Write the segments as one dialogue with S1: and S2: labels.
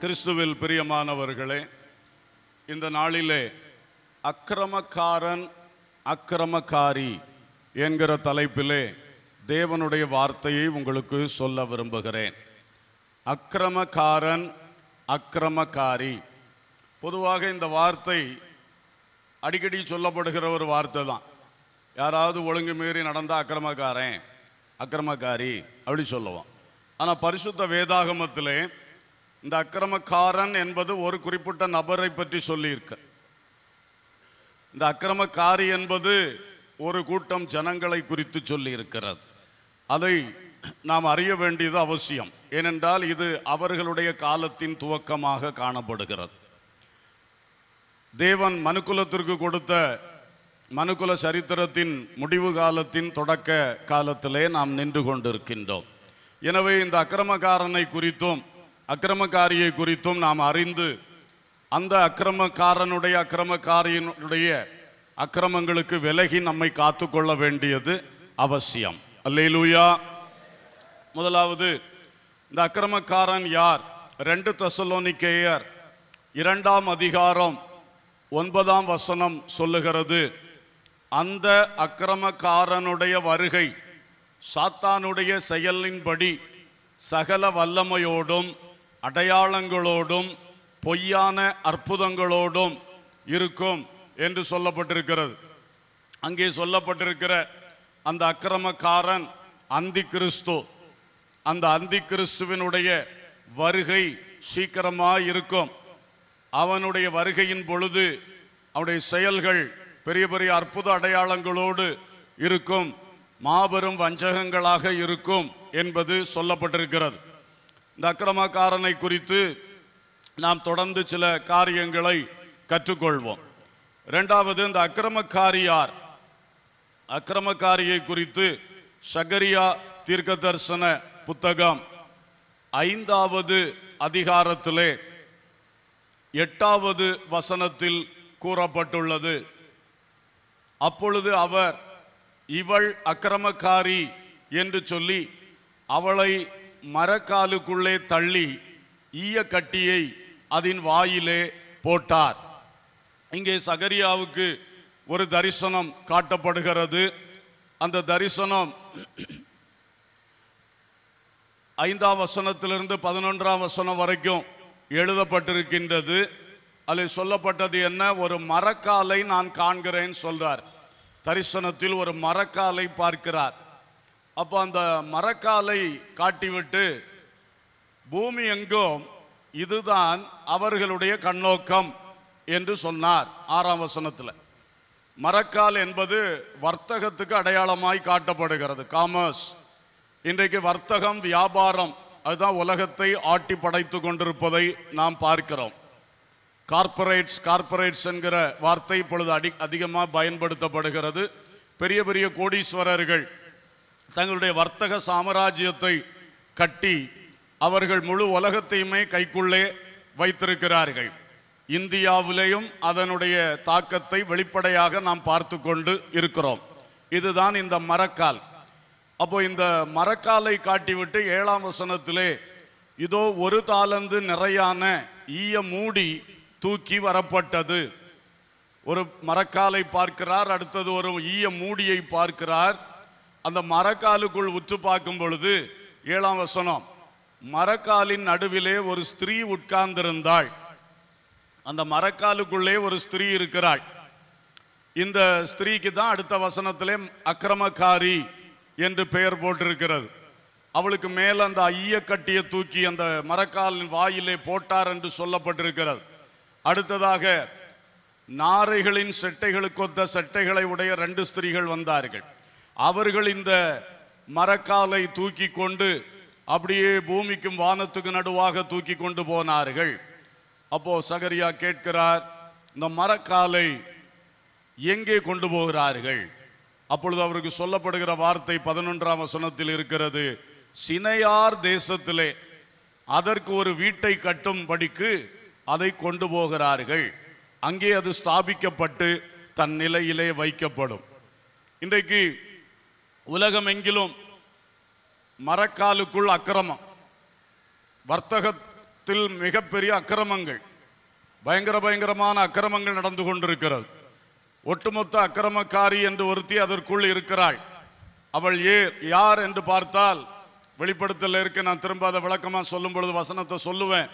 S1: கிறிஸ்துவில் பிரியமானவர்களே இந்த நாளிலே அக்கிரமக்காரன் அக்கிரமக்காரி என்கிற தலைப்பிலே தேவனுடைய வார்த்தையை உங்களுக்கு சொல்ல விரும்புகிறேன் அக்கிரமக்காரன் அக்கிரமக்காரி பொதுவாக இந்த வார்த்தை அடிக்கடி சொல்லப்படுகிற ஒரு வார்த்தை தான் யாராவது ஒழுங்கு மீறி நடந்தா அக்கிரமக்காரன் அக்கிரமக்காரி அப்படி சொல்லுவோம் ஆனால் பரிசுத்த வேதாகமத்திலே இந்த அக்கிரமக்காரன் என்பது ஒரு குறிப்பிட்ட நபரை பற்றி சொல்லியிருக்க இந்த அக்கிரமக்காரி என்பது ஒரு கூட்டம் ஜனங்களை குறித்து சொல்லி இருக்கிறது அதை நாம் அறிய வேண்டியது அவசியம் ஏனென்றால் இது அவர்களுடைய காலத்தின் துவக்கமாக காணப்படுகிறது தேவன் மனுக்குலத்திற்கு கொடுத்த மனுக்குல சரித்திரத்தின் முடிவு காலத்தின் தொடக்க காலத்திலே நாம் நின்று கொண்டிருக்கின்றோம் எனவே இந்த அக்கிரமக்காரனை குறித்தும் அக்கிரமக்காரியை குறித்தும் நாம் அறிந்து அந்த அக்கிரமக்காரனுடைய அக்கிரமக்காரியினுடைய அக்கிரமங்களுக்கு விலகி நம்மை காத்துக்கொள்ள வேண்டியது அவசியம் அல்லேலூயா முதலாவது இந்த அக்கிரமக்காரன் யார் ரெண்டு தெசலோனிக்கேயர் இரண்டாம் அதிகாரம் ஒன்பதாம் வசனம் சொல்லுகிறது அந்த அக்கிரமக்காரனுடைய வருகை சாத்தானுடைய செயலின்படி சகல வல்லமையோடும் அடையாளங்களோடும் பொய்யான அற்புதங்களோடும் இருக்கும் என்று சொல்லப்பட்டிருக்கிறது அங்கே சொல்லப்பட்டிருக்கிற அந்த அக்கிரமக்காரன் அந்தி கிறிஸ்து அந்த அந்தி கிறிஸ்துவினுடைய வருகை சீக்கிரமாக இருக்கும் அவனுடைய வருகையின் பொழுது அவனுடைய செயல்கள் பெரிய பெரிய அற்புத அடையாளங்களோடு இருக்கும் மாபெரும் வஞ்சகங்களாக இருக்கும் என்பது சொல்லப்பட்டிருக்கிறது இந்த அக்கிரமக்காரனை குறித்து நாம் தொடர்ந்து சில காரியங்களை கற்றுக்கொள்வோம் இரண்டாவது இந்த அக்கிரமக்காரியார் அக்கிரமக்காரியை குறித்து சகரியா தீர்க்க தரிசன புத்தகம் ஐந்தாவது அதிகாரத்திலே எட்டாவது வசனத்தில் கூறப்பட்டுள்ளது அப்பொழுது அவர் இவள் அக்கிரமக்காரி என்று சொல்லி அவளை மரக்காலுக்குள்ளே தள்ளி ஈய கட்டியை அதன் வாயிலே போட்டார் இங்கே சகரியாவுக்கு ஒரு தரிசனம் காட்டப்படுகிறது அந்த தரிசனம் ஐந்தாம் வசனத்திலிருந்து பதினொன்றாம் வசனம் வரைக்கும் எழுதப்பட்டிருக்கின்றது அதில் சொல்லப்பட்டது என்ன ஒரு மரக்காலை நான் காண்கிறேன் சொல்றார் தரிசனத்தில் ஒரு மரக்காலை பார்க்கிறார் அப்போ அந்த மரக்காலை காட்டிவிட்டு பூமி எங்கும் இதுதான் அவர்களுடைய கண்ணோக்கம் என்று சொன்னார் ஆறாம் வசனத்தில் மரக்கால் என்பது வர்த்தகத்துக்கு அடையாளமாய் காட்டப்படுகிறது காமர்ஸ் இன்றைக்கு வர்த்தகம் வியாபாரம் அதுதான் உலகத்தை ஆட்டி படைத்து கொண்டிருப்பதை நாம் பார்க்கிறோம் கார்ப்பரேட்ஸ் கார்ப்பரேட்ஸ் என்கிற வார்த்தை இப்பொழுது அடி அதிகமாக பயன்படுத்தப்படுகிறது பெரிய பெரிய கோடீஸ்வரர்கள் தங்களுடைய வர்த்தக சாம்ராஜ்யத்தை கட்டி அவர்கள் முழு உலகத்தையுமே கைக்குள்ளே வைத்திருக்கிறார்கள் இந்தியாவிலேயும் அதனுடைய தாக்கத்தை வெளிப்படையாக நாம் பார்த்து கொண்டு இருக்கிறோம் இதுதான் இந்த மரக்கால் அப்போ இந்த மரக்காலை காட்டிவிட்டு ஏழாம் வசனத்திலே இதோ ஒரு தாளந்து நிறையான ஈய மூடி தூக்கி வரப்பட்டது ஒரு மரக்காலை பார்க்கிறார் அடுத்தது ஒரு ஈய மூடியை பார்க்கிறார் அந்த மரக்காலுக்குள் உற்று பார்க்கும் பொழுது ஏழாம் வசனம் மரக்காலின் நடுவிலே ஒரு ஸ்திரீ உட்கார்ந்திருந்தாள் அந்த மரக்காலுக்குள்ளே ஒரு ஸ்திரீ இருக்கிறாள் இந்த ஸ்திரீக்கு தான் அடுத்த வசனத்திலே அக்கிரமக்காரி என்று பெயர் போட்டிருக்கிறது அவளுக்கு மேல அந்த ஐய கட்டிய தூக்கி அந்த மரக்காலின் வாயிலே போட்டார் என்று சொல்லப்பட்டிருக்கிறது அடுத்ததாக நாரைகளின் செட்டைகளுக்கொத்த செட்டைகளை உடைய ரெண்டு ஸ்திரீகள் வந்தார்கள் அவர்கள் இந்த மரக்காலை தூக்கி கொண்டு அப்படியே பூமிக்கும் வானத்துக்கு நடுவாக தூக்கி கொண்டு போனார்கள் அப்போ சகரியா கேட்கிறார் இந்த மரக்காலை எங்கே கொண்டு போகிறார்கள் அப்பொழுது அவருக்கு சொல்லப்படுகிற வார்த்தை பதினொன்றாம் வசனத்தில் இருக்கிறது சினையார் தேசத்திலே அதற்கு ஒரு வீட்டை கட்டும்படிக்கு அதை கொண்டு போகிறார்கள் அங்கே அது ஸ்தாபிக்கப்பட்டு தன் நிலையிலே வைக்கப்படும் இன்றைக்கு உலகமெங்கிலும் மரக்காலுக்குள் அக்கிரமம் வர்த்தக உலகத்தில் மிகப்பெரிய அக்கிரமங்கள் பயங்கர பயங்கரமான அக்கிரமங்கள் நடந்து கொண்டிருக்கிறது ஒட்டுமொத்த அக்கிரமக்காரி என்று ஒருத்தி அதற்குள் இருக்கிறாள் அவள் ஏ யார் என்று பார்த்தால் வெளிப்படுத்தல இருக்க நான் திரும்ப அதை விளக்கமா சொல்லும் பொழுது வசனத்தை சொல்லுவேன்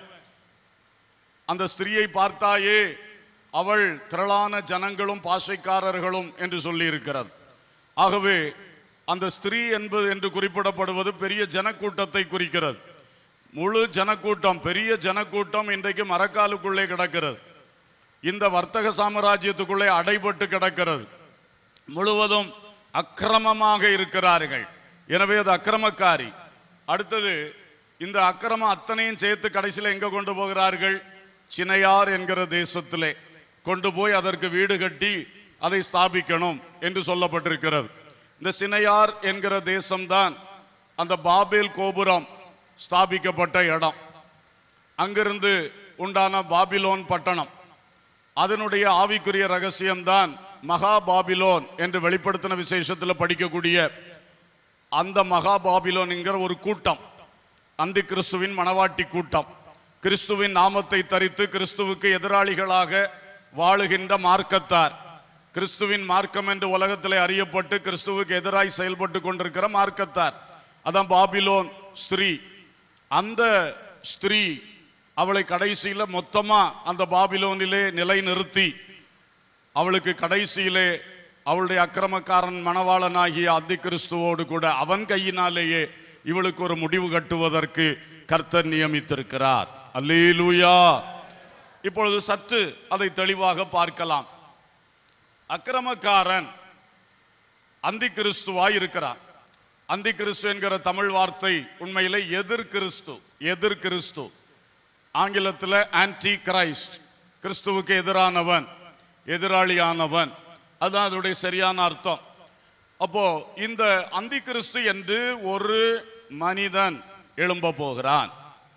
S1: அந்த ஸ்திரியை பார்த்தாயே அவள் திரளான ஜனங்களும் பாசைக்காரர்களும் என்று சொல்லி இருக்கிறது ஆகவே அந்த ஸ்திரீ என்பது என்று குறிப்பிடப்படுவது பெரிய ஜனக்கூட்டத்தை குறிக்கிறது முழு ஜனக்கூட்டம் பெரிய ஜனக்கூட்டம் இன்றைக்கு மரக்காலுக்குள்ளே கிடக்கிறது இந்த வர்த்தக சாம்ராஜ்யத்துக்குள்ளே அடைபட்டு கிடக்கிறது முழுவதும் அக்கிரமமாக இருக்கிறார்கள் எனவே அது அக்கிரமக்காரி அடுத்தது இந்த அக்கிரமம் அத்தனையும் சேர்த்து கடைசியில் எங்க கொண்டு போகிறார்கள் சினையார் என்கிற தேசத்திலே கொண்டு போய் அதற்கு வீடு கட்டி அதை ஸ்தாபிக்கணும் என்று சொல்லப்பட்டிருக்கிறது இந்த சினையார் என்கிற தேசம்தான் அந்த பாபேல் கோபுரம் ஸ்தாபிக்கப்பட்ட இடம் அங்கிருந்து உண்டான பாபிலோன் பட்டணம் அதனுடைய ஆவிக்குரிய ரகசியம்தான் மகா பாபிலோன் என்று வெளிப்படுத்தின விசேஷத்தில் படிக்கக்கூடிய அந்த மகா பாபிலோன் என்கிற ஒரு கூட்டம் அந்தி கிறிஸ்துவின் மணவாட்டி கூட்டம் கிறிஸ்துவின் நாமத்தை தரித்து கிறிஸ்துவுக்கு எதிராளிகளாக வாழுகின்ற மார்க்கத்தார் கிறிஸ்துவின் மார்க்கம் என்று உலகத்திலே அறியப்பட்டு கிறிஸ்துவுக்கு எதிராய் செயல்பட்டு கொண்டிருக்கிற மார்க்கத்தார் அதான் பாபிலோன் ஸ்திரீ அந்த ஸ்திரீ அவளை கடைசியில மொத்தமா அந்த பாபிலோனிலே நிலைநிறுத்தி அவளுக்கு கடைசியிலே அவளுடைய அக்கிரமக்காரன் மணவாளனாகிய அத்தி கிறிஸ்துவோடு கூட அவன் கையினாலேயே இவளுக்கு ஒரு முடிவு கட்டுவதற்கு கர்த்தர் நியமித்திருக்கிறார் அல்லேலூயா இப்பொழுது சற்று அதை தெளிவாக பார்க்கலாம் அக்கிரமக்காரன் அந்தி கிறிஸ்துவாய் இருக்கிறான் அந்தி கிறிஸ்து என்கிற தமிழ் வார்த்தை உண்மையிலே எதிர் கிறிஸ்து எதிர் கிறிஸ்து ஆங்கிலத்தில் ஆன்டி கிரைஸ்ட் கிறிஸ்துவுக்கு எதிரானவன் எதிராளியானவன் அதுதான் அதனுடைய சரியான அர்த்தம் அப்போ இந்த அந்தி கிறிஸ்து என்று ஒரு மனிதன் எழும்ப போகிறான்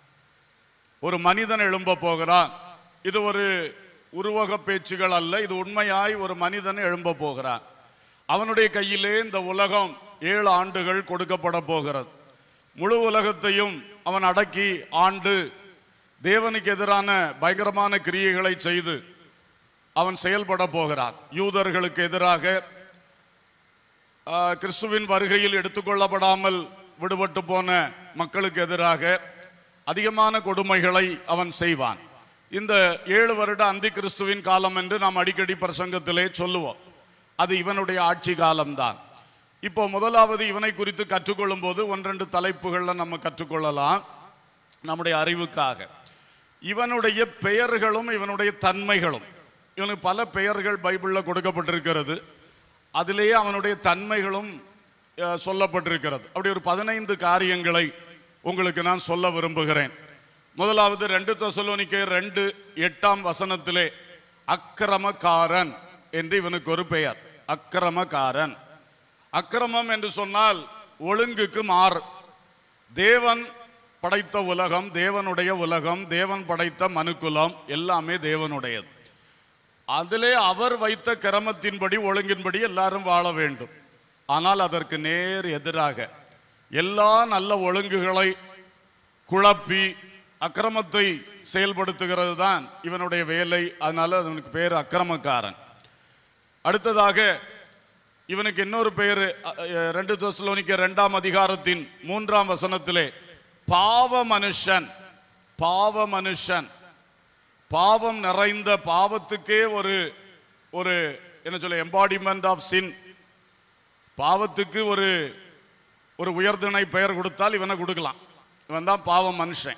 S1: ஒரு மனிதன் எழும்ப போகிறான் இது ஒரு உருவக பேச்சுகள் அல்ல இது உண்மையாய் ஒரு மனிதன் எழும்ப போகிறான் அவனுடைய கையிலே இந்த உலகம் ஏழு ஆண்டுகள் கொடுக்கப்பட போகிறது முழு உலகத்தையும் அவன் அடக்கி ஆண்டு தேவனுக்கு எதிரான பயங்கரமான கிரியைகளை செய்து அவன் செயல்பட போகிறான் யூதர்களுக்கு எதிராக ஆ, கிறிஸ்துவின் வருகையில் எடுத்துக்கொள்ளப்படாமல் விடுபட்டு போன மக்களுக்கு எதிராக அதிகமான கொடுமைகளை அவன் செய்வான் இந்த ஏழு வருட அந்தி கிறிஸ்துவின் காலம் என்று நாம் அடிக்கடி பிரசங்கத்திலே சொல்லுவோம் அது இவனுடைய ஆட்சி காலம்தான் இப்போ முதலாவது இவனை குறித்து கற்றுக்கொள்ளும் போது ஒன்றெண்டு தலைப்புகளில் நம்ம கற்றுக்கொள்ளலாம் நம்முடைய அறிவுக்காக இவனுடைய பெயர்களும் இவனுடைய தன்மைகளும் இவனுக்கு பல பெயர்கள் பைபிளில் கொடுக்கப்பட்டிருக்கிறது அதிலேயே அவனுடைய தன்மைகளும் அஹ், சொல்லப்பட்டிருக்கிறது அப்படி ஒரு பதினைந்து காரியங்களை உங்களுக்கு நான் சொல்ல விரும்புகிறேன் முதலாவது ரெண்டு தெசலோனிக்கே ரெண்டு எட்டாம் வசனத்திலே அக்கிரமக்காரன் என்று இவனுக்கு ஒரு பெயர் அக்கிரமக்காரன் அக்கிரமம் என்று சொன்னால் ஒழுங்குக்கு மாறு தேவன் படைத்த உலகம் தேவனுடைய உலகம் தேவன் படைத்த மனுக்குலம் எல்லாமே தேவனுடையது அதிலே அவர் வைத்த கிரமத்தின்படி ஒழுங்கின்படி எல்லாரும் வாழ வேண்டும் ஆனால் அதற்கு நேர் எதிராக எல்லா நல்ல ஒழுங்குகளை குழப்பி அக்கிரமத்தை செயல்படுத்துகிறது தான் இவனுடைய வேலை அதனால அவனுக்கு பேர் அக்கிரமக்காரன் அடுத்ததாக இவனுக்கு இன்னொரு பெயர் ரெண்டு தெசலோனிக்க ரெண்டாம் அதிகாரத்தின் மூன்றாம் வசனத்திலே பாவ மனுஷன் பாவ மனுஷன் பாவம் நிறைந்த பாவத்துக்கே ஒரு ஒரு என்ன சொல்ல எம்பாடிமெண்ட் ஆஃப் சின் பாவத்துக்கு ஒரு ஒரு உயர்திணை பெயர் கொடுத்தால் இவனை கொடுக்கலாம் இவன் தான் பாவ மனுஷன்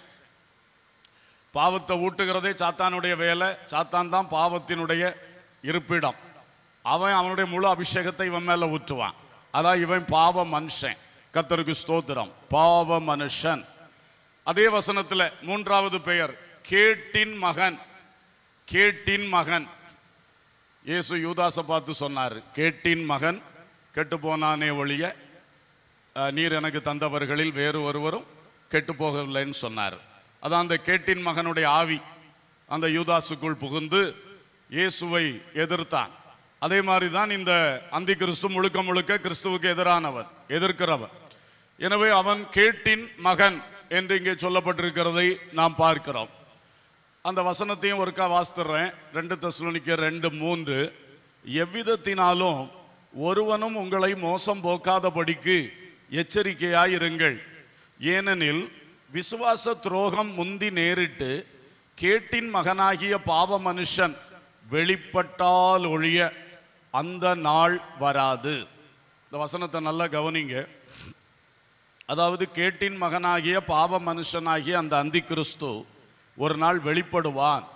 S1: பாவத்தை ஊட்டுகிறதே சாத்தானுடைய வேலை சாத்தான் தான் பாவத்தினுடைய இருப்பிடம் அவன் அவனுடைய முழு அபிஷேகத்தை இவன் மேல ஊற்றுவான் அதான் இவன் பாவ மனுஷன் கர்த்தருக்கு ஸ்தோத்திரம் பாவ மனுஷன் அதே வசனத்துல மூன்றாவது பெயர் கேட்டின் மகன் கேட்டின் மகன் இயேசு யூதாசை பார்த்து சொன்னார் கேட்டின் மகன் கெட்டு போனானே ஒழிய அஹ், நீர் எனக்கு தந்தவர்களில் வேறு ஒருவரும் கெட்டு போகவில்லைன்னு சொன்னார் அதான் அந்த கேட்டின் மகனுடைய ஆவி அந்த யூதாசுக்குள் புகுந்து இயேசுவை எதிர்த்தான் அதே மாதிரி தான் இந்த அந்தி கிறிஸ்து முழுக்க முழுக்க கிறிஸ்துவுக்கு எதிரானவன் எதிர்க்கிறவன் எனவே அவன் கேட்டின் மகன் என்று இங்கே சொல்லப்பட்டிருக்கிறதை நாம் பார்க்கிறோம் அந்த வசனத்தையும் ஒருக்கா வாசித்துறேன் ரெண்டு தெசலோனிக்கர் ரெண்டு மூன்று எவ்விதத்தினாலும் ஒருவனும் உங்களை மோசம் போக்காதபடிக்கு எச்சரிக்கையாயிருங்கள் ஏனெனில் விசுவாச துரோகம் முந்தி நேரிட்டு கேட்டின் மகனாகிய பாவ மனுஷன் வெளிப்பட்டால் ஒழிய அந்த நாள் வராது இந்த வசனத்தை நல்லா கவனிங்க அதாவது கேட்டின் மகனாகிய பாவ மனுஷனாகிய அந்த அந்தி கிறிஸ்து ஒரு நாள் வெளிப்படுவான்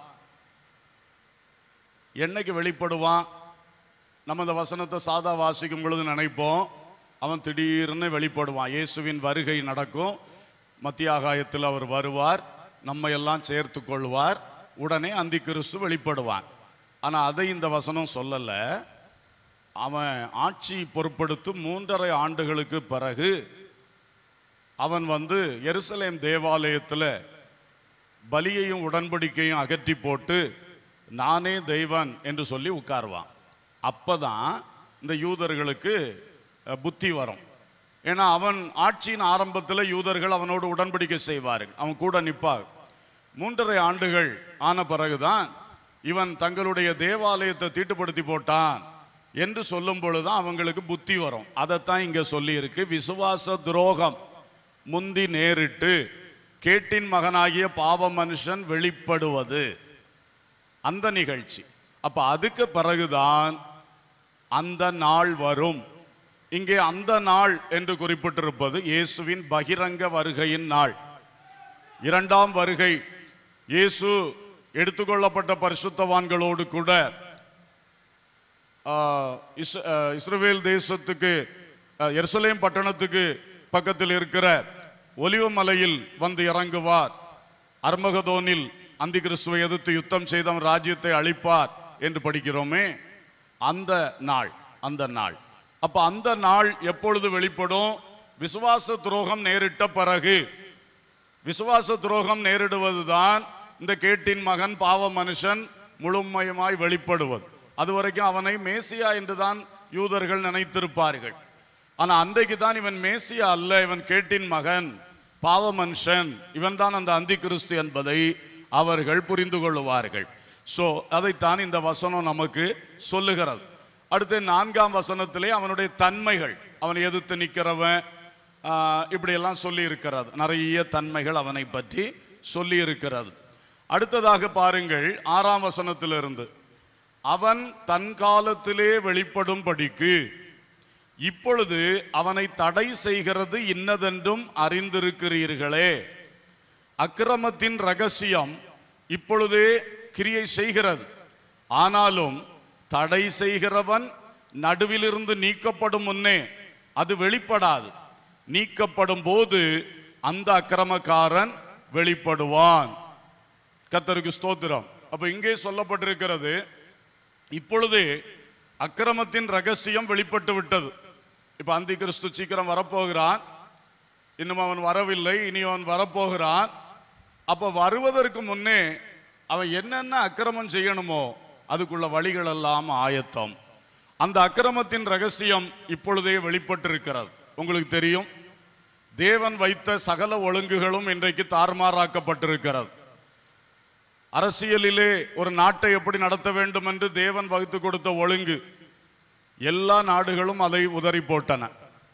S1: என்னைக்கு வெளிப்படுவான் நம்ம இந்த வசனத்தை சாதா வாசிக்கும் பொழுது நினைப்போம் அவன் திடீர்னு வெளிப்படுவான் இயேசுவின் வருகை நடக்கும் மத்திய ஆகாயத்தில் அவர் வருவார் நம்ம எல்லாம் சேர்த்து கொள்வார் உடனே அந்தி கிறிஸ்து வெளிப்படுவான் ஆனால் அதை இந்த வசனம் சொல்லலை அவன் ஆட்சி பொறுப்படுத்தும் மூன்றரை ஆண்டுகளுக்கு பிறகு அவன் வந்து எருசலேம் தேவாலயத்தில் பலியையும் உடன்படிக்கையும் அகற்றி போட்டு நானே தெய்வன் என்று சொல்லி உட்காருவான் அப்பதான் இந்த யூதர்களுக்கு அஹ், புத்தி வரும் ஏன்னா அவன் ஆட்சியின் ஆரம்பத்தில் யூதர்கள் அவனோடு உடன்படிக்கை செய்வார்கள் அவன் கூட நிற்பார் மூன்றரை ஆண்டுகள் ஆன பிறகுதான் இவன் தங்களுடைய தேவாலயத்தை தீட்டுப்படுத்தி போட்டான் என்று சொல்லும் பொழுதுதான் அவங்களுக்கு புத்தி வரும் அதைத்தான் இங்க சொல்லி இருக்கு விசுவாச துரோகம் முந்தி நேரிட்டு கேட்டின் மகனாகிய பாவ மனுஷன் வெளிப்படுவது அந்த நிகழ்ச்சி அப்ப அதுக்கு பிறகுதான் அந்த நாள் வரும் இங்கே அந்த நாள் என்று குறிப்பிட்டிருப்பது இயேசுவின் பகிரங்க வருகையின் நாள் இரண்டாம் வருகை இயேசு எடுத்துக்கொள்ளப்பட்ட பரிசுத்தவான்களோடு கூட ஆஹ், இஸ்- ஆஹ், இஸ்ரவேல் தேசத்துக்கு ஆஹ், எருசலேம் பட்டணத்துக்கு பக்கத்தில் இருக்கிற ஒலிவ மலையில் வந்து இறங்குவார் அர்மகதோனில் அந்தி கிறிஸ்துவை எதிர்த்து யுத்தம் செய்து அவன் ராஜ்யத்தை அழிப்பார் என்று படிக்கிறோமே அந்த நாள் அந்த நாள் அப்ப அந்த நாள் எப்பொழுது வெளிப்படும் விசுவாச துரோகம் நேரிட்ட பிறகு விசுவாச துரோகம் நேரிடுவதுதான் இந்த கேட்டின் மகன் பாவ மனுஷன் முழுமையுமாய் வெளிப்படுவது அதுவரைக்கும் அவனை மேசியா என்றுதான் யூதர்கள் நினைத்திருப்பார்கள் ஆனா அன்றைக்கு தான் இவன் மேசியா அல்ல இவன் கேட்டின் மகன் பாவ மனுஷன் இவன் தான் அந்த அந்தி கிறிஸ்து என்பதை அவர்கள் புரிந்து கொள்ளுவார்கள் சோ அதைத்தான் இந்த வசனம் நமக்கு சொல்லுகிறது அடுத்து நான்காம் வசனத்திலே அவனுடைய தன்மைகள் அவனை எதிர்த்து நிற்கிறவன் ஆஹ், இப்படியெல்லாம் சொல்லி இருக்கிறது நிறைய தன்மைகள் அவனை பற்றி சொல்லி இருக்கிறது அடுத்ததாக பாருங்கள் ஆறாம் வசனத்திலிருந்து அவன் தன் காலத்திலே வெளிப்படும்படிக்கு இப்பொழுது அவனை தடை செய்கிறது இன்னதென்றும் அறிந்திருக்கிறீர்களே அக்கிரமத்தின் ரகசியம் இப்பொழுதே கிரியை செய்கிறது ஆனாலும் தடை செய்கிறவன் நடுவிலிருந்து நீக்கப்படும் முன்னே அது வெளிப்படாது நீக்கப்படும் போது அந்த அக்கிரமக்காரன் வெளிப்படுவான் கத்தருக்கு ஸ்தோத்திரம் அப்ப இங்கே சொல்லப்பட்டிருக்கிறது இப்பொழுது அக்கிரமத்தின் ரகசியம் வெளிப்பட்டு விட்டது இப்ப அந்தி கிறிஸ்து சீக்கிரம் வரப்போகிறான் இன்னும் அவன் வரவில்லை இனி அவன் வரப்போகிறான் அப்ப வருவதற்கு முன்னே அவன் என்னென்ன அக்கிரமம் செய்யணுமோ அதுக்குள்ள வழிகள் எல்லாம் ஆயத்தம் அந்த அக்கிரமத்தின் ரகசியம் இப்பொழுதே வெளிப்பட்டிருக்கிறது உங்களுக்கு தெரியும் தேவன் வைத்த சகல ஒழுங்குகளும் இன்றைக்கு தாறுமாறாக்கப்பட்டிருக்கிறது அரசியலிலே ஒரு நாட்டை எப்படி நடத்த வேண்டும் என்று தேவன் வகுத்து கொடுத்த ஒழுங்கு எல்லா நாடுகளும் அதை உதறி போட்டன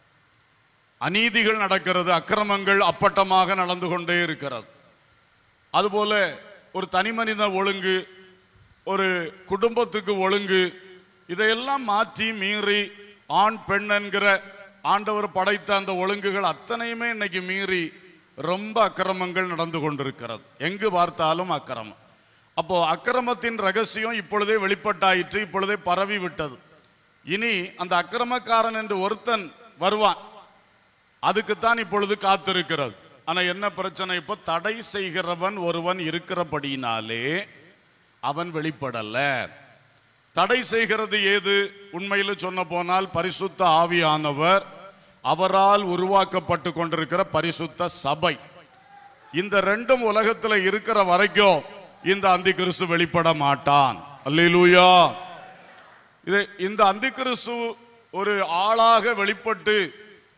S1: அநீதிகள் நடக்கிறது அக்கிரமங்கள் அப்பட்டமாக நடந்து கொண்டே இருக்கிறது அதுபோல ஒரு தனி மனித ஒழுங்கு ஒரு குடும்பத்துக்கு ஒழுங்கு இதையெல்லாம் மாற்றி மீறி ஆண் பெண் என்கிற ஆண்டவர் படைத்த அந்த ஒழுங்குகள் அத்தனையுமே இன்னைக்கு மீறி ரொம்ப அக்கிரமங்கள் நடந்து கொண்டிருக்கிறது எங்கு பார்த்தாலும் அக்கிரமம் அப்போ அக்கிரமத்தின் ரகசியம் இப்பொழுதே வெளிப்பட்டாயிற்று இப்பொழுதே பரவி விட்டது இனி அந்த அக்கிரமக்காரன் என்று ஒருத்தன் வருவான் அதுக்குத்தான் இப்பொழுது காத்திருக்கிறது ஆனா என்ன பிரச்சனை இப்போ தடை செய்கிறவன் ஒருவன் இருக்கிறபடியினாலே அவன் வெளிப்படல தடை செய்கிறது ஏது உண்மையில் சொன்ன போனால் பரிசுத்த ஆவியானவர் அவரால் உருவாக்கப்பட்டு கொண்டிருக்கிற பரிசுத்த சபை இந்த ரெண்டும் உலகத்துல இருக்கிற வரைக்கும் இந்த அந்தி கிறிஸ்து வெளிப்பட மாட்டான் அல்லேலூயா இது இந்த அந்தி கிறிஸ்து ஒரு ஆளாக வெளிப்பட்டு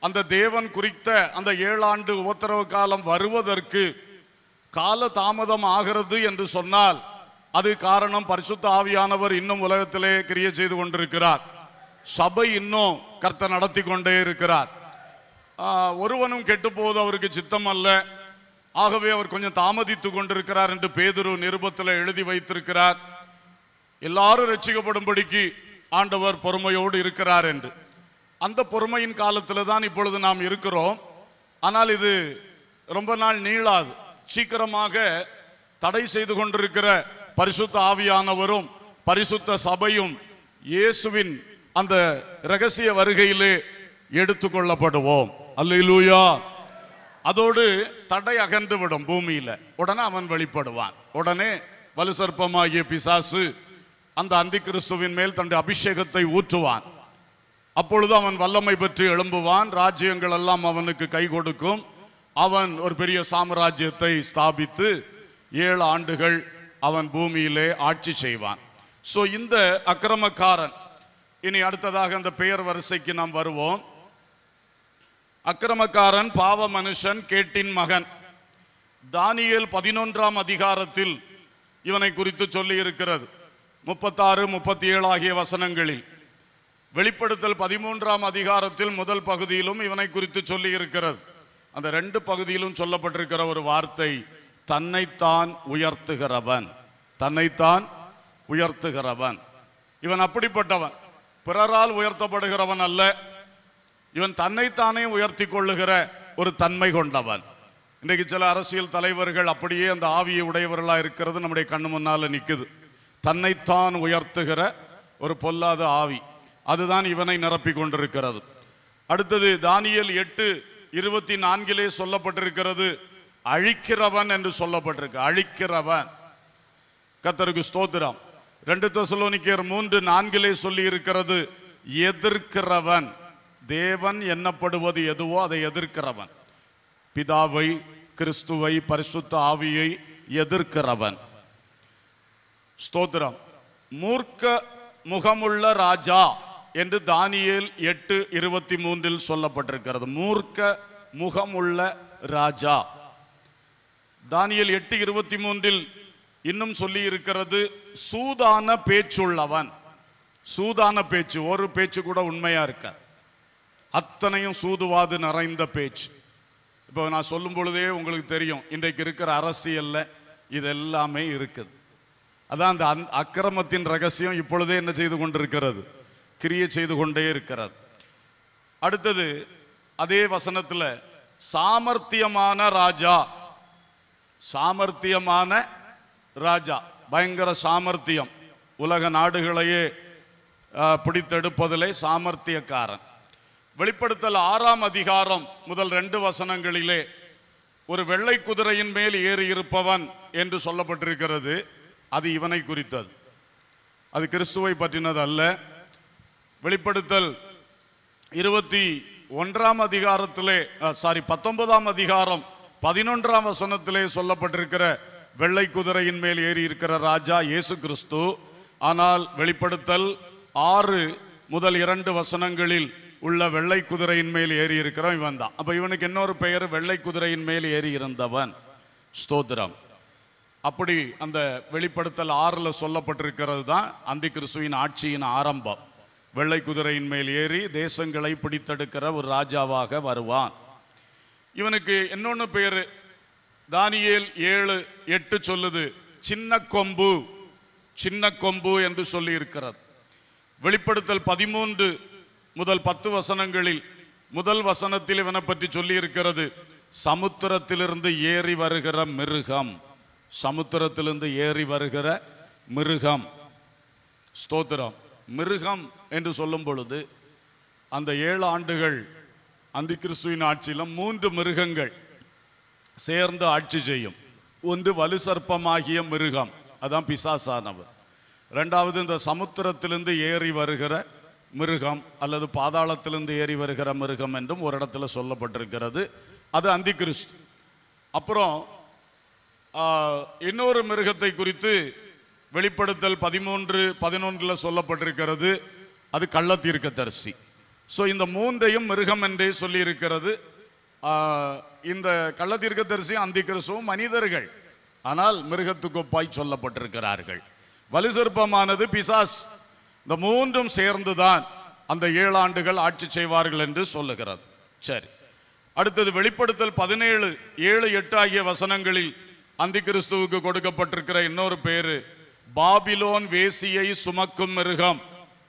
S1: அந்த தேவன் குறித்த அந்த ஏழாண்டு உபத்திரவ காலம் வருவதற்கு கால தாமதம் ஆகிறது என்று சொன்னால் அது காரணம் பரிசுத்த ஆவியானவர் இன்னும் உலகத்திலே கிரியை செய்து கொண்டிருக்கிறார் சபை இன்னும் கர்த்தர் நடத்தி கொண்டே இருக்கிறார் ஆ, ஒருவனும் கெட்டு போவது அவருக்கு சித்தம் அல்ல ஆகவே அவர் கொஞ்சம் தாமதித்து கொண்டிருக்கிறார் என்று பேதுரு நிருபத்தில் எழுதி வைத்திருக்கிறார் எல்லாரும் ரட்சிக்கப்படும்படிக்கு ஆண்டவர் பொறுமையோடு இருக்கிறார் என்று அந்த பொறுமையின் காலத்தில் தான் இப்பொழுது நாம் இருக்கிறோம் ஆனால் இது ரொம்ப நாள் நீளாது சீக்கிரமாக தடை செய்து கொண்டிருக்கிற பரிசுத்த ஆவியானவரும் பரிசுத்த சபையும் இயேசுவின் அந்த ரகசிய வருகையிலே எடுத்துக்கொள்ளப்படுவோம் அல்லேலூயா அதோடு தடை அகன்று விடும் பூமியில உடனே அவன் வெளிப்படுவான் உடனே வலுசற்பமாகிய பிசாசு அந்த அந்தி கிறிஸ்துவின் மேல் தன்னுடைய அபிஷேகத்தை ஊற்றுவான் அப்பொழுது அவன் வல்லமை பெற்று எழும்புவான் ராஜ்யங்கள் எல்லாம் அவனுக்கு கை கொடுக்கும் அவன் ஒரு பெரிய சாம்ராஜ்யத்தை ஸ்தாபித்து ஏழு ஆண்டுகள் அவன் பூமியிலே ஆட்சி செய்வான் சோ இந்த அக்கிரமக்காரன் இனி அடுத்ததாக அந்த பெயர் வரிசைக்கு நாம் வருவோம் அக்கிரமக்காரன் பாவ மனுஷன் கேட்டின் மகன் தானியேல் பதினொன்றாம் அதிகாரத்தில் இவனை குறித்து சொல்லி இருக்கிறது முப்பத்தாறு முப்பத்தி ஏழு ஆகிய வசனங்களில் வெளிப்படுத்தல் பதிமூன்றாம் அதிகாரத்தில் முதல் பகுதியிலும் இவனை குறித்து சொல்லி இருக்கிறது அந்த ரெண்டு பகுதியிலும் சொல்லப்பட்டிருக்கிற ஒரு வார்த்தை தன்னைத்தான் உயர்த்துகிறவன் தன்னைத்தான் உயர்த்துகிறவன் இவன் அப்படிப்பட்டவன் பிறரால் உயர்த்தப்படுகிறவன் அல்ல இவன் தன்னைத்தானே உயர்த்தி கொள்ளுகிற ஒரு தன்மை கொண்டவன் இன்றைக்கு சில அரசியல் தலைவர்கள் அப்படியே அந்த ஆவியை உடையவர்களா இருக்கிறது நம்முடைய கண்ணு முன்னால நிக்குது தன்னைத்தான் உயர்த்துகிற ஒரு பொல்லாத ஆவி அதுதான் இவனை நிரப்பி கொண்டிருக்கிறது அடுத்தது தானியேல் எட்டு இருபத்தி நான்கிலே சொல்லப்பட்டிருக்கிறது அழிக்கிறவன் என்று சொல்லப்பட்டிருக்கு அழிக்கிறவன் கத்தருக்கு ஸ்தோத்திரம் ரெண்டு தெசலோனிக்கேயர் மூன்று நான்கிலே சொல்லி இருக்கிறது எதிர்க்கிறவன் தேவன் எண்ணப்படுவது எதுவோ அதை எதிர்க்கிறவன் பிதாவை கிறிஸ்துவை பரிசுத்த ஆவியை எதிர்க்கிறவன் ஸ்தோத்திரம் மூர்க்க முகமுள்ள ராஜா என்று தானியேல் எட்டு இருபத்தி மூன்றில் சொல்லப்பட்டிருக்கிறது மூர்க்க முகமுள்ள ராஜா தானியேல் எட்டு இருபத்தி மூன்றில் இன்னும் சொல்லி இருக்கிறது சூதான பேச்சுள்ளவன் சூதான பேச்சு ஒரு பேச்சு கூட உண்மையா இருக்க அத்தனையும் சூதுவாது நிறைந்த பேச்சு இப்போ நான் சொல்லும் பொழுதே உங்களுக்கு தெரியும் இன்றைக்கு இருக்கிற அரசியல்ல இது எல்லாமே இருக்குது அதான் அந்த அந்- அக்கிரமத்தின் ரகசியம் இப்பொழுதே என்ன செய்து கொண்டிருக்கிறது கிரியை செய்து கொண்டே இருக்கிறது அடுத்தது அதே வசனத்துல சாமர்த்தியமான ராஜா சாமர்த்தியமான ராஜா பயங்கர சாமர்த்தியம் உலக நாடுகளையே ஆஹ், பிடித்தெடுப்பதிலே சாமர்த்தியக்காரன் வெளிப்படுத்தல் ஆறாம் அதிகாரம் முதல் ரெண்டு வசனங்களிலே ஒரு வெள்ளை குதிரையின் மேல் ஏறி இருப்பவன் என்று சொல்லப்பட்டிருக்கிறது அது இவனை குறித்தது அது கிறிஸ்துவை பற்றினது அல்ல வெளிப்படுத்தல் இருபத்தி ஒன்றாம் அதிகாரத்திலே சாரி பத்தொன்பதாம் அதிகாரம் பதினொன்றாம் வசனத்திலே சொல்லப்பட்டிருக்கிற வெள்ளை குதிரையின் மேல் ஏறி இருக்கிற ராஜா இயேசு கிறிஸ்து ஆனால் வெளிப்படுத்தல் ஆறு முதல் இரண்டு வசனங்களில் உள்ள வெள்ளை குதிரையின் மேல் ஏறி இருக்கிறவன் இவன் தான் அப்ப இவனுக்கு இன்னொரு பெயர் வெள்ளை குதிரையின் மேல் ஏறி இருந்தவன் ஸ்தோத்திரம் அப்படி அந்த வெளிப்படுத்தல் ஆறுல சொல்லப்பட்டிருக்கிறது தான் அந்தி கிறிஸ்துவின் ஆட்சியின் ஆரம்பம் வெள்ளை குதிரையின் மேல் ஏறி தேசங்களை பிடித்தெடுக்கிற ஒரு ராஜாவாக வருவான் இவனுக்கு இன்னொன்னு பேரு தானியேல் ஏழு எட்டு சொல்லுது சின்ன கொம்பு சின்ன கொம்பு என்று சொல்லி இருக்கிறது வெளிப்படுத்தல் பதிமூன்று முதல் பத்து வசனங்களில் முதல் வசனத்தில் இவனை பற்றி சொல்லி இருக்கிறது சமுத்திரத்திலிருந்து ஏறி வருகிற மிருகம் சமுத்திரத்திலிருந்து ஏறி வருகிற மிருகம் ஸ்தோத்திரம் மிருகம் என்று சொல்லும் பொழுது அந்த ஏழு ஆண்டுகள் அந்த கிறிஸ்துவின் ஆட்சியில மூன்று மிருகங்கள் சேர்ந்து ஆட்சி செய்யும் ஒன்று வலு சர்ப்பமாகிய மிருகம் அதான் பிசாசானவர் ரெண்டாவது இந்த சமுத்திரத்திலிருந்து ஏறி வருகிற மிருகம் அல்லது பாதாளத்திலிருந்து ஏறி வருகிற மிருகம் என்றும் ஒரு இடத்துல சொல்லப்பட்டிருக்கிறது அது அந்தி கிறிஸ்து அப்புறம் ஆஹ், இன்னொரு மிருகத்தை குறித்து வெளிப்படுத்தல் பதிமூன்று பதினொன்றில் சொல்லப்பட்டிருக்கிறது அது கள்ளத்தீர்க்கதரிசி ஸோ இந்த மூன்றையும் மிருகம் என்றே சொல்லி இருக்கிறது இந்த கள்ளத்தீர்க்கதரிசியும் அந்தி கிறிஸ்துவும் மனிதர்கள் ஆனால் மிருகத்துக்கு ஒப்பாய் சொல்லப்பட்டிருக்கிறார்கள் வலுசற்பமானது பிசாஸ் இந்த மூன்றும் சேர்ந்துதான் அந்த ஏழு ஆண்டுகள் ஆட்சி செய்வார்கள் என்று சொல்லுகிறது சரி அடுத்தது வெளிப்படுத்தல் பதினேழு ஏழு எட்டு ஆகிய வசனங்களில் அந்தி கிறிஸ்துவுக்கு கொடுக்கப்பட்டிருக்கிற இன்னொரு பேரு பாபிலோன் வேசியை சுமக்கும் மிருகம்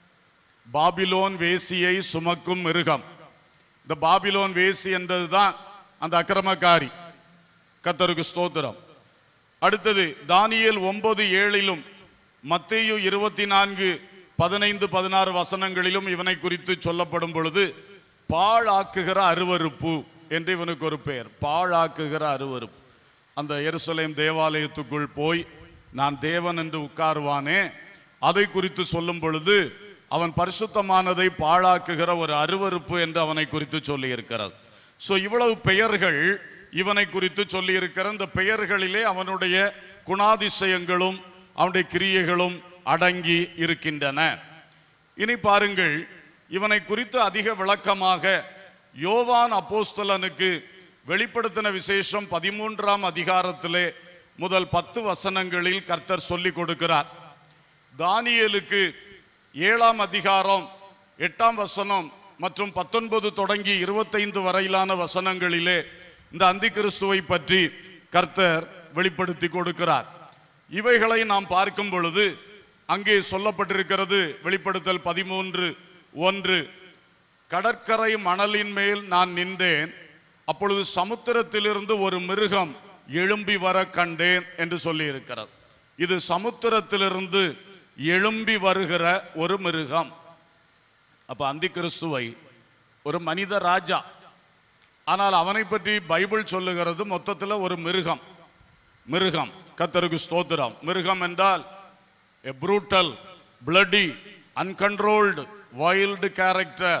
S1: பாபிலோன் வேசியை சுமக்கும் மிருகம் இந்த பாபிலோன் வேசி என்பதுதான் அந்த அக்கிரமக்காரி கத்தருக்கு ஸ்தோத்திரம் அடுத்தது தானியேல் ஒன்பது ஏழிலும் மத்தேயு இருபத்தி நான்கு பதினைந்து பதினாறு வசனங்களிலும் இவனை குறித்து சொல்லப்படும் பொழுது பாழாக்குகிற அருவருப்பு என்று இவனுக்கு ஒரு பெயர் பாழாக்குகிற அருவருப்பு அந்த எருசலேம் தேவாலயத்துக்குள் போய் நான் தேவன் என்று உட்காருவானே அதை குறித்து சொல்லும் பொழுது அவன் பரிசுத்தமானதை பாழாக்குகிற ஒரு அருவருப்பு என்று அவனை குறித்து சொல்லி இருக்கிறது ஸோ இவ்வளவு பெயர்கள் இவனை குறித்து சொல்லி இருக்கிற இந்த பெயர்களிலே அவனுடைய குணாதிசயங்களும் அவனுடைய கிரியைகளும் அடங்கி இருக்கின்றன இனி பாருங்கள் இவனை குறித்து அதிக விளக்கமாக யோவான் அப்போஸ்தலனுக்கு வெளிப்படுத்தின விசேஷம் பதிமூன்றாம் அதிகாரத்திலே முதல் பத்து வசனங்களில் கர்த்தர் சொல்லி கொடுக்கிறார் தானியேலுக்கு ஏழாம் அதிகாரம் எட்டாம் வசனம் மற்றும் பத்தொன்பது தொடங்கி இருபத்தைந்து வரையிலான வசனங்களிலே இந்த அந்தி கிறிஸ்துவை பற்றி கர்த்தர் வெளிப்படுத்தி கொடுக்கிறார் இவைகளை நாம் பார்க்கும் பொழுது அங்கே சொல்லப்பட்டிருக்கிறது வெளிப்படுத்தல் பதிமூன்று ஒன்று கடற்கரை மணலின் மேல் நான் நின்றேன் அப்பொழுது சமுத்திரத்திலிருந்து ஒரு மிருகம் எழும்பி வர கண்டேன் என்று சொல்லி இருக்கிறது இது சமுத்திரத்திலிருந்து எழும்பி வருகிற ஒரு மிருகம் அப்ப அந்தி கிறிஸ்துவை ஒரு மனித ராஜா ஆனால் அவனை பற்றி பைபிள் சொல்லுகிறது மொத்தத்தில் ஒரு மிருகம் மிருகம் கத்தருக்கு ஸ்தோத்திரம் மிருகம் என்றால் a brutal bloody uncontrolled wild character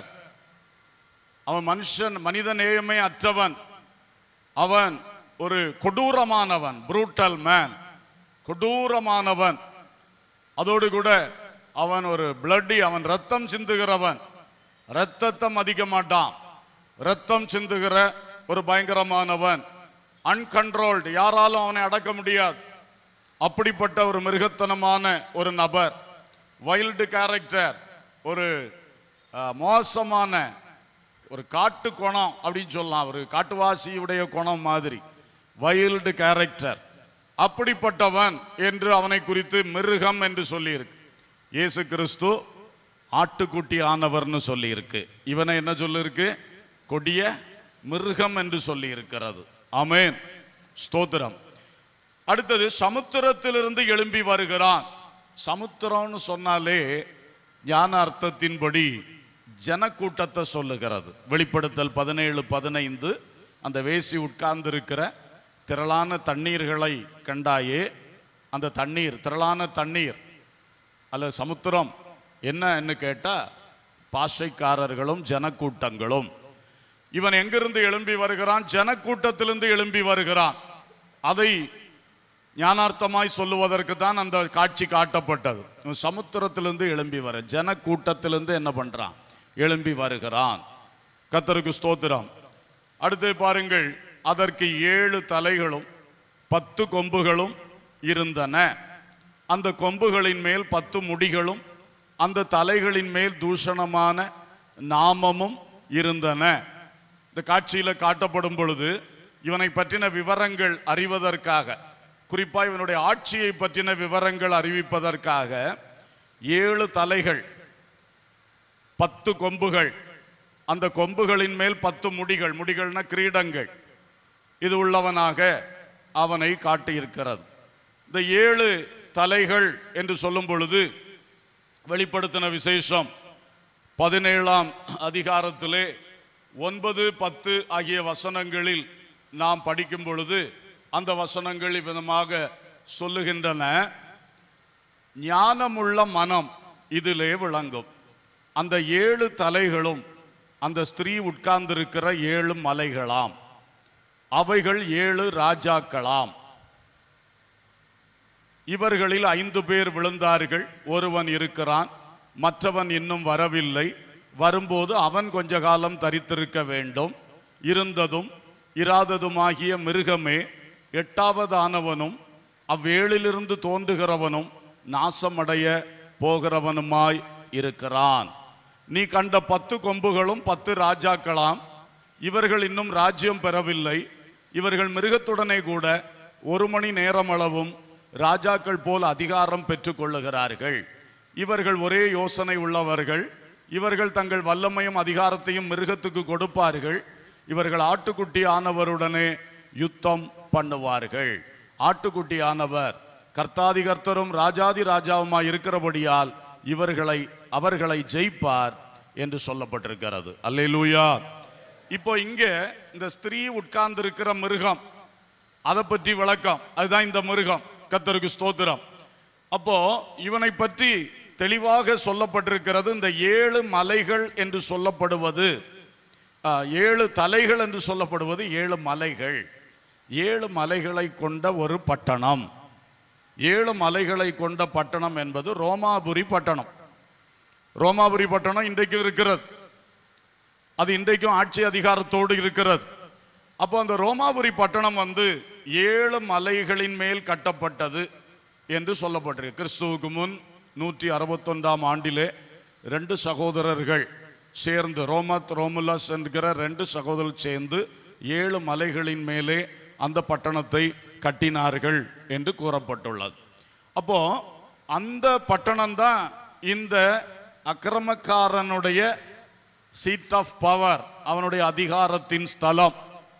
S1: அவன் மனுஷன் மனித நேயமே அற்றவன் அவன் ஒரு கொடூரமானவன் ப்ரூட்டல் மேன் கொடூரமானவன் அதோடு கூட அவன் ஒரு பிளட்டி அவன் ரத்தம் சிந்துகிறவன் ரத்தத்தை மதிக்க மாட்டான் ரத்தம் சிந்துகிற ஒரு பயங்கரமானவன் அன்கண்ட்ரோல்டு யாராலும் அவனை அடக்க முடியாது அப்படிப்பட்ட ஒரு மிருகத்தனமான ஒரு நபர் வைல்டு கேரக்டர் ஒரு அஹ், மோசமான ஒரு காட்டு குணம் அப்படின்னு சொல்லலாம் ஒரு காட்டுவாசியுடைய குணம் மாதிரி வைல்டு கேரக்டர் அப்படிப்பட்டவன் என்று அவனை குறித்து மிருகம் என்று சொல்லியிருக்கு இயேசு கிறிஸ்து ஆட்டுக்குட்டி ஆனவர்னு சொல்லியிருக்கு இவனை என்ன சொல்லியிருக்கு கொடிய மிருகம் என்று சொல்லி இருக்கிறது ஆமென் ஸ்தோத்திரம் அடுத்தது சமுத்திரத்திலிருந்து எழும்பி வருகிறான் சமுத்திரம்னு சொன்னாலே ஞான அர்த்தத்தின்படி ஜனக்கூட்டத்தை சொல்லுகிறது வெளிப்படுத்தல் பதினேழு பதினைந்து அந்த வேசி உட்கார்ந்திருக்கிற திரளான தண்ணீர்களை கண்டாயே அந்த தண்ணீர் திரளான தண்ணீர் அல்ல சமுத்திரம் என்னன்னு கேட்டா பாஷைக்காரர்களும் ஜனக்கூட்டங்களும் இவன் எங்கிருந்து எழும்பி வருகிறான் ஜனக்கூட்டத்திலிருந்து எழும்பி வருகிறான் அதை ஞானார்த்தமாய் சொல்லுவதற்கு தான் அந்த காட்சி காட்டப்பட்டது இவன் சமுத்திரத்திலிருந்து எழும்பி வர ஜனக்கூட்டத்திலிருந்து என்ன பண்றான் எழும்பி வருகிறான் கத்தருக்கு ஸ்தோத்திரம் அடுத்து பாருங்கள் அதற்கு ஏழு தலைகளும் பத்து கொம்புகளும் இருந்தன அந்த கொம்புகளின் மேல் பத்து முடிகளும் அந்த தலைகளின் மேல் தூஷணமான நாமமும் இருந்தன இந்த காட்சியில காட்டப்படும் பொழுது இவனை பற்றின விவரங்கள் அறிவதற்காக குறிப்பா இவனுடைய ஆட்சியை பற்றின விவரங்கள் அறிவிப்பதற்காக ஏழு தலைகள் பத்து கொம்புகள் அந்த கொம்புகளின் மேல் பத்து முடிகள் முடிகள்னா கிரீடங்கள் இது உள்ளவனாக அவனை காட்டியிருக்கிறது இந்த ஏழு தலைகள் என்று சொல்லும் பொழுது வெளிப்படுத்தின விசேஷம் பதினேழாம் அதிகாரத்திலே ஒன்பது பத்து ஆகிய வசனங்களில் நாம் படிக்கும் பொழுது அந்த வசனங்கள் விதமாக சொல்லுகின்றன ஞானமுள்ள மனம் இதிலே விளங்கும் அந்த ஏழு தலைகளும் அந்த ஸ்திரீ உட்கார்ந்திருக்கிற ஏழு மலைகளாம் அவைகள் ஏழு ராஜாக்களாம் இவர்களில் ஐந்து பேர் விழுந்தார்கள் ஒருவன் இருக்கிறான் மற்றவன் இன்னும் வரவில்லை வரும்போது அவன் கொஞ்ச காலம் தரித்திருக்க வேண்டும் இருந்ததும் இராததுமாகிய மிருகமே எட்டாவதானவனும் அவ்வேளிலிருந்து தோன்றுகிறவனும் நாசமடைய போகிறவனுமாய் இருக்கிறான் நீ கண்ட பத்து கொம்புகளும் பத்து ராஜாக்களாம் இவர்கள் இன்னும் ராஜ்யம் பெறவில்லை இவர்கள் மிருகத்துடனே கூட ஒரு மணி நேரம் அளவும் ராஜாக்கள் போல் அதிகாரம் பெற்றுக்கொள்ளுகிறார்கள் இவர்கள் ஒரே யோசனை உள்ளவர்கள் இவர்கள் தங்கள் வல்லமையும் அதிகாரத்தையும் மிருகத்துக்கு கொடுப்பார்கள் இவர்கள் ஆட்டுக்குட்டி ஆனவருடனே யுத்தம் பண்ணுவார்கள் ஆட்டுக்குட்டி ஆனவர் கர்த்தாதி கர்த்தரும் ராஜாதி ராஜாவுமாய் இருக்கிறபடியால் இவர்களை அவர்களை ஜெயிப்பார் என்று சொல்லப்பட்டிருக்கிறது அல்லேலூயா இப்போ இங்க இந்த ஸ்திரீ உட்கார்ந்து இருக்கிற மிருகம் அதை பற்றி விளக்கம் அதுதான் இந்த மிருகம் கர்த்தருக்கு ஸ்தோத்திரம் அப்போ இவனை பற்றி தெளிவாக சொல்லப்பட்டிருக்கிறது இந்த ஏழு மலைகள் என்று சொல்லப்படுவது ஆ, ஏழு தலைகள் என்று சொல்லப்படுவது ஏழு மலைகள் ஏழு மலைகளை கொண்ட ஒரு பட்டணம் ஏழு மலைகளை கொண்ட பட்டணம் என்பது ரோமாபுரி பட்டணம் ரோமாபுரி பட்டணம் இன்றைக்கும் இருக்கிறது அது இன்றைக்கும் ஆட்சி அதிகாரத்தோடு இருக்கிறது அப்போ அந்த ரோமாபுரி பட்டணம் வந்து ஏழு மலைகளின் மேல் கட்டப்பட்டது என்று சொல்லப்பட்டிருக்கு கிறிஸ்துவுக்கு முன் நூற்றி அறுபத்தொன்றாம் ஆண்டிலே ரெண்டு சகோதரர்கள் சேர்ந்து ரோமத் ரோமுலஸ் என்கிற ரெண்டு சகோதரர் சேர்ந்து ஏழு மலைகளின் மேலே அந்த பட்டணத்தை கட்டினார்கள் என்று கூறப்பட்டுள்ளது அப்போ அந்த பட்டணம் தான் இந்த அக்கிரமக்காரனுடைய சீட் ஆஃப் பவர் அவனுடைய அதிகாரத்தின் ஸ்தலம்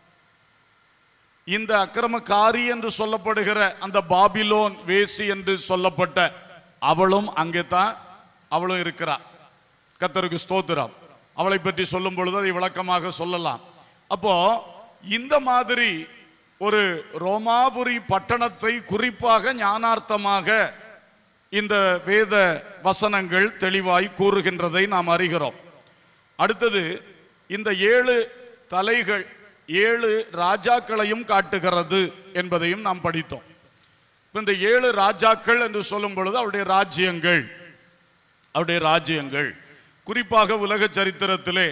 S1: இந்த அக்கிரமக்காரி என்று சொல்லப்படுகிற அந்த பாபிலோன் வேசி என்று சொல்லப்பட்ட அவளும் அங்கே தான் அவளும் இருக்கிறார் கத்தருக்கு ஸ்தோத்திரம் அவளை பற்றி சொல்லும் பொழுது அதை விளக்கமாக சொல்லலாம் அப்போ இந்த மாதிரி ஒரு ரோமாபுரி பட்டணத்தை குறிப்பாக ஞானார்த்தமாக இந்த வேத வசனங்கள் தெளிவாய் கூறுகின்றதை நாம் அறிகிறோம் அடுத்தது இந்த ஏழு தலைகள் ஏழு ராஜாக்களையும் காட்டுகிறது என்பதையும் நாம் படித்தோம் இப்ப இந்த ஏழு ராஜாக்கள் என்று சொல்லும் பொழுது அவருடைய ராஜ்யங்கள் அவருடைய ராஜ்யங்கள் குறிப்பாக உலக சரித்திரத்திலே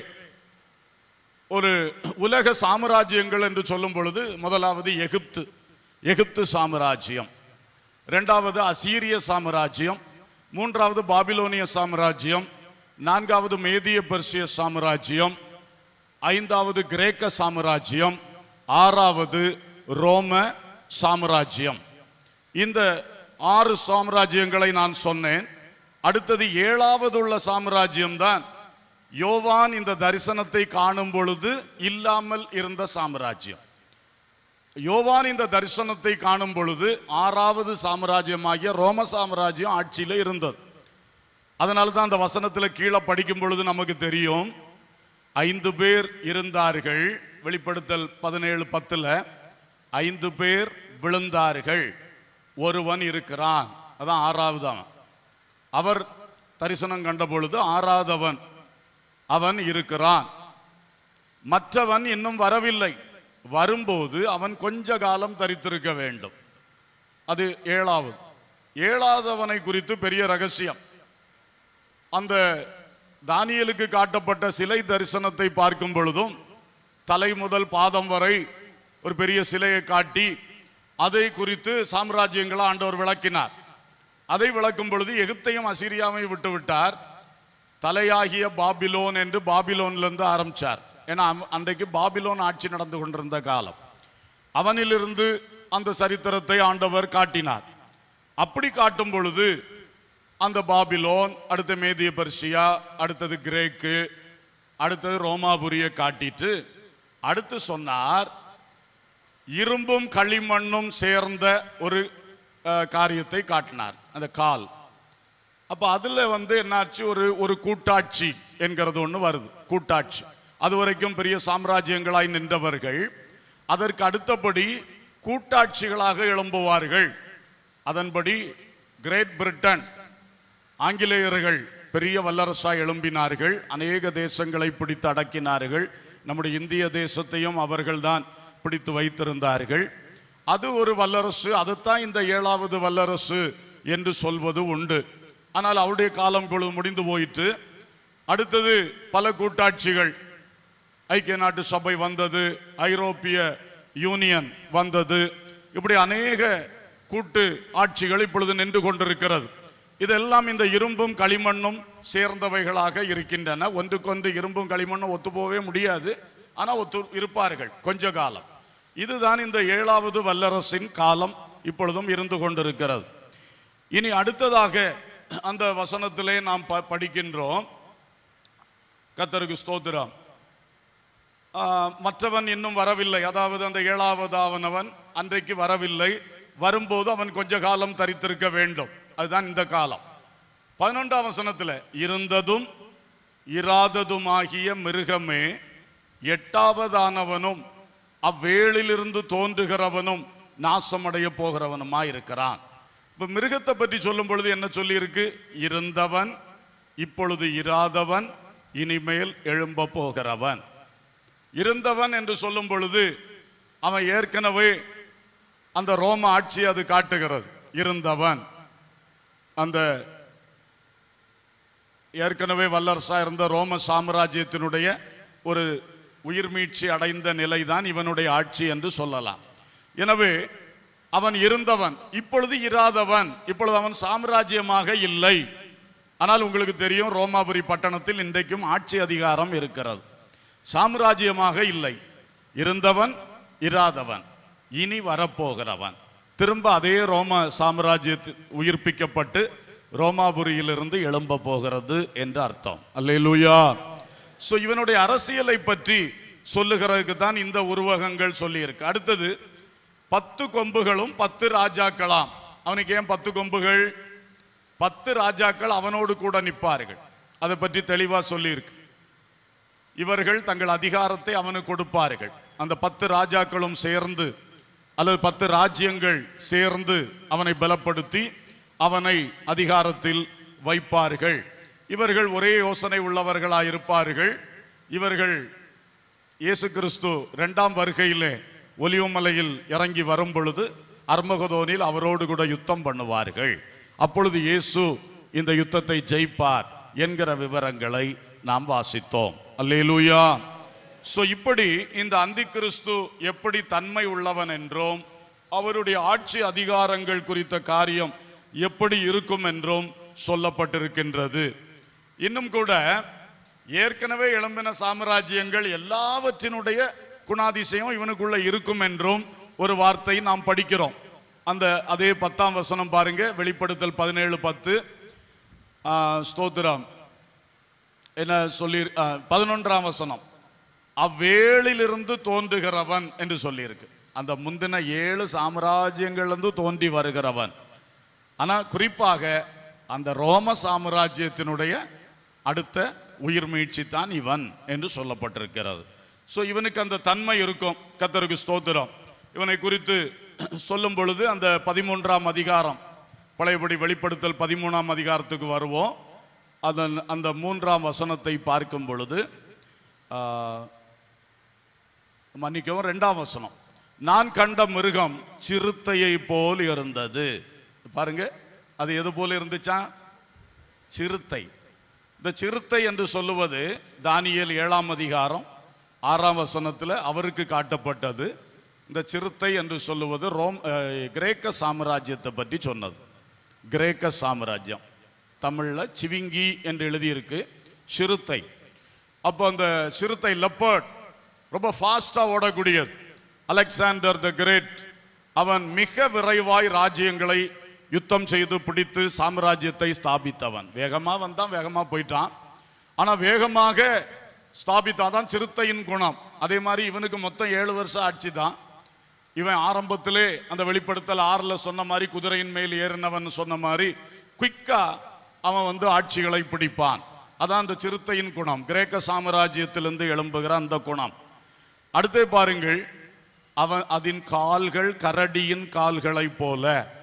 S1: ஒரு உலக சாம்ராஜ்யங்கள் என்று சொல்லும் பொழுது முதலாவது எகிப்து எகிப்து சாம்ராஜ்யம் இரண்டாவது அசீரிய சாம்ராஜ்யம் மூன்றாவது பாபிலோனிய சாம்ராஜ்யம் நான்காவது மேதிய பெர்சிய சாம்ராஜ்யம் ஐந்தாவது கிரேக்க சாம்ராஜ்யம் ஆறாவது ரோம சாம்ராஜ்யம் இந்த ஆறு சாம்ராஜ்யங்களை நான் சொன்னேன் அடுத்தது ஏழாவது உள்ள சாம்ராஜ்யம் தான் யோவான் இந்த தரிசனத்தை காணும் பொழுது இல்லாமல் இருந்த சாம்ராஜ்யம் யோவான் இந்த தரிசனத்தை காணும் பொழுது ஆறாவது சாம்ராஜ்யமாகிய ரோம சாம்ராஜ்யம் ஆட்சியில இருந்தது அதனால தான் அந்த வசனத்துல கீழே படிக்கும் பொழுது நமக்கு தெரியும் ஐந்து பேர் இருந்தார்கள் வெளிப்படுத்தல் பதினேழு பத்துல ஐந்து பேர் விழுந்தார்கள் ஒருவன் இருக்கிறான் அதான் ஆறாவது அவன் அவர் தரிசனம் கண்ட பொழுது ஆறாதவன் அவன் இருக்கிறான் மற்றவன் இன்னும் வரவில்லை வரும்போது அவன் கொஞ்ச காலம் தரித்திருக்க வேண்டும் அது ஏழாவது ஏழாதவனை குறித்து பெரிய ரகசியம் அந்த தானியலுக்கு காட்டப்பட்ட சிலை தரிசனத்தை பார்க்கும் பொழுதும் தலை முதல் பாதம் வரை ஒரு பெரிய சிலையை காட்டி அதை குறித்து சாம்ராஜ்யங்களை ஆண்டவர் விளக்கினார் அதை விளக்கும் பொழுது எகிப்தையும் அசீரியாவையும் விட்டு விட்டார் தலையாகிய பாபிலோன் என்று பாபிலோன்லேருந்து ஆரம்பிச்சார் ஏன்னா அவ- அன்றைக்கு பாபிலோன் ஆட்சி நடந்து கொண்டிருந்த காலம் அவனிலிருந்து அந்த சரித்திரத்தை ஆண்டவர் காட்டினார் அப்படி காட்டும் பொழுது அந்த பாபிலோன் அடுத்த மேதிய பர்சியா அடுத்தது கிரேக்கு அடுத்தது ரோமாபுரியை காட்டிட்டு அடுத்து சொன்னார் இரும்பும் களிமண்ணும் சேர்ந்த ஒரு அஹ், காரியத்தை காட்டினார் அந்த கால் அப்ப அதுல வந்து என்னாச்சு ஒரு ஒரு கூட்டாட்சி என்கிறது ஒண்ணு வருது கூட்டாட்சி அது வரைக்கும் பெரிய சாம்ராஜ்யங்களாய் நின்றவர்கள் அதற்கு அடுத்தபடி கூட்டாட்சிகளாக எழும்புவார்கள் அதன்படி கிரேட் பிரிட்டன் ஆங்கிலேயர்கள் பெரிய வல்லரசாய் எழும்பினார்கள் அநேக தேசங்களை பிடித்து அடக்கினார்கள் நம்முடைய இந்திய தேசத்தையும் அவர்கள்தான் பிடித்து வைத்திருந்தார்கள் அது ஒரு வல்லரசு அதுதான் இந்த ஏழாவது வல்லரசு என்று சொல்வது உண்டு ஆனால் அவருடைய காலம் பொழுது முடிந்து போயிற்று அடுத்தது பல கூட்டாட்சிகள் ஐக்கிய நாட்டு சபை வந்தது ஐரோப்பிய யூனியன் வந்தது இப்படி அநேக கூட்டு ஆட்சிகள் இப்பொழுது நின்று கொண்டிருக்கிறது இதெல்லாம் இந்த இரும்பும் களிமண்ணும் சேர்ந்தவைகளாக இருக்கின்றன ஒன்றுக்கொன்று இரும்பும் களிமண்ணும் ஒத்து போகவே முடியாது ஆனால் ஒத்து இருப்பார்கள் கொஞ்ச காலம் இதுதான் இந்த ஏழாவது வல்லரசின் காலம் இப்பொழுதும் இருந்து கொண்டிருக்கிறது இனி அடுத்ததாக அந்த வசனத்திலே நாம் ப- படிக்கின்றோம் கத்தருக்கு ஸ்தோத்திரம் ஆ, மற்றவன் இன்னும் வரவில்லை அதாவது அந்த ஏழாவதாவனவன் அன்றைக்கு வரவில்லை வரும்போது அவன் கொஞ்ச காலம் தரித்திருக்க வேண்டும் அதுதான் இந்த காலம் பதினொன்றாம் வசனத்துல இருந்ததும் இராததுமாகிய மிருகமே எட்டாவதானவனும் அவ்வேளிலிருந்து தோன்றுகிறவனும் நாசமடைய போகிறவனுமாயிருக்கிறான் இப்ப மிருகத்தை பற்றி சொல்லும் பொழுது என்ன சொல்லியிருக்கு இருந்தவன் இப்பொழுது இராதவன் இனிமேல் எழும்ப போகிறவன் இருந்தவன் என்று சொல்லும் பொழுது அவன் ஏற்கனவே அந்த ரோம ஆட்சி அது காட்டுகிறது இருந்தவன் அந்த ஏற்கனவே வல்லரசா இருந்த ரோம சாம்ராஜ்யத்தினுடைய ஒரு உயிர்மீட்சி அடைந்த நிலைதான் இவனுடைய ஆட்சி என்று சொல்லலாம் எனவே அவன் இருந்தவன் இப்பொழுது இராதவன் இப்பொழுது அவன் சாம்ராஜ்யமாக இல்லை ஆனால் உங்களுக்கு தெரியும் ரோமாபுரி பட்டணத்தில் இன்றைக்கும் ஆட்சி அதிகாரம் இருக்கிறது சாம்ராஜ்யமாக இல்லை இருந்தவன் இராதவன் இனி வரப்போகிறவன் திரும்ப அதே ரோம சாம்ராஜ்யத்தில் உயிர்ப்பிக்கப்பட்டு ரோமாபுரியிலிருந்து எழும்ப போகிறது என்று அர்த்தம் அல்லேலூயா சோ இவனுடைய அரசியலை பற்றி சொல்லுகிறதுக்கு தான் இந்த உருவகங்கள் சொல்லியிருக்கு அடுத்தது பத்து கொம்புகளும் பத்து ராஜாக்களாம் அவனுக்கு ஏன் பத்து கொம்புகள் பத்து ராஜாக்கள் அவனோடு கூட நிற்பார்கள் அதை பற்றி தெளிவா சொல்லியிருக்கு இவர்கள் தங்கள் அதிகாரத்தை அவனுக்கு கொடுப்பார்கள் அந்த பத்து ராஜாக்களும் சேர்ந்து அல்லது பத்து ராஜ்யங்கள் சேர்ந்து அவனை பலப்படுத்தி அவனை அதிகாரத்தில் வைப்பார்கள் இவர்கள் ஒரே யோசனை உள்ளவர்களாயிருப்பார்கள் இவர்கள் இயேசு கிறிஸ்து இரண்டாம் வருகையிலே ஒலிவமலையில் இறங்கி வரும் பொழுது அர்மகதோனில் அவரோடு கூட யுத்தம் பண்ணுவார்கள் அப்பொழுது இயேசு இந்த யுத்தத்தை ஜெயிப்பார் என்கிற விவரங்களை நாம் வாசித்தோம் அல்லேலூயா சோ இப்படி இந்த அந்தி கிறிஸ்து எப்படி தன்மை உள்ளவன் என்றும் அவருடைய ஆட்சி அதிகாரங்கள் குறித்த காரியம் எப்படி இருக்கும் என்றும் சொல்லப்பட்டிருக்கின்றது இன்னும் கூட ஏற்கனவே எழும்பின சாம்ராஜ்யங்கள் எல்லாவற்றினுடைய குணாதிசயம் இவனுக்குள்ள இருக்கும் என்றும் ஒரு வார்த்தை நாம் படிக்கிறோம் அந்த அதே பத்தாம் வசனம் பாருங்க வெளிப்படுத்தல் பதினேழு பத்து ஆ, ஸ்தோத்திரம் என்ன சொல்லி ஆ, பதினொன்றாம் வசனம் அவ்வேளிலிருந்து தோன்றுகிறவன் என்று சொல்லியிருக்கு அந்த முந்தின ஏழு சாம்ராஜ்யங்களிலிருந்து தோன்றி வருகிறவன் ஆனா குறிப்பாக அந்த ரோம சாம்ராஜ்யத்தினுடைய அடுத்த உயிர் மீட்சி தான் இவன் என்று சொல்லப்பட்டிருக்கிறது ஸோ இவனுக்கு அந்த தன்மை இருக்கும் கத்தருக்கு ஸ்தோத்திரம் இவனை குறித்து சொல்லும் பொழுது அந்த பதிமூன்றாம் அதிகாரம் பழையபடி வெளிப்படுத்தல் பதிமூணாம் அதிகாரத்துக்கு வருவோம் அதன் அந்த மூன்றாம் வசனத்தை பார்க்கும் பொழுது ஆ, மன்னிக்கவும் ரெண்டாம் வசனம் நான் கண்ட மிருகம் சிறுத்தையை போல் இருந்தது பாருங்க அது எது போல இருந்துச்சா சிறுத்தை இந்த சிறுத்தை என்று சொல்லுவது தானியேல் ஏழாம் அதிகாரம் ஆறாம் வசனத்தில் அவருக்கு காட்டப்பட்டது இந்த சிறுத்தை என்று சொல்லுவது ரோம் அஹ், கிரேக்க சாம்ராஜ்யத்தை பற்றி சொன்னது கிரேக்க சாம்ராஜ்யம் தமிழில் சிவிங்கி என்று எழுதியிருக்கு சிறுத்தை அப்போ அந்த சிறுத்தை லெப்பர்ட் ரொம்ப ஃபாஸ்ட்டாக ஓடக்கூடியது அலெக்சாண்டர் த கிரேட் அவன் மிக விரைவாய் ராஜ்யங்களை யுத்தம் செய்து பிடித்து சாம்ராஜ்யத்தை ஸ்தாபித்தவன் வேகமாக வந்தான் வேகமாக போயிட்டான் ஆனால் வேகமாக ஸ்தாபித்தாதான் சிறுத்தையின் குணம் அதே மாதிரி இவனுக்கு மொத்தம் ஏழு வருஷம் ஆட்சி தான் இவன் ஆரம்பத்திலே அந்த வெளிப்படுத்தல் ஆறில் சொன்ன மாதிரி குதிரையின் மேல் ஏறினவன் சொன்ன மாதிரி குயிக்கா அவன் வந்து ஆட்சிகளை பிடிப்பான் அதான் அந்த சிறுத்தையின் குணம் கிரேக்க சாம்ராஜ்யத்திலிருந்து எழும்புகிற அந்த குணம் அடுத்து பாருங்கள் அவன் அதன் கால்கள் கரடியின் கால்களைப் போல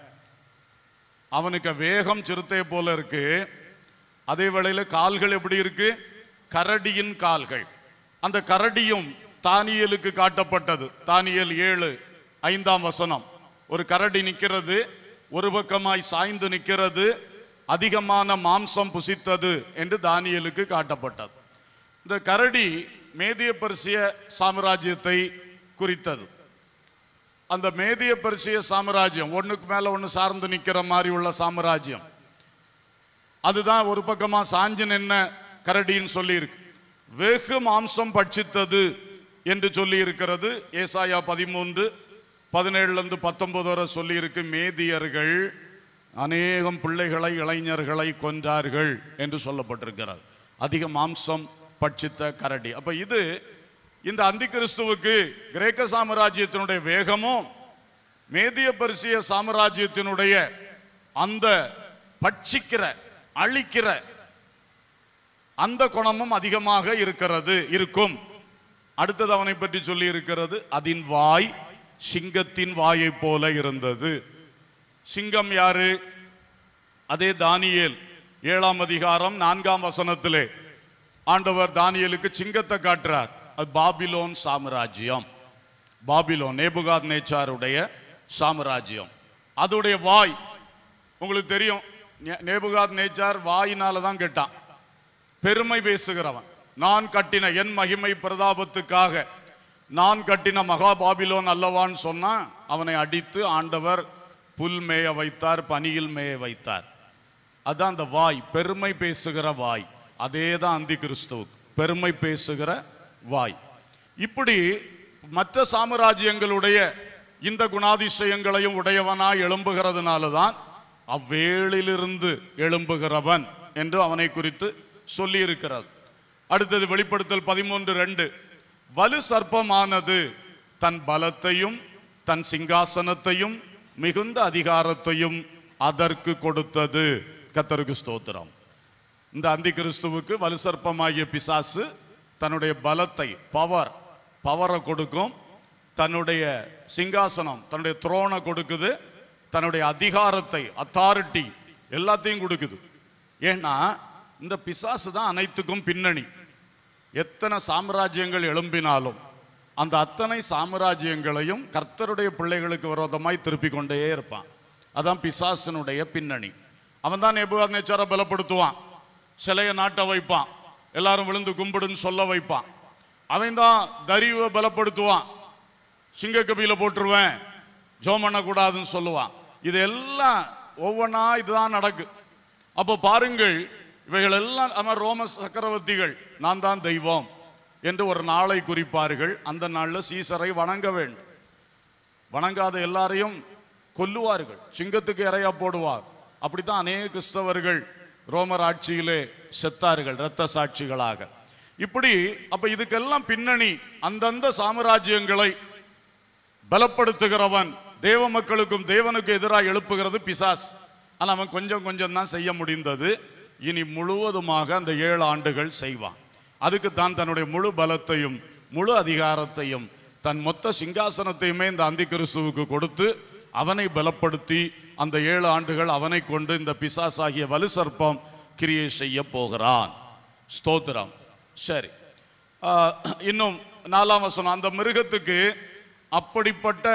S1: அவனுக்கு வேகம் சிறுத்தை போல இருக்கு அதே வேளையில கால்கள் எப்படி இருக்கு கரடியின் கால்கள் அந்த கரடியும் தானியலுக்கு காட்டப்பட்டது தானியல் ஏழு ஐந்தாம் வசனம் ஒரு கரடி நிற்கிறது ஒரு பக்கமாய் சாய்ந்து நிற்கிறது அதிகமான மாம்சம் புசித்தது என்று தானியலுக்கு காட்டப்பட்டது இந்த கரடி மேதிய பரிசிய சாம்ராஜ்யத்தை குறித்தது அந்த மேதிய பரிசிய சாம்ராஜ்யம் ஒண்ணுக்கு மேல ஒண்ணு சார்ந்து நிக்கிற மாதிரி உள்ள சாம்ராஜ்யம் அதுதான் ஒரு பக்கமா சாஞ்சு நின்ன கரடின்னு சொல்லி இருக்கு வெகு மாம்சம் பட்சித்தது என்று சொல்லி இருக்கிறது ஏசாயா பதிமூன்று பதினேழுல இருந்து பத்தொன்பது வரை சொல்லி இருக்கு மேதியர்கள் அநேகம் பிள்ளைகளை இளைஞர்களை கொன்றார்கள் என்று சொல்லப்பட்டிருக்கிறது அதிக மாம்சம் பட்சித்த கரடி அப்ப இது இந்த அந்தி கிறிஸ்துவுக்கு கிரேக்க சாம்ராஜ்யத்தினுடைய வேகமும் மேதிய பரிசிய சாம்ராஜ்யத்தினுடைய அந்த பட்சிக்கிற அழிக்கிற அந்த குணமும் அதிகமாக இருக்கிறது இருக்கும் அடுத்தது அவனை பற்றி சொல்லி இருக்கிறது அதின் வாய் சிங்கத்தின் வாயை போல இருந்தது சிங்கம் யாரு அதே தானியேல் ஏழாம் அதிகாரம் நான்காம் வசனத்திலே ஆண்டவர் தானியேலுக்கு சிங்கத்தை காட்டுறார் அது பாபிலோன் சாம்ராஜ்யம் பாபிலோன் நேபுகாத் நேச்சாருடைய சாம்ராஜ்யம் அதோடைய வாய் உங்களுக்கு தெரியும் நே- நேபுகாத் நேச்சார் வாயினால தான் கெட்டான் பெருமை பேசுகிறவன் நான் கட்டின என் மகிமை பிரதாபத்துக்காக நான் கட்டின மகா பாபிலோன் அல்லவான்னு சொன்னா அவனை அடித்து ஆண்டவர் புல் மேய வைத்தார் பனியில் மேய வைத்தார் அதான் அந்த வாய் பெருமை பேசுகிற வாய் அதே தான் அந்தி கிறிஸ்துவுக்கு பெருமை பேசுகிற வாய் இப்படி மற்ற சாம்ராஜ்யங்களுடைய இந்த குணாதிசயங்களையும் உடையவனாய் எழும்புகிறதுனால தான் அவ்வேளிலிருந்து எழும்புகிறவன் என்று அவனை குறித்து சொல்லி இருக்கிறது அடுத்தது வெளிப்படுத்தல் பதிமூன்று ரெண்டு வலு சர்ப்பமானது தன் பலத்தையும் தன் சிங்காசனத்தையும் மிகுந்த அதிகாரத்தையும் அதற்கு கொடுத்தது கத்தருக்கு ஸ்தோத்திரம் இந்த அந்தி கிறிஸ்துவுக்கு வலு சர்ப்பமாகிய பிசாசு தன்னுடைய பலத்தை பவர் பவரை கொடுக்கும் தன்னுடைய சிங்காசனம் தன்னுடைய த்ரோனை கொடுக்குது தன்னுடைய அதிகாரத்தை அத்தாரிட்டி எல்லாத்தையும் கொடுக்குது ஏன்னா இந்த பிசாசு தான் அனைத்துக்கும் பின்னணி எத்தனை சாம்ராஜ்யங்கள் எழும்பினாலும் அந்த அத்தனை சாம்ராஜ்யங்களையும் கர்த்தருடைய பிள்ளைகளுக்கு விரோதமாய் திருப்பி கொண்டே இருப்பான் அதான் பிசாசனுடைய பின்னணி அவன் தான் நேச்சாரை பலப்படுத்துவான் சிலையை நாட்ட வைப்பான் எல்லாரும் விழுந்து கும்பிடுன்னு சொல்ல வைப்பான் அவன் தான் தரிவை பலப்படுத்துவான் சிங்க கபியில போட்டுருவேன் ஜோம் பண்ணக்கூடாதுன்னு சொல்லுவான் இது எல்லாம் ஒவ்வொன்றா இதுதான் நடக்கு அப்போ பாருங்கள் இவைகள் எல்லாம் நம்ம ரோம சக்கரவர்த்திகள் நான் தான் தெய்வம் என்று ஒரு நாளை குறிப்பார்கள் அந்த நாளில் சீசரை வணங்க வேண்டும் வணங்காத எல்லாரையும் கொல்லுவார்கள் சிங்கத்துக்கு இறையா போடுவார் அப்படித்தான் அநேக கிறிஸ்தவர்கள் ரோமர் ஆட்சியிலே செத்தார்கள் இரத்த சாட்சிகளாக இப்படி அப்ப இதுக்கெல்லாம் பின்னணி அந்தந்த சாம்ராஜ்யங்களை பலப்படுத்துகிறவன் தேவ மக்களுக்கும் தேவனுக்கு எதிராக எழுப்புகிறது பிசாஸ் ஆனா அவன் கொஞ்சம் கொஞ்சம் தான் செய்ய முடிந்தது இனி முழுவதுமாக அந்த ஏழு ஆண்டுகள் செய்வான் அதுக்கு தான் தன்னுடைய முழு பலத்தையும் முழு அதிகாரத்தையும் தன் மொத்த சிங்காசனத்தையுமே இந்த அந்தி கிறிஸ்துவுக்கு கொடுத்து அவனை பலப்படுத்தி அந்த ஏழு ஆண்டுகள் அவனை கொண்டு இந்த பிசாசாகிய வலு சர்ப்பம் கிரியை செய்ய போகிறான் ஸ்தோத்திரம் சரி ஆஹ், இன்னும் நாலாம் வசனம் அந்த மிருகத்துக்கு அப்படிப்பட்ட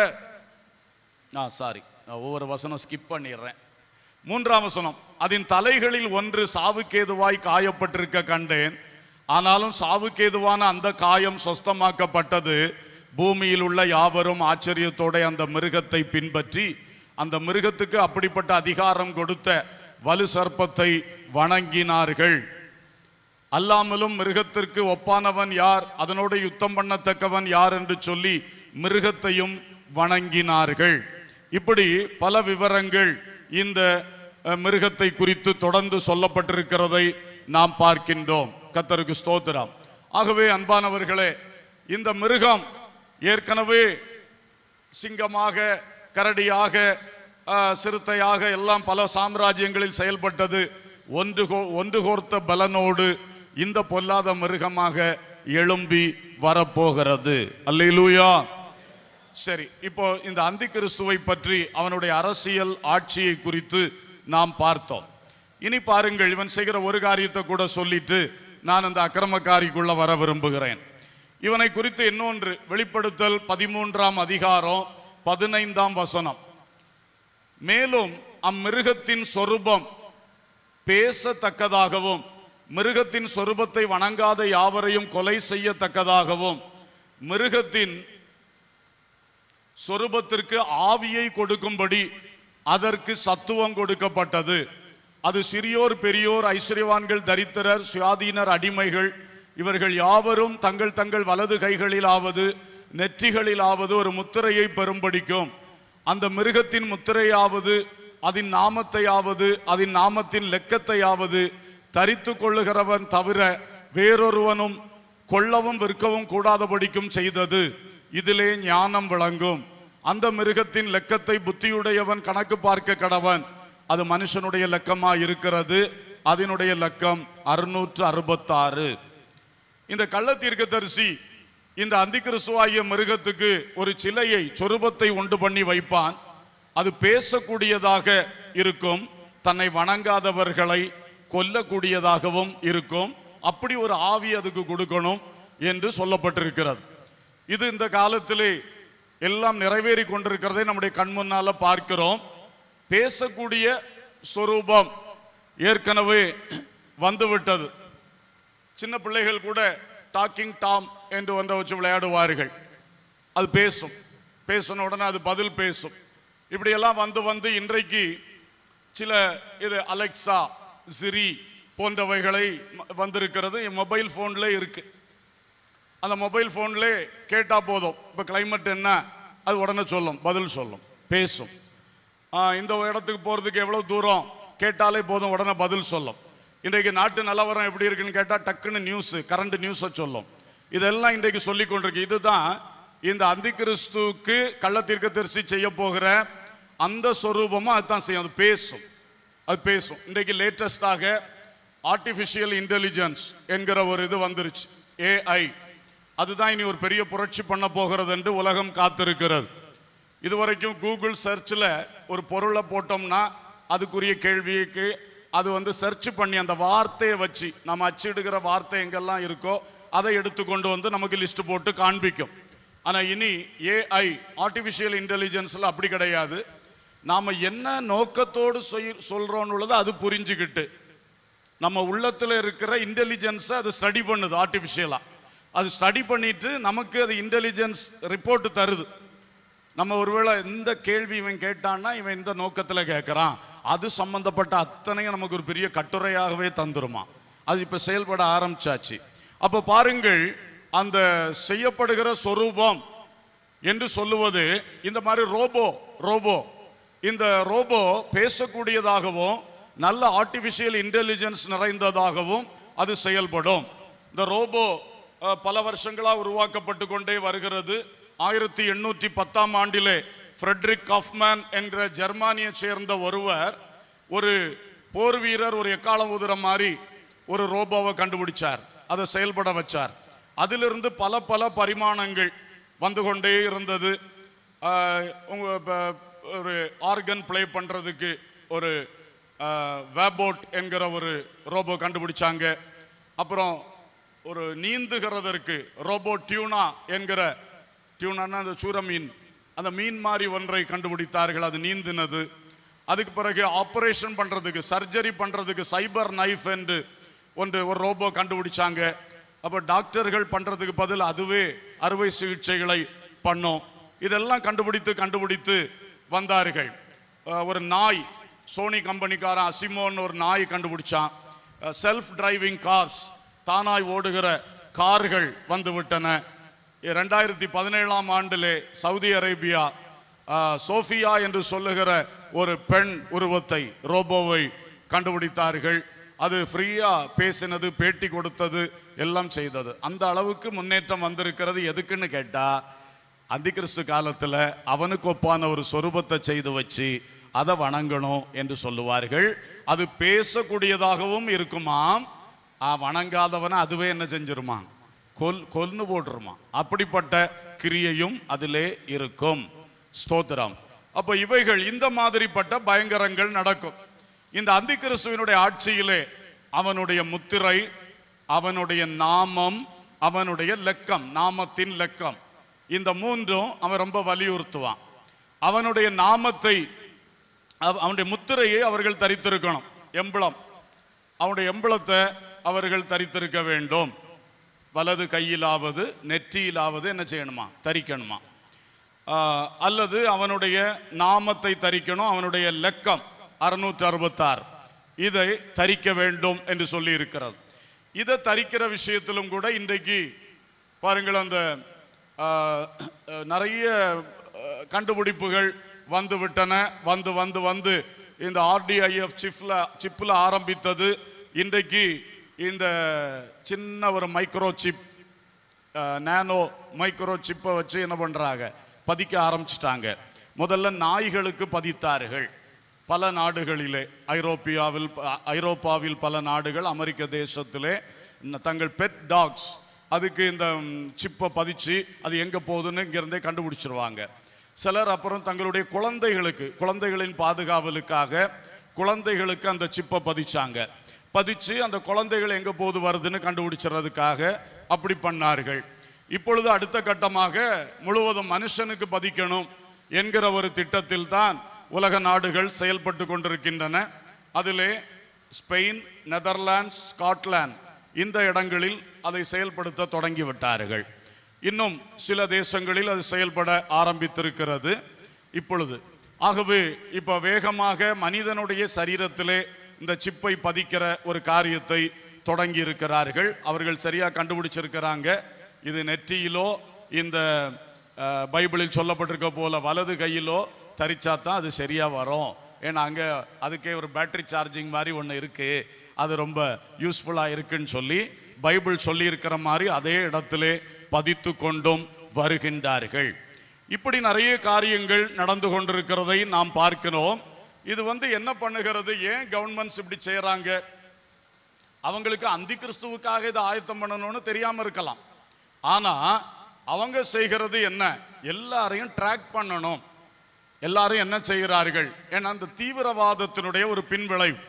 S1: ஆ சாரி நான் ஒவ்வொரு வசனம் ஸ்கிப் பண்ணிடுறேன் மூன்றாம் வசனம் அதன் தலைகளில் ஒன்று சாவுக்கேதுவாய் காயப்பட்டிருக்க கண்டேன் ஆனாலும் சாவுக்கேதுவான அந்த காயம் சொஸ்தமாக்கப்பட்டது பூமியில் உள்ள யாவரும் ஆச்சரியத்தோட அந்த மிருகத்தை பின்பற்றி அந்த மிருகத்துக்கு அப்படிப்பட்ட அதிகாரம் கொடுத்த வலு சர்ப்பத்தை வணங்கினார்கள் அல்லாமலும் மிருகத்திற்கு ஒப்பானவன் யார் அதனோடு யுத்தம் பண்ணத்தக்கவன் யார் என்று சொல்லி மிருகத்தையும் வணங்கினார்கள் இப்படி பல விவரங்கள் இந்த அஹ், மிருகத்தை குறித்து தொடர்ந்து சொல்லப்பட்டிருக்கிறதை நாம் பார்க்கின்றோம் கத்தருக்கு ஸ்தோத்திரம் ஆகவே அன்பானவர்களே இந்த மிருகம் ஏற்கனவே சிங்கமாக கரடியாக ஆஹ், சிறுத்தையாக எல்லாம் பல சாம்ராஜ்யங்களில் செயல்பட்டது ஒன்று கோ- ஒன்று கோர்த்த பலனோடு இந்த பொல்லாத மிருகமாக எழும்பி வரப்போகிறது அல்லேலூயா சரி இப்போ இந்த அந்தி கிறிஸ்துவை பற்றி அவனுடைய அரசியல் ஆட்சியை குறித்து நாம் பார்த்தோம் இனி பாருங்கள் இவன் செய்கிற ஒரு காரியத்தை கூட சொல்லிட்டு நான் அந்த அக்கிரமக்காரிக்குள்ள வர விரும்புகிறேன் இவனை குறித்து இன்னொன்று வெளிப்படுத்தல் பதிமூன்றாம் அதிகாரம் பதினைந்தாம் வசனம் மேலும் அம்மிருகத்தின் சொரூபம் பேசத்தக்கதாகவும் மிருகத்தின் சொரூபத்தை வணங்காத யாவரையும் கொலை செய்யத்தக்கதாகவும் மிருகத்தின் சொரூபத்திற்கு ஆவியை கொடுக்கும்படி அதற்கு சத்துவம் கொடுக்கப்பட்டது அது சிறியோர் பெரியோர் ஐஸ்வர்யவான்கள் தரித்திரர் சுயாதீனர் அடிமைகள் இவர்கள் யாவரும் தங்கள் தங்கள் வலது கைகளிலாவது நெற்றிகளிலாவது ஒரு முத்திரையை பெறும்படிக்கும் அந்த மிருகத்தின் முத்திரையாவது அதன் நாமத்தையாவது அதன் நாமத்தின் லெக்கத்தையாவது தரித்து கொள்ளுகிறவன் தவிர வேறொருவனும் கொள்ளவும் விற்கவும் கூடாதபடிக்கும் செய்தது இதிலே ஞானம் விளங்கும் அந்த மிருகத்தின் லெக்கத்தை புத்தியுடையவன் கணக்கு பார்க்க கடவன் அது மனுஷனுடைய லெக்கமா இருக்கிறது அதனுடைய லக்கம் அறுநூற்று அறுபத்தாறு இந்த கள்ள தீர்க்கதரிசி இந்த அந்திகிறிஸ்துவாகிய மிருகத்துக்கு ஒரு சிலையை சொரூபத்தை உண்டு பண்ணி வைப்பான் அது பேசக்கூடியதாக இருக்கும் தன்னை வணங்காதவர்களை கொல்லக்கூடியதாகவும் இருக்கும் அப்படி ஒரு ஆவி அதுக்கு கொடுக்கணும் என்று சொல்லப்பட்டிருக்கிறது இது இந்த காலத்திலே எல்லாம் நிறைவேறி கொண்டிருக்கிறதை நம்முடைய கண் முன்னால பார்க்கிறோம் பேசக்கூடிய சொரூபம் ஏற்கனவே வந்துவிட்டது சின்ன பிள்ளைகள் கூட டாக்கிங் டாம் என்று ஒன்றை வச்சு விளையாடுவார்கள் அது பேசும் பேசின உடனே அது பதில் பேசும் இப்படியெல்லாம் வந்து வந்து இன்றைக்கு சில இது அலெக்சா சிரி போன்றவைகளை ம- வந்திருக்கிறது என் மொபைல் ஃபோன்ல இருக்கு அந்த மொபைல் ஃபோன்ல கேட்டா போதும் இப்போ கிளைமேட் என்ன அது உடனே சொல்லும் பதில் சொல்லும் பேசும் ஆ, இந்த இடத்துக்கு போறதுக்கு எவ்வளவு தூரம் கேட்டாலே போதும் உடனே பதில் சொல்லும் இன்றைக்கு நாட்டு நிலவரம் எப்படி இருக்குன்னு கேட்டா டக்குன்னு நியூஸ் கரண்ட் நியூஸை சொல்லும் இதெல்லாம் இன்றைக்கு சொல்லி கொண்டிருக்கு இதுதான் இந்த அந்திகிறிஸ்துவுக்கு கள்ளத்தீர்க்க தரிசி செய்ய போகிற அந்த சொரூபமும் அதுதான் செய்யும் அது பேசும் அது பேசும் இன்றைக்கு லேட்டஸ்டாக ஆர்டிஃபிஷியல் இன்டெலிஜென்ஸ் என்கிற ஒரு இது வந்துருச்சு ஏஐ அதுதான் இனி ஒரு பெரிய புரட்சி பண்ண போகிறது என்று உலகம் காத்திருக்கிறது இதுவரைக்கும் கூகுள் சர்ச்சில் ஒரு பொருளை போட்டோம்னா அதுக்குரிய கேள்விக்கு அது வந்து சர்ச் பண்ணி அந்த வார்த்தையை வச்சு நம்ம அச்சிடுகிற வார்த்தை எங்கெல்லாம் இருக்கோ அதை எடுத்து கொண்டு வந்து நமக்கு லிஸ்ட் போட்டு காண்பிக்கும் ஆனால் இனி ஏஐ ஆர்டிஃபிஷியல் இன்டெலிஜென்ஸில் அப்படி கிடையாது நாம் என்ன நோக்கத்தோடு சொய்- சொல்றோம்னு உள்ளதை அது புரிஞ்சுக்கிட்டு நம்ம உள்ளத்துல இருக்கிற இன்டெலிஜென்ஸை அது ஸ்டடி பண்ணுது ஆர்டிஃபிஷியலா அது ஸ்டடி பண்ணிட்டு நமக்கு அது இன்டெலிஜென்ஸ் ரிப்போர்ட் தருது நம்ம ஒருவேளை இந்த கேள்வி இவன் கேட்டான்னா இவன் இந்த நோக்கத்துல கேட்கறான் அது சம்பந்தப்பட்ட அத்தனையும் நமக்கு ஒரு பெரிய கட்டுரையாகவே தந்துருமா அது இப்ப செயல்பட ஆரம்பிச்சாச்சு அப்ப பாருங்கள் அந்த செய்யப்படுகிற சொரூபம் என்று சொல்லுவது இந்த மாதிரி ரோபோ ரோபோ இந்த ரோபோ பேசக்கூடியதாகவும் நல்ல ஆர்டிஃபிஷியல் இன்டெலிஜென்ஸ் நிறைந்ததாகவும் அது செயல்படும் இந்த ரோபோ அஹ், பல வருஷங்களா உருவாக்கப்பட்டு கொண்டே வருகிறது ஆயிரத்தி எண்ணூற்றி பத்தாம் ஆண்டிலே ஃப்ரெட்ரிக் காஃப்மேன் என்ற ஜெர்மானியை சேர்ந்த ஒருவர் ஒரு போர் வீரர் ஒரு எக்காலம் ஊதுற மாதிரி ஒரு ரோபோவை கண்டுபிடிச்சார் அதை செயல்பட வச்சார் அதிலிருந்து பல பல பரிமாணங்கள் வந்து கொண்டே இருந்தது ஆஹ் உங்க ப- ஒரு ஆர்கன் ப்ளே பண்றதுக்கு ஒரு வேபோட் என்கிற ஒரு ரோபோ கண்டுபிடிச்சாங்க அப்புறம் ஒரு நீந்துகிறதற்கு ரோபோ டியூனா என்கிற டியூனான்னா அந்த சூர மீன் அந்த மீன் மாதிரி ஒன்றை கண்டுபிடித்தார்கள் அது நீந்தினது அதுக்கு பிறகு ஆபரேஷன் பண்றதுக்கு சர்ஜரி பண்றதுக்கு சைபர் நைஃப் என்று ஒன்று ஒரு ரோபோ கண்டுபிடிச்சாங்க அப்போ டாக்டர்கள் பண்றதுக்கு பதில் அதுவே அறுவை சிகிச்சைகளை பண்ணும் இதெல்லாம் கண்டுபிடித்து கண்டுபிடித்து வந்தார்கள் அஹ் ஒரு நாய் சோனி கம்பெனிக்காரன் அசிமோன்னு ஒரு நாய் கண்டுபிடிச்சான் செல்ஃப் டிரைவிங் கார்ஸ் தானாய் ஓடுகிற கார்கள் வந்து விட்டன ரெண்டாயிரத்தி பதினேழாம் ஆண்டிலே சவுதி அரேபியா ஆஹ், சோஃபியா என்று சொல்லுகிற ஒரு பெண் உருவத்தை ரோபோவை கண்டுபிடித்தார்கள் அது ஃப்ரீயா பேசினது பேட்டி கொடுத்தது எல்லாம் செய்தது அந்த அளவுக்கு முன்னேற்றம் வந்திருக்கிறது எதுக்குன்னு கேட்டா அந்திகிறிஸ்து காலத்துல அவனுக்கு ஒப்பான ஒரு சொரூபத்தை செய்து வச்சு அதை வணங்கணும் என்று சொல்லுவார்கள் அது பேசக்கூடியதாகவும் இருக்குமாம் ஆ, வணங்காதவனை அதுவே என்ன செஞ்சிருமா கொல் கொன்னு போட்டுருமா அப்படிப்பட்ட கிரியையும் அதிலே இருக்கும் ஸ்தோத்திரம் அப்ப இவைகள் இந்த மாதிரிப்பட்ட பயங்கரங்கள் நடக்கும் இந்த அந்திகிறிஸ்துவினுடைய ஆட்சியிலே அவனுடைய முத்திரை அவனுடைய நாமம் அவனுடைய லெக்கம் நாமத்தின் லெக்கம் இந்த மூன்றும் அவன் ரொம்ப வலியுறுத்துவான் அவனுடைய நாமத்தை அவ- அவனுடைய முத்திரையை அவர்கள் தரித்திருக்கணும் எம்பளம் அவனுடைய எம்பளத்தை அவர்கள் தரித்திருக்க வேண்டும் வலது கையிலாவது நெற்றியிலாவது என்ன செய்யணுமா தரிக்கணுமா ஆஹ், அல்லது அவனுடைய நாமத்தை தரிக்கணும் அவனுடைய லெக்கம் அறுநூற்றி அறுபத்தாறு இதை தரிக்க வேண்டும் என்று சொல்லி இருக்கிறது இதை தரிக்கிற விஷயத்திலும் கூட இன்றைக்கு பாருங்கள் அந்த ஆஹ், நிறைய ஆஹ், கண்டுபிடிப்புகள் வந்து விட்டன வந்து வந்து வந்து இந்த ஆர்டிஐஎஃப் சிப்ல சிப்பில் ஆரம்பித்தது இன்றைக்கு இந்த சின்ன ஒரு மைக்ரோ சிப் நானோ மைக்ரோ சிப்பை வச்சு என்ன பண்றாங்க பதிக்க ஆரம்பிச்சிட்டாங்க முதல்ல நாய்களுக்கு பதித்தார்கள் பல நாடுகளிலே ஐரோப்பியாவில் ப- ஐரோப்பாவில் பல நாடுகள் அமெரிக்க தேசத்திலே ந- தங்கள் பெட் டாக்ஸ் அதுக்கு இந்த சிப்பை பதிச்சு அது எங்க போகுதுன்னு இங்கிருந்தே கண்டுபிடிச்சிருவாங்க சிலர் அப்புறம் தங்களுடைய குழந்தைகளுக்கு குழந்தைகளின் பாதுகாவலுக்காக குழந்தைகளுக்கு அந்த சிப்பை பதிச்சாங்க பதிச்சு அந்த குழந்தைகள் எங்க போது வருதுன்னு கண்டுபிடிச்சிறதுக்காக அப்படி பண்ணார்கள் இப்பொழுது அடுத்த கட்டமாக முழுவதும் மனுஷனுக்கு பதிக்கணும் என்கிற ஒரு திட்டத்தில் தான் உலக நாடுகள் செயல்பட்டு கொண்டிருக்கின்றன அதிலே ஸ்பெயின் நெதர்லாந்து ஸ்காட்லாந்து இந்த இடங்களில் அதை செயல்படுத்த தொடங்கி விட்டார்கள் இன்னும் சில தேசங்களில் அது செயல்பட ஆரம்பித்திருக்கிறது இப்பொழுது ஆகவே இப்ப வேகமாக மனிதனுடைய சரீரத்திலே இந்த சிப்பை பதிக்கிற ஒரு காரியத்தை தொடங்கி இருக்கிறார்கள் அவர்கள் சரியா கண்டுபிடிச்சிருக்கிறாங்க இது நெற்றியிலோ இந்த அஹ், பைபிளில் சொல்லப்பட்டிருக்க போல வலது கையிலோ தரிச்சா தான் அது சரியா வரும் ஏன்னா அங்க அதுக்கே ஒரு பேட்டரி சார்ஜிங் மாதிரி ஒன்று இருக்கு அது ரொம்ப யூஸ்ஃபுல்லா இருக்குன்னு சொல்லி பைபிள் சொல்லி இருக்கிற மாதிரி அதே இடத்திலே பதித்து கொண்டும் வருகின்றார்கள் இப்படி நிறைய காரியங்கள் நடந்து கொண்டிருக்கிறதை நாம் பார்க்கிறோம் இது வந்து என்ன பண்ணுகிறது ஏன் கவர்மெண்ட்ஸ் இப்படி செய்யறாங்க அவங்களுக்கு அந்தி கிறிஸ்துவுக்காக இதை ஆயத்தம் பண்ணணும்னு தெரியாம இருக்கலாம் ஆனா அவங்க செய்கிறது என்ன எல்லாரையும் ட்ராக் பண்ணணும் எல்லாரும் என்ன செய்கிறார்கள் ஏன்னா அந்த தீவிரவாதத்தினுடைய ஒரு பின்விளைவு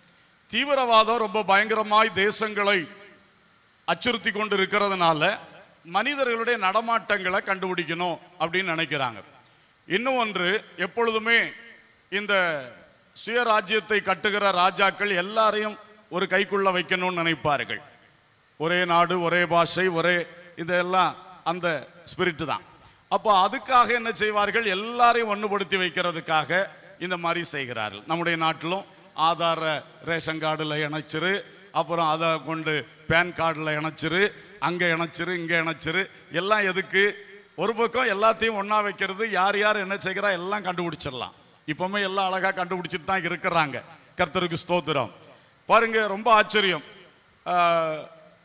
S1: தீவிரவாதம் ரொம்ப பயங்கரமாய் தேசங்களை அச்சுறுத்தி கொண்டு இருக்கிறதுனால மனிதர்களுடைய நடமாட்டங்களை கண்டுபிடிக்கணும் அப்படின்னு நினைக்கிறாங்க இன்னும் ஒன்று எப்பொழுதுமே இந்த சுயராஜ்யத்தை கட்டுகிற ராஜாக்கள் எல்லாரையும் ஒரு கைக்குள்ள வைக்கணும்னு நினைப்பார்கள் ஒரே நாடு ஒரே பாஷை ஒரே இதெல்லாம் அந்த ஸ்பிரிட் தான் அப்போ அதுக்காக என்ன செய்வார்கள் எல்லாரையும் ஒன்றுபடுத்தி வைக்கிறதுக்காக இந்த மாதிரி செய்கிறார்கள் நம்முடைய நாட்டிலும் ஆதார ரேஷன் கார்டில் இணைச்சிரு அப்புறம் அதை கொண்டு பேன் கார்டில் இணைச்சிரு அங்கே இணைச்சிரு இங்கே இணைச்சிரு எல்லாம் எதுக்கு ஒரு பக்கம் எல்லாத்தையும் ஒன்றா வைக்கிறது யார் யார் என்ன செய்கிறா எல்லாம் கண்டுபிடிச்சிடலாம் இப்பவுமே எல்லாம் அழகா கண்டுபிடிச்சிட்டு தான் இருக்கிறாங்க கர்த்தருக்கு ஸ்தோத்திரம் பாருங்க ரொம்ப ஆச்சரியம் ஆஹ்,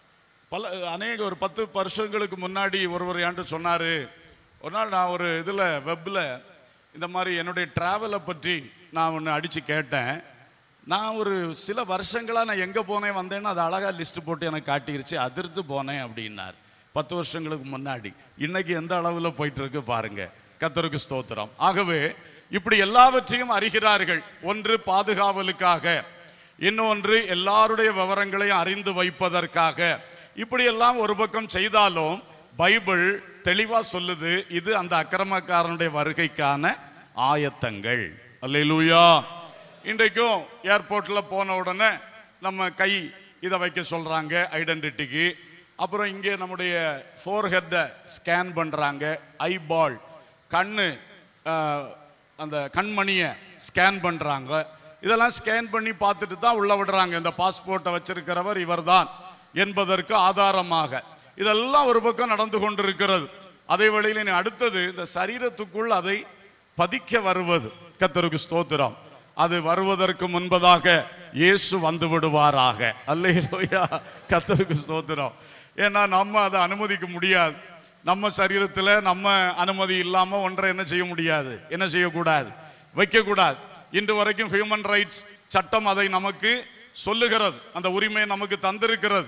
S1: பல அநேக ஒரு பத்து வருஷங்களுக்கு முன்னாடி ஒருவர் என்கிட்ட சொன்னாரு ஒரு நாள் நான் ஒரு இதில் வெப்பில் இந்த மாதிரி என்னுடைய டிராவலை பற்றி நான் ஒன்று அடித்து கேட்டேன் நான் ஒரு சில வருஷங்களா நான் எங்கே போனேன் வந்தேன்னு அது அழகாக லிஸ்ட் போட்டு எனக்கு காட்டிருச்சு அதிர்ந்து போனேன் அப்படின்னார் பத்து வருஷங்களுக்கு முன்னாடி இன்னைக்கு எந்த அளவில் போயிட்டு இருக்கு பாருங்க கத்தருக்கு ஸ்தோத்திரம் ஆகவே இப்படி எல்லாவற்றையும் அறிகிறார்கள் ஒன்று பாதுகாவலுக்காக இன்னொன்று எல்லாருடைய விவரங்களையும் அறிந்து வைப்பதற்காக இப்படியெல்லாம் ஒரு பக்கம் செய்தாலும் பைபிள் தெளிவா சொல்லுது இது அந்த அக்கிரமக்காரனுடைய வருகைக்கான ஆயத்தங்கள் அல்லேலூயா இன்றைக்கும் ஏர்போர்ட்ல போன உடனே நம்ம கை இதை வைக்க சொல்றாங்க ஐடென்டிட்டிக்கு அப்புறம் இங்கே நம்முடைய ஃபோர்ஹெட்டை ஸ்கேன் பண்றாங்க ஐபால் கண்ணு ஆஹ், அந்த கண்மணியை ஸ்கேன் பண்றாங்க இதெல்லாம் ஸ்கேன் பண்ணி பார்த்துட்டு தான் உள்ள விடுறாங்க இந்த பாஸ்போர்ட்டை வச்சிருக்கிறவர் இவர்தான் என்பதற்கு ஆதாரமாக இதெல்லாம் ஒரு பக்கம் நடந்து கொண்டிருக்கிறது அதே வேளையில் இனி அடுத்தது இந்த சரீரத்துக்குள் அதை பதிக்க வருவது கத்தருக்கு ஸ்தோத்திரம் அது வருவதற்கு முன்பதாக இயேசு வந்து விடுவாராக அல்லேலூயா கத்தருக்கு ஸ்தோத்திரம் ஏன்னா நம்ம அதை அனுமதிக்க முடியாது நம்ம சரீரத்தில் நம்ம அனுமதி இல்லாம ஒன்றை என்ன செய்ய முடியாது என்ன செய்யக்கூடாது வைக்கக்கூடாது இன்று வரைக்கும் ஹியூமன் ரைட்ஸ் சட்டம் அதை நமக்கு சொல்லுகிறது அந்த உரிமையை நமக்கு தந்திருக்கிறது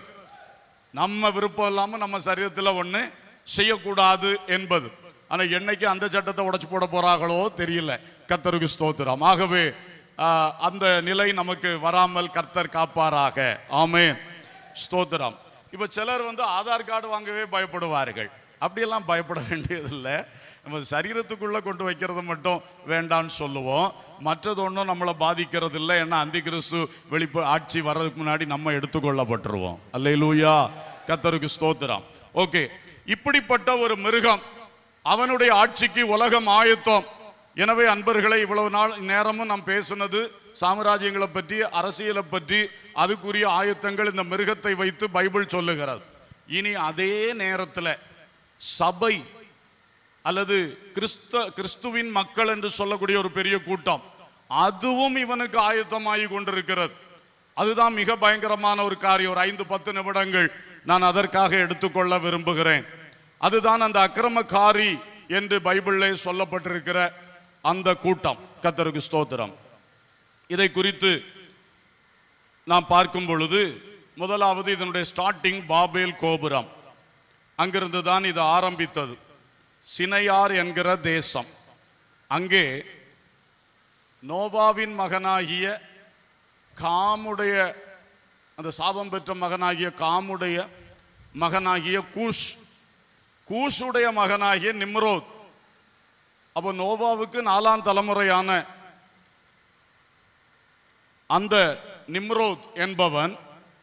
S1: நம்ம விருப்பம் இல்லாம நம்ம சரீரத்தில் ஒண்ணு செய்யக்கூடாது என்பது ஆனா என்னைக்கு அந்த சட்டத்தை உடைச்சு போட போறாங்களோ தெரியல கர்த்தருக்கு ஸ்தோத்திரம் ஆகவே ஆஹ், அந்த நிலை நமக்கு வராமல் கர்த்தர் காப்பாராக ஆமென் ஸ்தோத்திரம் இப்ப சிலர் வந்து ஆதார் கார்டு வாங்கவே பயப்படுவார்கள் அப்படியெல்லாம் பயப்பட வேண்டியதில்லை நம்ம சரீரத்துக்குள்ள கொண்டு வைக்கிறது மட்டும் வேண்டாம்னு சொல்லுவோம் மற்றது ஒன்றும் நம்மளை பாதிக்கிறது இல்லை ஏன்னா அந்தி கிறிஸ்து வெளிப்ப ஆட்சி வர்றதுக்கு முன்னாடி நம்ம எடுத்துக்கொள்ளப்பட்டுருவோம் அல்லேலூயா கத்தருக்கு ஸ்தோத்திரம் ஓகே இப்படிப்பட்ட ஒரு மிருகம் அவனுடைய ஆட்சிக்கு உலகம் ஆயத்தம் எனவே அன்பர்களை இவ்வளவு நாள் நேரமும் நாம் பேசினது சாம்ராஜ்யங்களை பற்றி அரசியலை பற்றி அதுக்குரிய ஆயத்தங்கள் இந்த மிருகத்தை வைத்து பைபிள் சொல்லுகிறது இனி அதே நேரத்தில் சபை அல்லது கிறிஸ்த கிறிஸ்துவின் மக்கள் என்று சொல்லக்கூடிய ஒரு பெரிய கூட்டம் அதுவும் இவனுக்கு ஆயத்தமாகி கொண்டிருக்கிறது அதுதான் மிக பயங்கரமான ஒரு காரியம் ஒரு ஐந்து பத்து நிமிடங்கள் நான் அதற்காக எடுத்துக்கொள்ள விரும்புகிறேன் அதுதான் அந்த அக்கிரமக்காரி என்று பைபிளிலே சொல்லப்பட்டிருக்கிற அந்த கூட்டம் கத்தருக்கு ஸ்தோத்திரம் இதை குறித்து நாம் பார்க்கும் பொழுது முதலாவது இதனுடைய ஸ்டார்டிங் பாபேல் கோபுரம் அங்கிருந்து தான் இது ஆரம்பித்தது சினையார் என்கிற தேசம் அங்கே நோவாவின் மகனாகிய காமுடைய அந்த சாபம் பெற்ற மகனாகிய காமுடைய மகனாகிய கூஷ் கூஷுடைய மகனாகிய நிம்ரோத் அப்போ நோவாவுக்கு நாலாம் தலைமுறையான அந்த நிம்ரோத் என்பவன்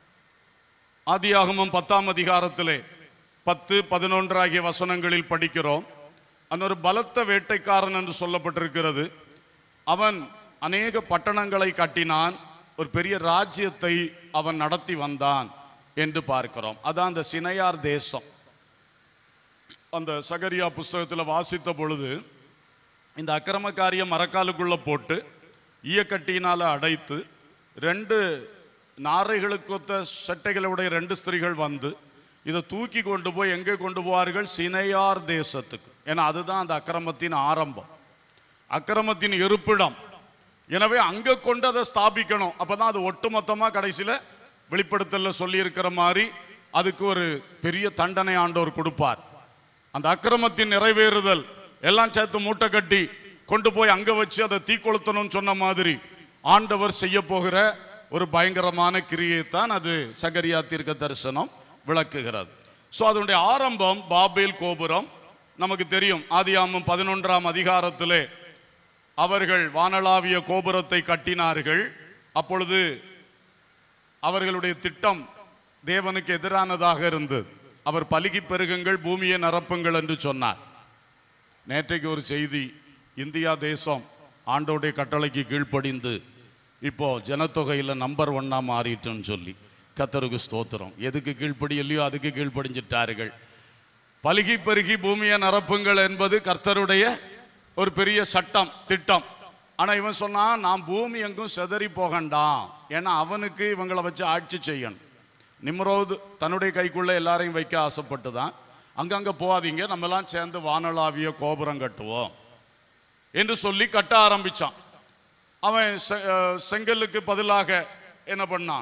S1: ஆதியாகமம் பத்தாம் அதிகாரத்திலே பத்து பதினொன்று ஆகிய வசனங்களில் படிக்கிறோம் அவன் ஒரு பலத்த வேட்டைக்காரன் என்று சொல்லப்பட்டிருக்கிறது அவன் அநேக பட்டணங்களை கட்டினான் ஒரு பெரிய ராஜ்யத்தை அவன் நடத்தி வந்தான் என்று பார்க்கிறோம் அதான் அந்த சினையார் தேசம் அந்த சகரியா புஸ்தகத்தில் வாசித்த பொழுது இந்த அக்கிரமக்காரிய மரக்காலுக்குள்ள போட்டு ஈயக்கட்டியினால அடைத்து ரெண்டு நாரைகளுக்கு ஒத்த சட்டைகளுடைய ரெண்டு ஸ்திரீகள் வந்து இதை தூக்கி கொண்டு போய் எங்கே கொண்டு போவார்கள் சினையார் தேசத்துக்கு ஏன்னா அதுதான் அந்த அக்கிரமத்தின் ஆரம்பம் அக்கிரமத்தின் இருப்பிடம் எனவே அங்க கொண்டு அதை ஸ்தாபிக்கணும் அப்பதான் அது ஒட்டுமொத்தமா கடைசியில வெளிப்படுத்தல சொல்லி இருக்கிற மாதிரி அதுக்கு ஒரு பெரிய தண்டனை ஆண்டவர் கொடுப்பார் அந்த அக்கிரமத்தின் நிறைவேறுதல் எல்லாம் சேர்த்து மூட்டை கட்டி கொண்டு போய் அங்க வச்சு அதை தீ கொளுத்தணும்னு சொன்ன மாதிரி ஆண்டவர் செய்ய போகிற ஒரு பயங்கரமான கிரியைத்தான் அது சகரியா தீர்க்க தரிசனம் விளக்குகிறது ஸோ அதனுடைய ஆரம்பம் பாபேல் கோபுரம் நமக்கு தெரியும் ஆதியாமம் பதினொன்றாம் அதிகாரத்திலே அவர்கள் வானளாவிய கோபுரத்தை கட்டினார்கள் அப்பொழுது அவர்களுடைய திட்டம் தேவனுக்கு எதிரானதாக இருந்தது அவர் பலுகி பெருகுங்கள் பூமியை நிரப்புங்கள் என்று சொன்னார் நேற்றைக்கு ஒரு செய்தி இந்தியா தேசம் ஆண்டோடைய கட்டளைக்கு கீழ்ப்படிந்து இப்போ ஜனத்தொகையில் நம்பர் ஒன்னா மாறிட்டுன்னு சொல்லி கத்தருக்கு ஸ்தோத்திரம் எதுக்கு கீழ்ப்படியலையோ அதுக்கு கீழ்ப்படிஞ்சிட்டார்கள் பலுகி பெருகி பூமியை நிரப்புங்கள் என்பது கர்த்தருடைய ஒரு பெரிய சட்டம் திட்டம் ஆனா இவன் சொன்னான் நான் பூமி எங்கும் செதறி போகண்டாம் ஏன்னா அவனுக்கு இவங்களை வச்சு ஆட்சி செய்யணும் நிம்ரோத் தன்னுடைய கைக்குள்ள எல்லாரையும் வைக்க ஆசைப்பட்டு தான் அங்கங்க போகாதீங்க நம்ம எல்லாம் சேர்ந்து வானளாவிய கோபுரம் கட்டுவோம் என்று சொல்லி கட்ட ஆரம்பிச்சான் அவன் செ- அஹ் செங்கல்லுக்கு பதிலாக என்ன பண்ணான்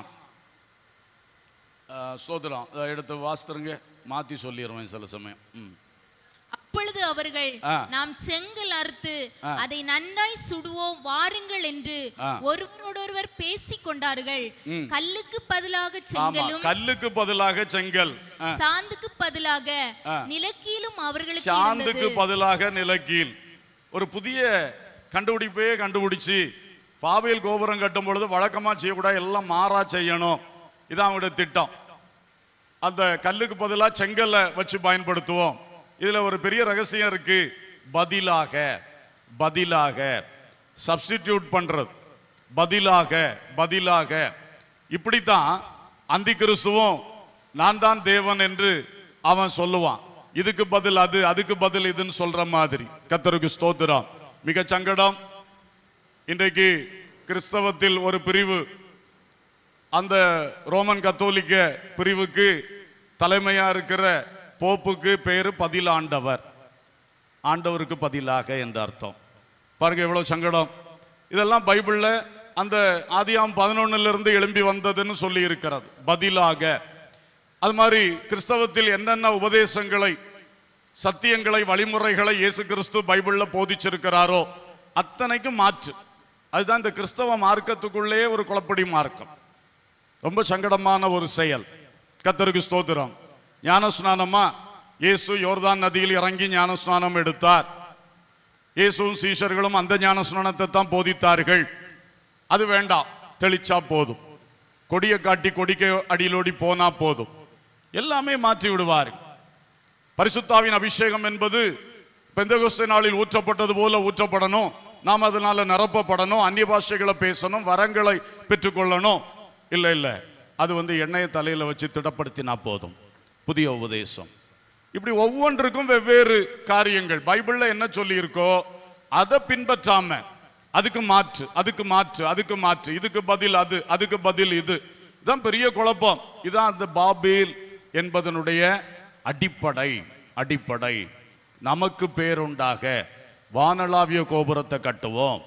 S1: அஹ் ஸ்தோத்திரம் அதை எடுத்து வாசித்துருங்க மாத்தி சொல்லிடுவேன் சில சமயம் ம்
S2: அப்பொழுது அவர்கள்
S1: ஆ.
S2: நாம் செங்கல் அறுத்து அதை நன்றாய் சுடுவோம் வாருங்கள் என்று
S1: ஆ.
S2: ஒருவரோடொருவர் பேசிக் கொண்டார்கள் கல்லுக்கு பதிலாக
S1: ஆமா
S2: செங்கலும்
S1: கல்லுக்கு பதிலாக செங்கல் ஆ.
S2: சாந்துக்கு பதிலாக
S1: ஆ.
S2: நிலக்கீலும் அவர்களுக்கு
S1: சாந்துக்கு
S2: இருந்தது
S1: பதிலாக நிலக்கீல் ஒரு புதிய கண்டுபிடிப்பே கண்டுபிடிச்சு பாவேல் கோபுரம் கட்டும் பொழுது வழக்கமா செய்யக்கூடாது எல்லாம் மாறா செய்யணும் இதான் அவங்களுடைய திட்டம் அந்த கல்லுக்கு பதிலா செங்கல்ல வச்சு பயன்படுத்துவோம் இதுல ஒரு பெரிய ரகசியம் இருக்கு பதிலாக பதிலாக சப்ஸ்டிடியூட் பண்றது பதிலாக பதிலாக இப்படித்தான் அந்தி கிறிஸ்துவும் நான் தான் தேவன் என்று அவன் சொல்லுவான் இதுக்கு பதில் அது அதுக்கு பதில் இதுன்னு சொல்ற மாதிரி கத்தருக்கு ஸ்தோத்திரம் மிக சங்கடம் இன்றைக்கு கிறிஸ்தவத்தில் ஒரு பிரிவு அந்த ரோமன் கத்தோலிக்க பிரிவுக்கு தலைமையா இருக்கிற போப்புக்கு பேரு பதிலாண்டவர் ஆண்டவருக்கு பதிலாக என்ற அர்த்தம் பாருங்க எவ்வளவு சங்கடம் இதெல்லாம் பைபிள்ல அந்த ஆதியாம் பதினொன்னுல இருந்து எழும்பி வந்ததுன்னு சொல்லி இருக்கிறது பதிலாக அது மாதிரி கிறிஸ்தவத்தில் என்னென்ன உபதேசங்களை சத்தியங்களை வழிமுறைகளை இயேசு கிறிஸ்து பைபிள்ல போதிச்சிருக்கிறாரோ அத்தனைக்கும் மாற்று அதுதான் இந்த கிறிஸ்தவ மார்க்கத்துக்குள்ளே ஒரு குழப்படி மார்க்கம் ரொம்ப சங்கடமான ஒரு செயல் கத்தருக்கு ஸ்தோத்திரம் ஞானஸ்நானமா இயேசு யோர்தான் நதியில் இறங்கி ஞானஸ்நானம் எடுத்தார் இயேசுவும் சீஷர்களும் அந்த ஞான ஸ்நானத்தை தான் போதித்தார்கள் அது வேண்டாம் தெளிச்சா போதும் கொடியை காட்டி கொடிக்க அடியிலோடி போனா போதும் எல்லாமே மாற்றி விடுவார் பரிசுத்தாவின் அபிஷேகம் என்பது பெந்தகோஸ்தே நாளில் ஊற்றப்பட்டது போல ஊற்றப்படணும் நாம் அதனால நிரப்பப்படணும் அந்நிய பாஷைகளை பேசணும் வரங்களை பெற்றுக்கொள்ளணும் இல்ல இல்ல அது வந்து எண்ணெயை தலையில வச்சு திடப்படுத்தினா போதும் புதிய உபதேசம் இப்படி ஒவ்வொன்றுக்கும் வெவ்வேறு காரியங்கள் பைபிள்ல என்ன சொல்லி இருக்கோ அதை பின்பற்றாம அதுக்கு மாற்று அதுக்கு மாற்று அதுக்கு மாற்று இதுக்கு பதில் அது அதுக்கு பதில் இது இதான் பெரிய குழப்பம் இதான் அந்த பாபேல் என்பதனுடைய அடிப்படை அடிப்படை நமக்கு பேருண்டாக வானளாவிய கோபுரத்தை கட்டுவோம்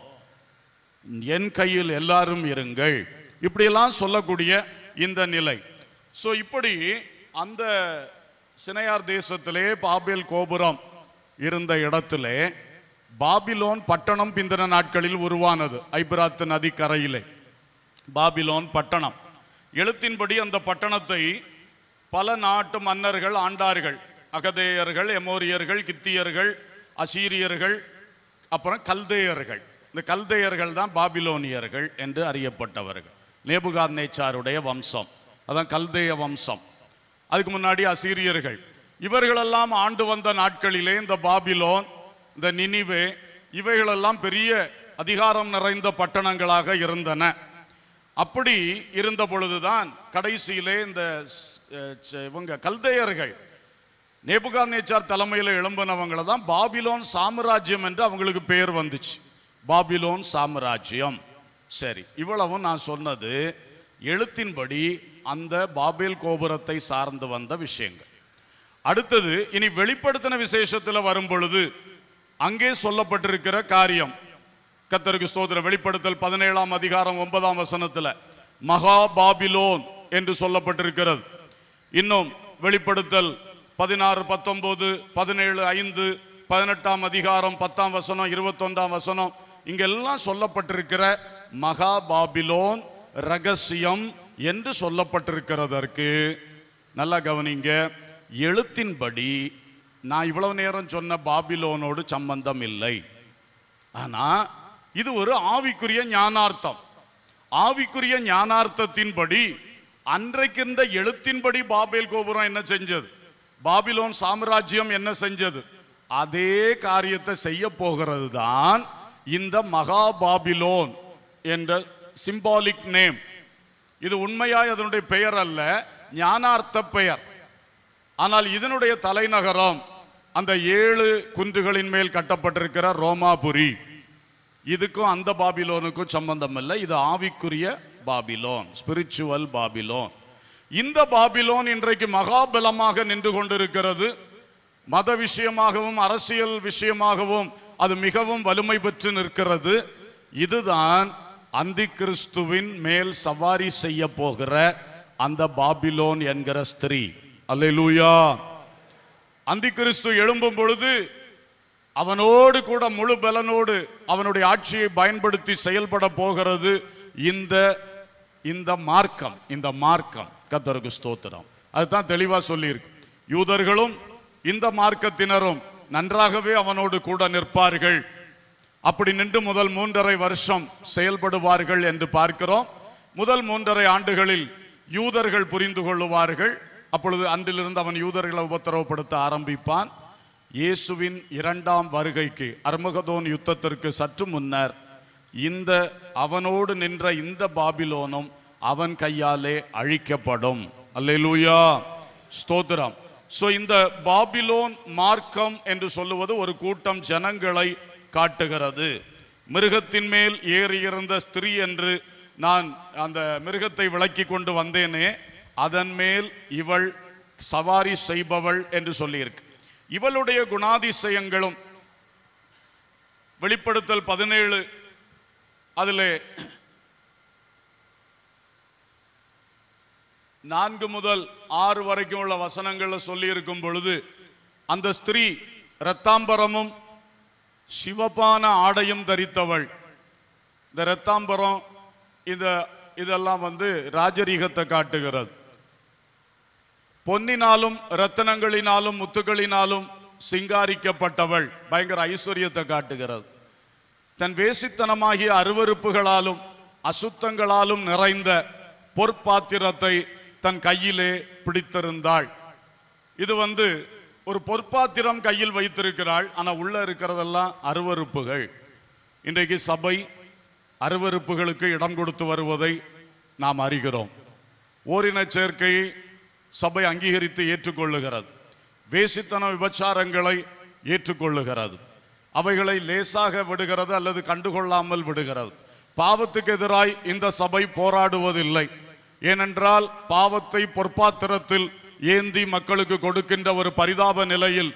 S1: என் கையில் எல்லாரும் இருங்கள் இப்படியெல்லாம் சொல்லக்கூடிய இந்த நிலை ஸோ இப்படி அந்த சினையார் தேசத்திலே பாபேல் கோபுரம் இருந்த இடத்திலே பாபிலோன் பட்டணம் பிந்தின நாட்களில் உருவானது ஐபிராத்து நதி கரையிலே பாபிலோன் பட்டணம் எழுத்தின்படி அந்த பட்டணத்தை பல நாட்டு மன்னர்கள் ஆண்டார்கள் அகதேயர்கள் எமோரியர்கள் கித்தியர்கள் அசீரியர்கள் அப்புறம் கல்தேயர்கள் இந்த கல்தேயர்கள் தான் பாபிலோனியர்கள் என்று அறியப்பட்டவர்கள் நேபுகாத் நேச்சாருடைய வம்சம் அதான் கல்தேய வம்சம் அதுக்கு முன்னாடி அசீரியர்கள் இவர்களெல்லாம் ஆண்டு வந்த நாட்களிலே இந்த பாபிலோன் இந்த நினிவே இவைகளெல்லாம் பெரிய அதிகாரம் நிறைந்த பட்டணங்களாக இருந்தன அப்படி இருந்த பொழுதுதான் கடைசியிலே இந்த ஸ்- அஹ் ச- இவங்க கல்தேயர்கள் நேபுகாத்நேச்சார் தலைமையில் எழும்பினவங்கள தான் பாபிலோன் சாம்ராஜ்யம் என்று அவங்களுக்கு பெயர் வந்துச்சு பாபிலோன் சாம்ராஜ்யம் சரி இவ்வளவும் நான் சொன்னது எழுத்தின்படி அந்த பாபேல் கோபுரத்தை சார்ந்து வந்த விஷயங்கள் அடுத்தது இனி வெளிப்படுத்தின விசேஷத்தில் வரும் பொழுது அங்கே சொல்லப்பட்டிருக்கிற காரியம் கத்தருக்கு ஸ்தோத்திர வெளிப்படுத்தல் பதினேழாம் அதிகாரம் ஒன்பதாம் வசனத்துல மகா பாபிலோன் என்று சொல்லப்பட்டிருக்கிறது இன்னும் வெளிப்படுத்தல் பதினாறு பத்தொன்பது பதினேழு ஐந்து பதினெட்டாம் அதிகாரம் பத்தாம் வசனம் இருபத்தொன்றாம் வசனம் இங்கெல்லாம் சொல்லப்பட்டிருக்கிற மகா பாபிலோன் ரகசியம் என்று சொல்லப்பட்டிருக்கிறதற்கு நல்லா கவனிங்க எழுத்தின்படி நான் இவ்வளவு நேரம் சொன்ன பாபிலோனோடு சம்பந்தம் இல்லை ஆனா இது ஒரு ஆவிக்குரிய ஞானார்த்தம் ஆவிக்குரிய ஞானார்த்தத்தின்படி அன்றைக்கு இருந்த எழுத்தின்படி பாபேல் கோபுரம் என்ன செஞ்சது பாபிலோன் சாம்ராஜ்யம் என்ன செஞ்சது அதே காரியத்தை செய்ய போகிறது தான் இந்த மகா பாபிலோன் என்ற சிம்பாலிக் நேம் இது உண்மையாய் அதனுடைய பெயர் அல்ல ஞானார்த்த பெயர் ஆனால் இதனுடைய தலைநகரம் அந்த ஏழு குன்றுகளின் மேல் கட்டப்பட்டிருக்கிற ரோமாபுரி இதுக்கும் அந்த பாபிலோனுக்கும் சம்பந்தம் இல்லை இது ஆவிக்குரிய பாபிலோன் ஸ்பிரிச்சுவல் பாபிலோன் இந்த பாபிலோன் இன்றைக்கு மகாபலமாக நின்று கொண்டிருக்கிறது மத விஷயமாகவும் அரசியல் விஷயமாகவும் அது மிகவும் வலிமை பெற்று நிற்கிறது இதுதான் அந்தி கிறிஸ்துவின் மேல் சவாரி செய்ய போகிற அந்த பாபிலோன் என்கிற ஸ்திரீ அல்லேலூயா அந்தி கிறிஸ்து எழும்பும் பொழுது அவனோடு கூட முழு பலனோடு அவனுடைய ஆட்சியை பயன்படுத்தி செயல்பட போகிறது இந்த இந்த மார்க்கம் இந்த மார்க்கம் கத்தருக்கு ஸ்தோத்திரம் அதுதான் தெளிவா சொல்லியிருக்கு யூதர்களும் இந்த மார்க்கத்தினரும் நன்றாகவே அவனோடு கூட நிற்பார்கள் அப்படி நின்று முதல் மூன்றரை வருஷம் செயல்படுவார்கள் என்று பார்க்கிறோம் முதல் மூன்றரை ஆண்டுகளில் யூதர்கள் புரிந்து கொள்ளுவார்கள் அப்பொழுது அன்றிலிருந்து அவன் யூதர்களை உபத்திரவப்படுத்த ஆரம்பிப்பான் இயேசுவின் இரண்டாம் வருகைக்கு அர்மகதோன் யுத்தத்திற்கு சற்று முன்னர் இந்த அவனோடு நின்ற இந்த பாபிலோனும் அவன் கையாலே அழிக்கப்படும் அல்லேலூயா ஸ்தோத்திரம் சோ இந்த பாபிலோன் மார்க்கம் என்று சொல்லுவது ஒரு கூட்டம் ஜனங்களை காட்டுகிறது மிருகத்தின் மேல் ஏறியிருந்த ஸ்திரீ என்று நான் அந்த மிருகத்தை விளக்கி கொண்டு வந்தேனே அதன் மேல் இவள் சவாரி செய்பவள் என்று சொல்லியிருக்கு இவளுடைய குணாதிசயங்களும் வெளிப்படுத்தல் பதினேழு அதிலே நான்கு முதல் ஆறு வரைக்கும் உள்ள வசனங்கள்ல சொல்லி இருக்கும் பொழுது அந்த ஸ்திரீ இரத்தாம்பரமும் சிவப்பான ஆடையும் தரித்தவள் இந்த இரத்தாம்பரம் இந்த இதெல்லாம் வந்து ராஜரீகத்தை காட்டுகிறது பொன்னினாலும் ரத்தனங்களினாலும் முத்துக்களினாலும் சிங்காரிக்கப்பட்டவள் பயங்கர ஐஸ்வர்யத்தை காட்டுகிறது தன் வேசித்தனமாகிய அருவருப்புகளாலும் அசுத்தங்களாலும் நிறைந்த பொற்பாத்திரத்தை தன் கையிலே பிடித்திருந்தாள் இது வந்து ஒரு பொற்பாத்திரம் கையில் வைத்திருக்கிறாள் ஆனா உள்ள இருக்கிறதெல்லாம் அருவருப்புகள் இன்றைக்கு சபை அருவருப்புகளுக்கு இடம் கொடுத்து வருவதை நாம் அறிகிறோம் ஓரின சேர்க்கையை சபை அங்கீகரித்து ஏற்றுக்கொள்ளுகிறது வேசித்தன விபச்சாரங்களை ஏற்றுக்கொள்ளுகிறது அவைகளை லேசாக விடுகிறது அல்லது கண்டுகொள்ளாமல் விடுகிறது பாவத்துக்கு எதிராய் இந்த சபை போராடுவதில்லை ஏனென்றால் பாவத்தை பொற்பாத்திரத்தில் ஏந்தி மக்களுக்கு கொடுக்கின்ற ஒரு பரிதாப நிலையில்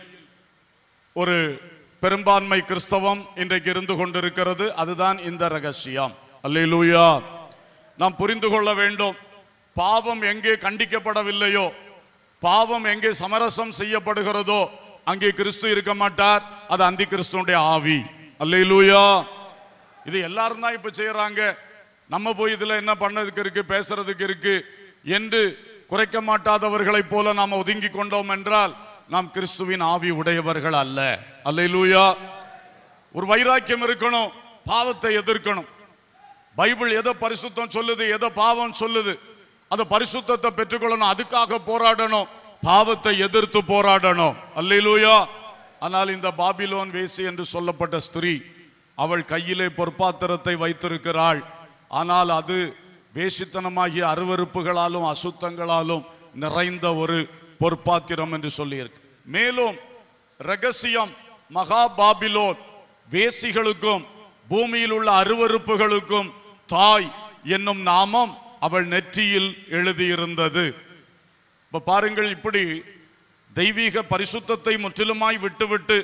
S1: ஒரு பெரும்பான்மை கிறிஸ்தவம் இன்றைக்கு இருந்து கொண்டிருக்கிறது அதுதான் இந்த ரகசியம் அல்லேலூயா நாம் புரிந்து கொள்ள வேண்டும் பாவம் எங்கே கண்டிக்கப்படவில்லையோ பாவம் எங்கே சமரசம் செய்யப்படுகிறதோ அங்கே கிறிஸ்து இருக்க மாட்டார் அது அந்தி கிறிஸ்துடைய ஆவி அல்லேலூயா இது எல்லாரும் தான் இப்ப செய்யறாங்க நம்ம போய் இதுல என்ன பண்ணதுக்கு இருக்கு பேசுறதுக்கு இருக்கு என்று குறைக்க மாட்டாதவர்களைப் போல நாம் ஒதுங்கி கொண்டோம் என்றால் நாம் கிறிஸ்துவின் ஆவி உடையவர்கள் அல்ல அல்லேலூயா ஒரு வைராக்கியம் இருக்கணும் பாவத்தை எதிர்க்கணும் பைபிள் எதை பரிசுத்தம் சொல்லுது எதை பாவம் சொல்லுது அந்த பரிசுத்தத்தை பெற்றுக்கொள்ளணும் அதுக்காக போராடணும் பாவத்தை எதிர்த்து போராடணும் அல்லேலூயா ஆனால் இந்த பாபிலோன் வேசி என்று சொல்லப்பட்ட ஸ்திரீ அவள் கையிலே பொற்பாத்திரத்தை வைத்திருக்கிறாள் ஆனால் அது வேசித்தனமாகிய அருவருப்புகளாலும் அசுத்தங்களாலும் நிறைந்த ஒரு பொற்பாத்திரம் என்று சொல்லியிருக்கு மேலும் ரகசியம் மகா பாபிலோன் வேசிகளுக்கும் பூமியில் உள்ள அருவருப்புகளுக்கும் தாய் என்னும் நாமம் அவள் நெற்றியில் எழுதியிருந்தது இப்ப பாருங்கள் இப்படி தெய்வீக பரிசுத்தத்தை முற்றிலுமாய் விட்டுவிட்டு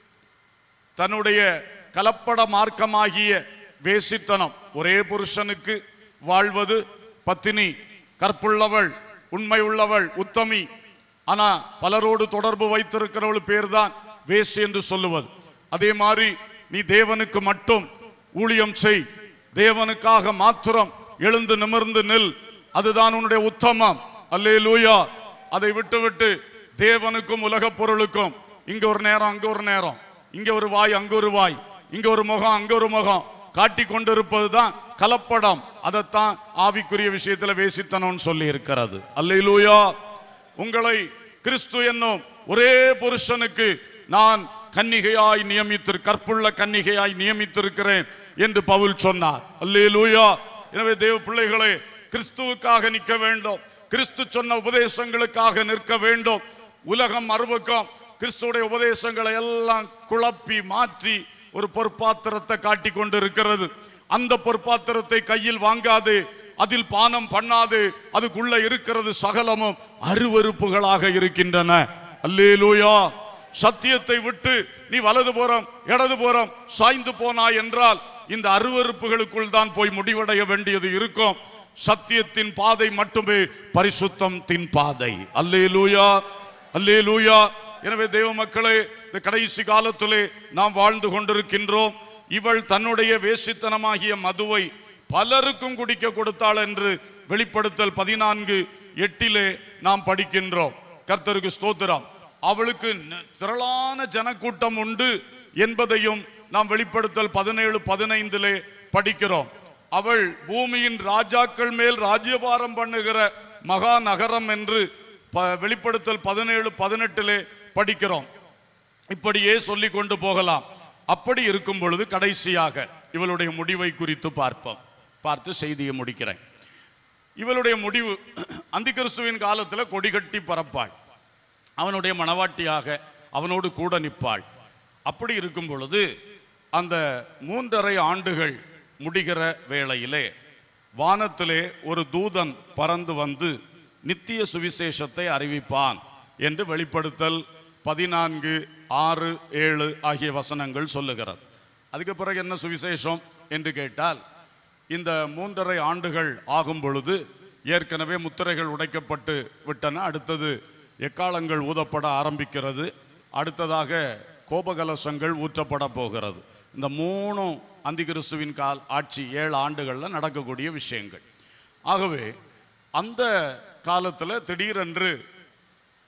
S1: தன்னுடைய கலப்பட மார்க்கமாகிய வேசித்தனம் ஒரே புருஷனுக்கு வாழ்வது பத்தினி கற்புள்ளவள் உண்மை உள்ளவள் உத்தமி ஆனா பலரோடு தொடர்பு வைத்திருக்கிறவள் பேர்தான் வேசி என்று சொல்லுவது அதே மாதிரி நீ தேவனுக்கு மட்டும் ஊழியம் செய் தேவனுக்காக மாத்திரம் எழுந்து நிமிர்ந்து நில் அதுதான் உன்னுடைய உத்தமம் அல்லே லூயா அதை விட்டுவிட்டு தேவனுக்கும் உலகப் பொருளுக்கும் இங்க ஒரு நேரம் அங்க ஒரு நேரம் இங்க ஒரு வாய் அங்க ஒரு வாய் இங்க ஒரு முகம் அங்க ஒரு முகம் காட்டி கொண்டிருப்பதுதான் கலப்படம் அதைத்தான் ஆவிக்குரிய விஷயத்துல வேசித்தனம்னு சொல்லி இருக்கிறது அல்லேலூயா உங்களை கிறிஸ்து என்னும் ஒரே புருஷனுக்கு நான் கன்னிகையாய் நியமித்து கற்புள்ள கன்னிகையாய் நியமித்திருக்கிறேன் என்று பவுல் சொன்னார் அல்லேலூயா எனவே தேவ பிள்ளைகளே கிறிஸ்துவுக்காக நிற்க வேண்டும் கிறிஸ்து சொன்ன உபதேசங்களுக்காக நிற்க வேண்டும் உலகம் மறுபக்கம் கிறிஸ்துவுடைய உபதேசங்களை எல்லாம் குழப்பி மாற்றி ஒரு பொற்பாத்திரத்தை காட்டி கொண்டிருக்கிறது அந்த பொற்பாத்திரத்தை கையில் வாங்காது அதில் பானம் பண்ணாது அதுக்குள்ள இருக்கிறது சகலமும் அருவருப்புகளாக இருக்கின்றன அல்லேலூயா சத்தியத்தை விட்டு நீ வலதுபுறம் இடதுபுறம் சாய்ந்து போனாய் என்றால் இந்த அருவருப்புகளுக்குள் தான் போய் முடிவடைய வேண்டியது இருக்கும் சத்தியத்தின் பாதை மட்டுமே பரிசுத்தத்தின் பாதை அல்லேலூயா அல்லேலூயா எனவே தேவ மக்களே இந்த கடைசி காலத்திலே நாம் வாழ்ந்து கொண்டிருக்கின்றோம் இவள் தன்னுடைய வேசித்தனமாகிய மதுவை பலருக்கும் குடிக்க கொடுத்தாள் என்று வெளிப்படுத்தல் பதினான்கு எட்டிலே நாம் படிக்கின்றோம் கர்த்தருக்கு ஸ்தோத்திரம் அவளுக்கு ந- திரளான ஜனக்கூட்டம் உண்டு என்பதையும் நாம் வெளிப்படுத்தல் பதினேழு பதினைந்திலே படிக்கிறோம் அவள் பூமியின் ராஜாக்கள் மேல் ராஜ்யபாரம் பண்ணுகிற மகா நகரம் என்று ப- வெளிப்படுத்தல் பதினேழு பதினெட்டிலே படிக்கிறோம் இப்படியே சொல்லி கொண்டு போகலாம் அப்படி இருக்கும் பொழுது கடைசியாக இவளுடைய முடிவை குறித்து பார்ப்போம் பார்த்து செய்தியை முடிக்கிறேன் இவளுடைய முடிவு அந்திகிறிஸ்துவின் காலத்துல கொடிகட்டி பறப்பாள் அவனுடைய மணவாட்டியாக அவனோடு கூட நிற்பாள் அப்படி இருக்கும் பொழுது அந்த மூன்றரை ஆண்டுகள் முடிகிற வேளையிலே வானத்திலே ஒரு தூதன் பறந்து வந்து நித்திய சுவிசேஷத்தை அறிவிப்பான் என்று வெளிப்படுத்தல் பதினான்கு ஆறு ஏழு ஆகிய வசனங்கள் சொல்லுகிறது அதுக்கு பிறகு என்ன சுவிசேஷம் என்று கேட்டால் இந்த மூன்றரை ஆண்டுகள் ஆகும் பொழுது ஏற்கனவே முத்திரைகள் உடைக்கப்பட்டு விட்டன அடுத்தது எக்காலங்கள் ஊதப்பட ஆரம்பிக்கிறது அடுத்ததாக கோபகலசங்கள் ஊற்றப்பட போகிறது இந்த மூணும் அந்திகிறிஸ்துவின் கால் ஆட்சி ஏழு ஆண்டுகளில் நடக்கக்கூடிய விஷயங்கள் ஆகவே அந்த காலத்தில் திடீரென்று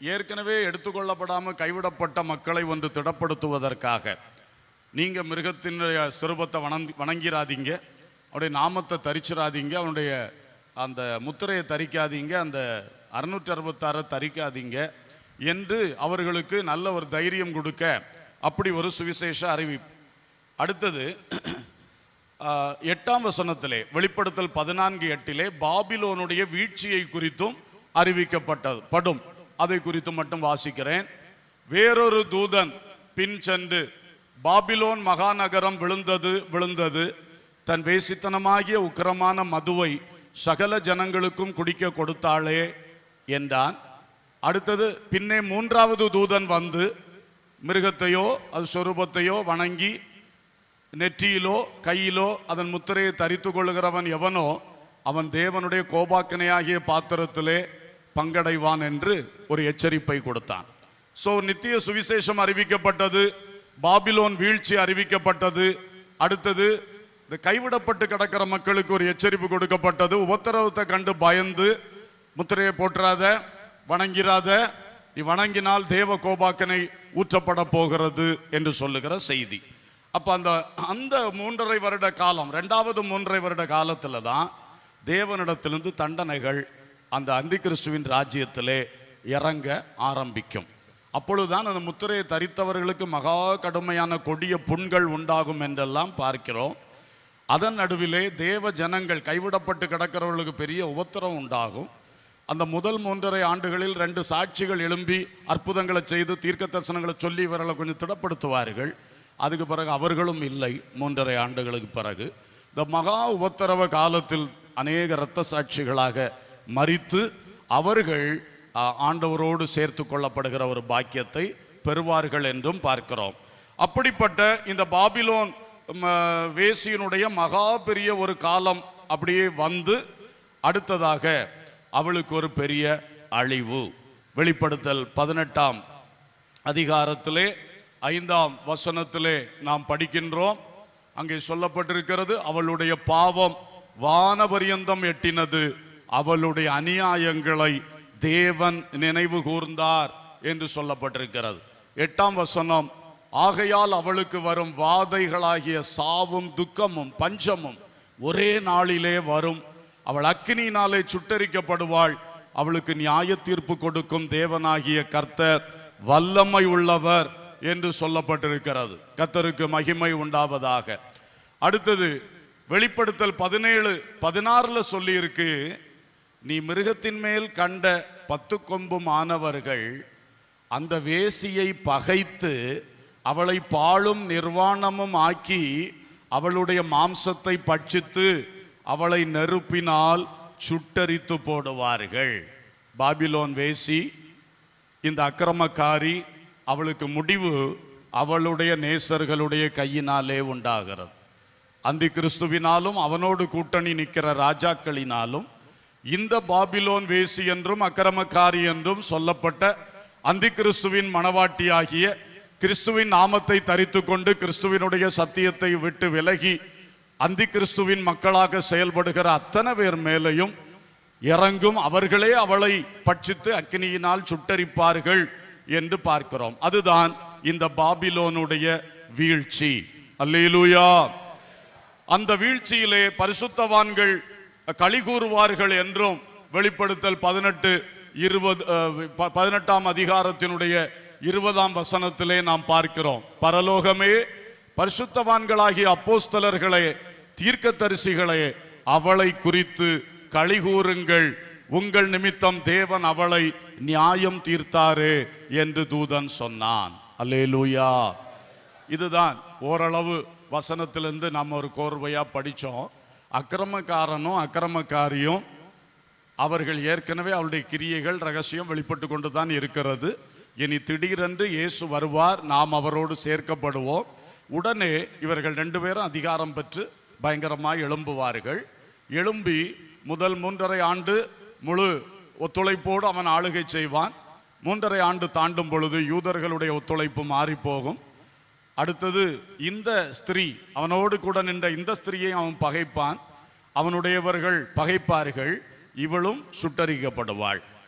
S1: ஏற்கனவே எடுத்துக்கொள்ளப்படாமல் கைவிடப்பட்ட மக்களை ஒன்று திடப்படுத்துவதற்காக நீங்க மிருகத்தினுடைய சிறுபத்தை வணங்கி வணங்கிறாதீங்க அவருடைய நாமத்தை தரிச்சிடாதீங்க அவனுடைய அந்த முத்திரையை தரிக்காதீங்க அந்த அறுநூற்றி அறுபத்தாறை தரிக்காதீங்க என்று அவர்களுக்கு நல்ல ஒரு தைரியம் கொடுக்க அப்படி ஒரு சுவிசேஷ அறிவிப்பு அடுத்தது ஆஹ், எட்டாம் வசனத்திலே வெளிப்படுத்தல் பதினான்கு எட்டிலே பாபிலோனுடைய வீழ்ச்சியை குறித்தும் அறிவிக்கப்பட்டது படும் அதை குறித்து மட்டும் வாசிக்கிறேன் வேறொரு தூதன் பின் சென்று பாபிலோன் மகாநகரம் விழுந்தது விழுந்தது தன் வேசித்தனமாகிய உக்கிரமான மதுவை சகல ஜனங்களுக்கும் குடிக்க கொடுத்தாளே என்றான் அடுத்தது பின்னே மூன்றாவது தூதன் வந்து மிருகத்தையோ அது சொரூபத்தையோ வணங்கி நெற்றியிலோ கையிலோ அதன் முத்திரையை தரித்து கொள்ளுகிறவன் எவனோ அவன் தேவனுடைய கோபாக்கனையாகிய பாத்திரத்திலே பங்கடைவான் என்று ஒரு எச்சரிப்பை கொடுத்தான் சோ நித்திய சுவிசேஷம் அறிவிக்கப்பட்டது பாபிலோன் வீழ்ச்சி அறிவிக்கப்பட்டது அடுத்தது இந்த கைவிடப்பட்டு கிடக்கிற மக்களுக்கு ஒரு எச்சரிப்பு கொடுக்கப்பட்டது உபத்திரவத்தை கண்டு பயந்து முத்திரையை போட்டுறாத வணங்கிறாத நீ வணங்கினால் தேவ கோபாக்கனை ஊற்றப்பட போகிறது என்று சொல்லுகிற செய்தி அப்ப அந்த அந்த மூன்றரை வருட காலம் ரெண்டாவது மூன்றரை வருட காலத்துல தான் தேவனிடத்திலிருந்து தண்டனைகள் அந்த அந்தி கிறிஸ்துவின் ராஜ்யத்திலே இறங்க ஆரம்பிக்கும் அப்பொழுதுதான் அந்த முத்திரையை தரித்தவர்களுக்கு மகா கடுமையான கொடிய புண்கள் உண்டாகும் என்றெல்லாம் பார்க்கிறோம் அதன் நடுவிலே தேவ ஜனங்கள் கைவிடப்பட்டு கிடக்கிறவர்களுக்கு பெரிய உபத்திரம் உண்டாகும் அந்த முதல் மூன்றரை ஆண்டுகளில் ரெண்டு சாட்சிகள் எழும்பி அற்புதங்களை செய்து தீர்க்க தரிசனங்களை சொல்லி இவர்களை கொஞ்சம் திடப்படுத்துவார்கள் அதுக்கு பிறகு அவர்களும் இல்லை மூன்றரை ஆண்டுகளுக்கு பிறகு இந்த மகா உபத்திரவ காலத்தில் அநேக இரத்த சாட்சிகளாக மறித்து அவர்கள் ஆ, ஆண்டவரோடு சேர்த்து கொள்ளப்படுகிற ஒரு பாக்கியத்தை பெறுவார்கள் என்றும் பார்க்கிறோம் அப்படிப்பட்ட இந்த பாபிலோன் ம, வேசியினுடைய மகா பெரிய ஒரு காலம் அப்படியே வந்து அடுத்ததாக அவளுக்கு ஒரு பெரிய அழிவு வெளிப்படுத்தல் பதினெட்டாம் அதிகாரத்திலே ஐந்தாம் வசனத்திலே நாம் படிக்கின்றோம் அங்கே சொல்லப்பட்டிருக்கிறது அவளுடைய பாவம் வானபரியந்தம் எட்டினது அவளுடைய அநியாயங்களை தேவன் நினைவு கூர்ந்தார் என்று சொல்லப்பட்டிருக்கிறது எட்டாம் வசனம் ஆகையால் அவளுக்கு வரும் வாதைகளாகிய சாவும் துக்கமும் பஞ்சமும் ஒரே நாளிலே வரும் அவள் அக்கினியினாலே சுட்டரிக்கப்படுவாள் அவளுக்கு நியாய தீர்ப்பு கொடுக்கும் தேவனாகிய கர்த்தர் வல்லமை உள்ளவர் என்று சொல்லப்பட்டிருக்கிறது கர்த்தருக்கு மகிமை உண்டாவதாக அடுத்தது வெளிப்படுத்தல் பதினேழு பதினாறுல சொல்லி இருக்கு நீ மிருகத்தின் மேல் கண்ட பத்து கொம்பு மாணவர்கள் அந்த வேசியை பகைத்து அவளை பாழும் நிர்வாணமும் ஆக்கி அவளுடைய மாம்சத்தை பட்சித்து அவளை நெருப்பினால் சுட்டரித்து போடுவார்கள் பாபிலோன் வேசி இந்த அக்கிரமக்காரி அவளுக்கு முடிவு அவளுடைய நேசர்களுடைய கையினாலே உண்டாகிறது அந்தி கிறிஸ்துவினாலும் அவனோடு கூட்டணி நிற்கிற ராஜாக்களினாலும் இந்த பாபிலோன் வேசி என்றும் அக்கிரமக்காரி என்றும் சொல்லப்பட்ட அந்தி கிறிஸ்துவின் மணவாட்டியாகிய கிறிஸ்துவின் நாமத்தை தரித்து கொண்டு கிறிஸ்துவினுடைய சத்தியத்தை விட்டு விலகி அந்தி கிறிஸ்துவின் மக்களாக செயல்படுகிற அத்தனை பேர் மேலையும் இறங்கும் அவர்களே அவளை பட்சித்து அக்கினியினால் சுட்டரிப்பார்கள் என்று பார்க்கிறோம் அதுதான் இந்த பாபிலோனுடைய வீழ்ச்சி அல்லேலூயா அந்த வீழ்ச்சியிலே பரிசுத்தவான்கள் களி கூறுவார்கள் என்றும் வெளிப்படுத்தல் பதினெட்டு இருபது அஹ், ப- பதினெட்டாம் அதிகாரத்தினுடைய இருபதாம் வசனத்திலே நாம் பார்க்கிறோம் பரலோகமே பரிசுத்தவான்களாகிய அப்போஸ்தலர்களே தீர்க்கதரிசிகளே அவளை குறித்து களி கூறுங்கள் உங்கள் நிமித்தம் தேவன் அவளை நியாயம் தீர்த்தாரே என்று தூதன் சொன்னான் அல்லேலூயா இதுதான் ஓரளவு வசனத்திலிருந்து நம்ம ஒரு கோர்வையா படிச்சோம் அக்கிரமக்காரனும் அக்கிரமக்காரியும் அவர்கள் ஏற்கனவே அவருடைய கிரியைகள் ரகசியம் வெளிப்பட்டு கொண்டு தான் இருக்கிறது இனி திடீரென்று இயேசு வருவார் நாம் அவரோடு சேர்க்கப்படுவோம் உடனே இவர்கள் ரெண்டு பேரும் அதிகாரம் பெற்று பயங்கரமாய் எழும்புவார்கள் எழும்பி முதல் மூன்றரை ஆண்டு முழு ஒத்துழைப்போடு அவன் ஆளுகை செய்வான் மூன்றரை ஆண்டு தாண்டும் பொழுது யூதர்களுடைய ஒத்துழைப்பு மாறி போகும் அடுத்தது இந்த ஸ்திரீ அவனோடு கூட நின்ற இந்த ஸ்திரீயை அவன் பகைப்பான் அவனுடையவர்கள் பகைப்பார்கள் இவளும் சுட்டரிக்கப்படுவாள்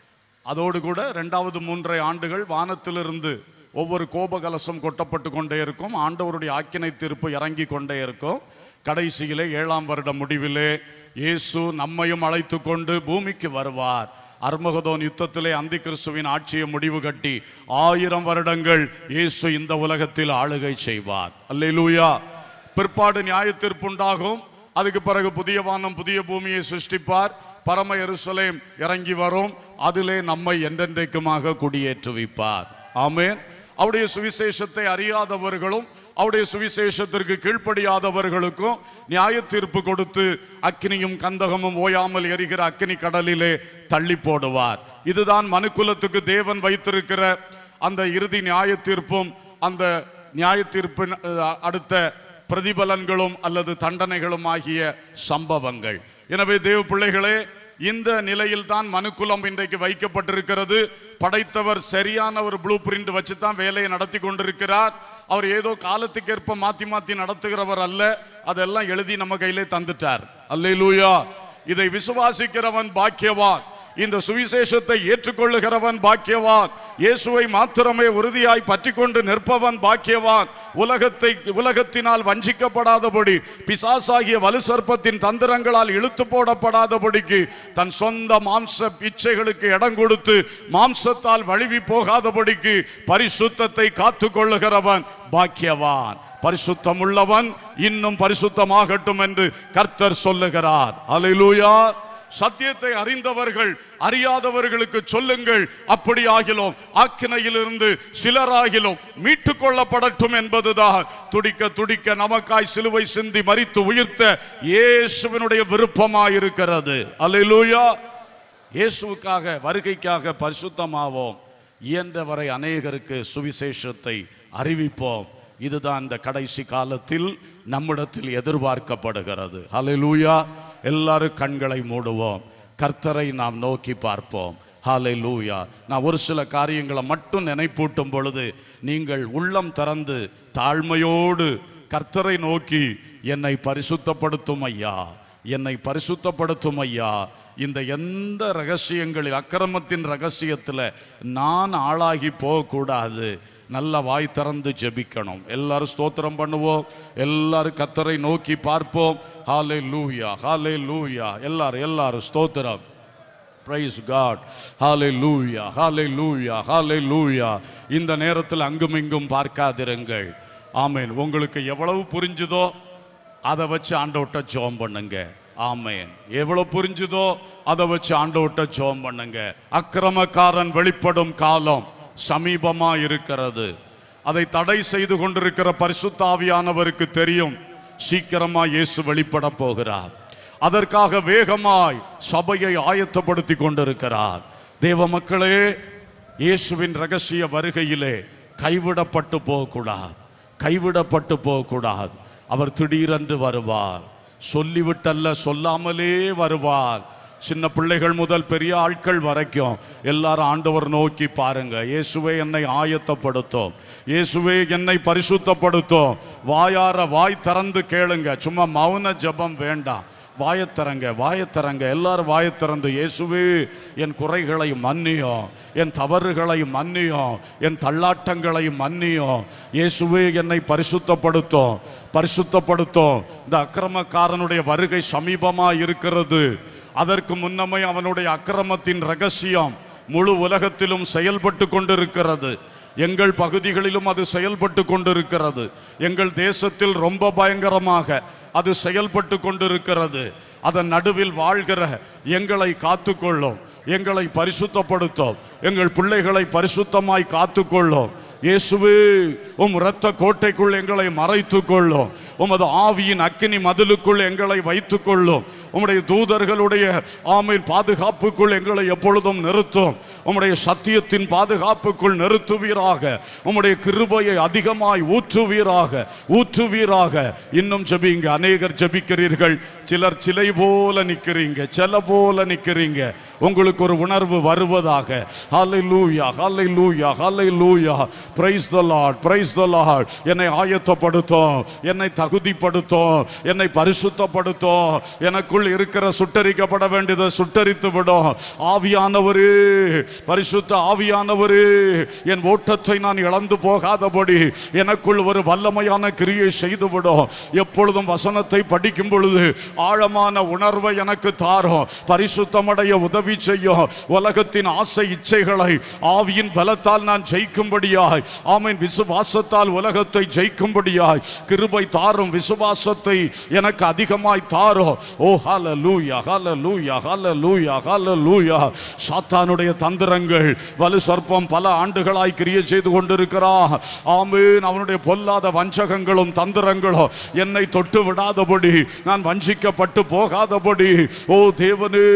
S1: அதோடு கூட ரெண்டாவது மூன்றரை ஆண்டுகள் வானத்திலிருந்து ஒவ்வொரு கோபகலசம் கொட்டப்பட்டு கொண்டே இருக்கும் ஆண்டவருடைய ஆக்கினை தீர்ப்பு இறங்கி கொண்டே இருக்கும் கடைசியிலே ஏழாம் வருட முடிவிலே இயேசு நம்மையும் அழைத்து கொண்டு பூமிக்கு வருவார் அர்மகதோன் யுத்தத்திலே அந்தி கிறிஸ்துவின் ஆட்சியை முடிவு கட்டி ஆயிரம் வருடங்கள் இயேசு இந்த உலகத்தில் ஆளுகை செய்வார் அல்லேலூயா பிற்பாடு நியாய தீர்ப்புண்டாகும் அதுக்கு பிறகு புதிய வானம் புதிய பூமியை சிருஷ்டிப்பார் பரம எருசலேம் இறங்கி வரும் அதிலே நம்மை என்றென்றைக்குமாக குடியேற்றுவிப்பார் ஆமென் அவருடைய சுவிசேஷத்தை அறியாதவர்களும் அவருடைய சுவிசேஷத்திற்கு கீழ்ப்படியாதவர்களுக்கும் நியாய தீர்ப்பு கொடுத்து அக்கினியும் கந்தகமும் ஓயாமல் எரிகிற அக்கினி கடலிலே தள்ளி போடுவார் இதுதான் மனுக்குலத்துக்கு தேவன் வைத்திருக்கிற அந்த இறுதி நியாய தீர்ப்பும் அந்த நியாய தீர்ப்பின் அஹ், அடுத்த பிரதிபலன்களும் அல்லது தண்டனைகளும் ஆகிய சம்பவங்கள் எனவே தேவ பிள்ளைகளே இந்த நிலையில் தான் மனுக்குலம் இன்றைக்கு வைக்கப்பட்டிருக்கிறது படைத்தவர் சரியான ஒரு ப்ளூ பிரிண்ட் வச்சு தான் வேலையை நடத்தி கொண்டிருக்கிறார் அவர் ஏதோ காலத்துக்கேற்ப மாத்தி மாத்தி நடத்துகிறவர் அல்ல அதெல்லாம் எழுதி நம்ம கையிலே தந்துட்டார் அல்லேலூயா இதை விசுவாசிக்கிறவன் பாக்கியவான் இந்த சுவிசேஷத்தை ஏற்றுக்கொள்ளுகிறவன் பாக்கியவான் இயேசுவை மாத்திரமே உறுதியாய் பற்றி கொண்டு நிற்பவன் பாக்கியவான் உலகத்தை உலகத்தினால் வஞ்சிக்கப்படாதபடி பிசாசாகிய வலு சர்ப்பத்தின் தந்திரங்களால் இழுத்து போடப்படாதபடிக்கு தன் சொந்த மாம்ச இச்சைகளுக்கு இடம் கொடுத்து மாம்சத்தால் வழுவி போகாதபடிக்கு பரிசுத்தத்தை காத்து கொள்ளுகிறவன் பாக்கியவான் பரிசுத்தம் உள்ளவன் இன்னும் பரிசுத்தமாகட்டும் என்று கர்த்தர் சொல்லுகிறார் அல்லேலூயா சத்தியத்தை அறிந்தவர்கள் அறியாதவர்களுக்கு சொல்லுங்கள் அப்படி ஆகிலும் ஆக்கினையிலிருந்து சிலராகிலும் மீட்டுக் கொள்ளப்படட்டும் என்பதுதான் துடிக்க துடிக்க நமக்காய் சிலுவை சிந்தி மரித்து உயிர்த்த இயேசுவினுடைய விருப்பமாயிருக்கிறது அல்லேலூயா இயேசுவுக்காக வருகைக்காக பரிசுத்தமாவோம் இயன்றவரை அநேகருக்கு சுவிசேஷத்தை அறிவிப்போம் இதுதான் இந்த கடைசி காலத்தில் நம்மிடத்தில் எதிர்பார்க்கப்படுகிறது ஹalleluya எல்லாரும் கண்களை மூடுவோம் கர்த்தரை நாம் நோக்கி பார்ப்போம் ஹalleluya நான் ஒரு சில காரியங்களை மட்டும் நினைப்பூட்டும் பொழுது நீங்கள் உள்ளம் திறந்து தாழ்மையோடு கர்த்தரை நோக்கி என்னை பரிசுத்தப்படுத்தும் ஐயா என்னை பரிசுத்தப்படுத்தும் ஐயா இந்த எந்த ரகசியங்களில் அக்கிரமத்தின் ரகசியத்தில் நான் ஆளாகி போகக்கூடாது நல்ல வாய் திறந்து ஜெபிக்கணும் எல்லாரும் ஸ்தோத்திரம் பண்ணுவோம் எல்லாரும் கத்தரை நோக்கி பார்ப்போம் ஹாலே லூயா ஹாலே லூயா எல்லாரும் எல்லாரும் ஸ்தோத்திரம் பிரைஸ் காட் ஹாலே லூயா ஹாலே லூயா ஹாலே லூயா இந்த நேரத்தில் அங்கும் இங்கும் பார்க்காதிருங்கள் ஆமேன் உங்களுக்கு எவ்வளவு புரிஞ்சுதோ அதை வச்சு ஆண்டவட்ட ஜோம் பண்ணுங்க ஆமேன் எவ்வளவு புரிஞ்சுதோ அதை வச்சு ஆண்டவட்ட ஜோம் பண்ணுங்க அக்கிரமக்காரன் வெளிப்படும் காலம் சமீபமா இருக்கிறது அதை தடை செய்து கொண்டிருக்கிற பரிசுத்தாவியானவருக்கு தெரியும் சீக்கிரமா இயேசு வெளிப்பட போகிறார் அதற்காக வேகமாய் சபையை ஆயத்தப்படுத்தி கொண்டிருக்கிறார் தேவ மக்களே இயேசுவின் ரகசிய வருகையிலே கைவிடப்பட்டு போகக்கூடாது கைவிடப்பட்டு போகக்கூடாது அவர் திடீரென்று வருவார் சொல்லிவிட்டல்ல சொல்லாமலே வருவார் சின்ன பிள்ளைகள் முதல் பெரிய ஆட்கள் வரைக்கும் எல்லாரும் ஆண்டவர் நோக்கி பாருங்க இயேசுவே என்னை ஆயத்தப்படுத்தும் இயேசுவே என்னை பரிசுத்தப்படுத்தும் வாயார வாய் திறந்து கேளுங்க சும்மா மௌன ஜெபம் வேண்டாம் வாயத்திறங்க வாயத்திறங்க எல்லாரும் வாயத்திறந்து இயேசுவே என் குறைகளை மன்னியும் என் தவறுகளை மன்னியும் என் தள்ளாட்டங்களை மன்னியும் இயேசுவே என்னை பரிசுத்தப்படுத்தும் பரிசுத்தப்படுத்தும் இந்த அக்கிரமக்காரனுடைய வருகை சமீபமா இருக்கிறது அதற்கு முன்னமே அவனுடைய அக்கிரமத்தின் ரகசியம் முழு உலகத்திலும் செயல்பட்டு கொண்டிருக்கிறது எங்கள் பகுதிகளிலும் அது செயல்பட்டு கொண்டிருக்கிறது எங்கள் தேசத்தில் ரொம்ப பயங்கரமாக அது செயல்பட்டு கொண்டிருக்கிறது அதன் நடுவில் வாழ்கிற எங்களை காத்துக்கொள்ளும் எங்களை பரிசுத்தப்படுத்தும் எங்கள் பிள்ளைகளை பரிசுத்தமாய் காத்துக்கொள்ளும் இயேசுவே உம் இரத்த கோட்டைக்குள் எங்களை மறைத்துக் கொள்ளும் உமது ஆவியின் அக்கினி மதிலுக்குள் எங்களை வைத்துக் கொள்ளும் உம்முடைய தூதர்களுடைய ஆமையின் பாதுகாப்புக்குள் எங்களை எப்பொழுதும் நிறுத்தும் உம்முடைய சத்தியத்தின் பாதுகாப்புக்குள் நிறுத்துவீராக உம்முடைய கிருபையை அதிகமாய் ஊற்றுவீராக ஊற்றுவீராக இன்னும் ஜெபிங்க அநேகர் ஜெபிக்கிறீர்கள் சிலர் சிலை போல நிக்கிறீங்க சில போல நிக்கிறீங்க உங்களுக்கு ஒரு உணர்வு வருவதாக ஹalleluya ஹalleluya ஹalleluya praise the lord praise the lord என்னை ஆயத்தப்படுத்தும் என்னை தகுதிப்படுத்தும் என்னை பரிசுத்தப்படுத்தும் எனக்குள் எனக்குள் இருக்கிற சுட்டரிக்கப்பட வேண்டியதை சுட்டரித்து விடும் ஆவியானவரே பரிசுத்த ஆவியானவரே என் ஓட்டத்தை நான் இழந்து போகாதபடி எனக்குள் ஒரு வல்லமையான கிரியை செய்து விடும் எப்பொழுதும் வசனத்தை படிக்கும் பொழுது ஆழமான உணர்வை எனக்கு தாரும் பரிசுத்தமடைய உதவி செய்யும் உலகத்தின் ஆசை இச்சைகளை ஆவியின் பலத்தால் நான் ஜெயிக்கும்படியாய் ஆமீன் விசுவாசத்தால் உலகத்தை ஜெயிக்கும்படியாய் கிருபை தாரும் விசுவாசத்தை எனக்கு அதிகமாய் தாரும் ஓ ஹalleluya ஹalleluya ஹalleluya ஹalleluya சாத்தானுடைய தந்திரங்கள் வலு சர்ப்பம் பல ஆண்டுகளாய் கிரியை செய்து கொண்டிருக்கிறான் ஆமீன் அவனுடைய பொல்லாத வஞ்சகங்களும் தந்திரங்களும் என்னை தொட்டு விடாதபடி நான் வஞ்சிக்கப்பட்டு போகாதபடி ஓ தேவனே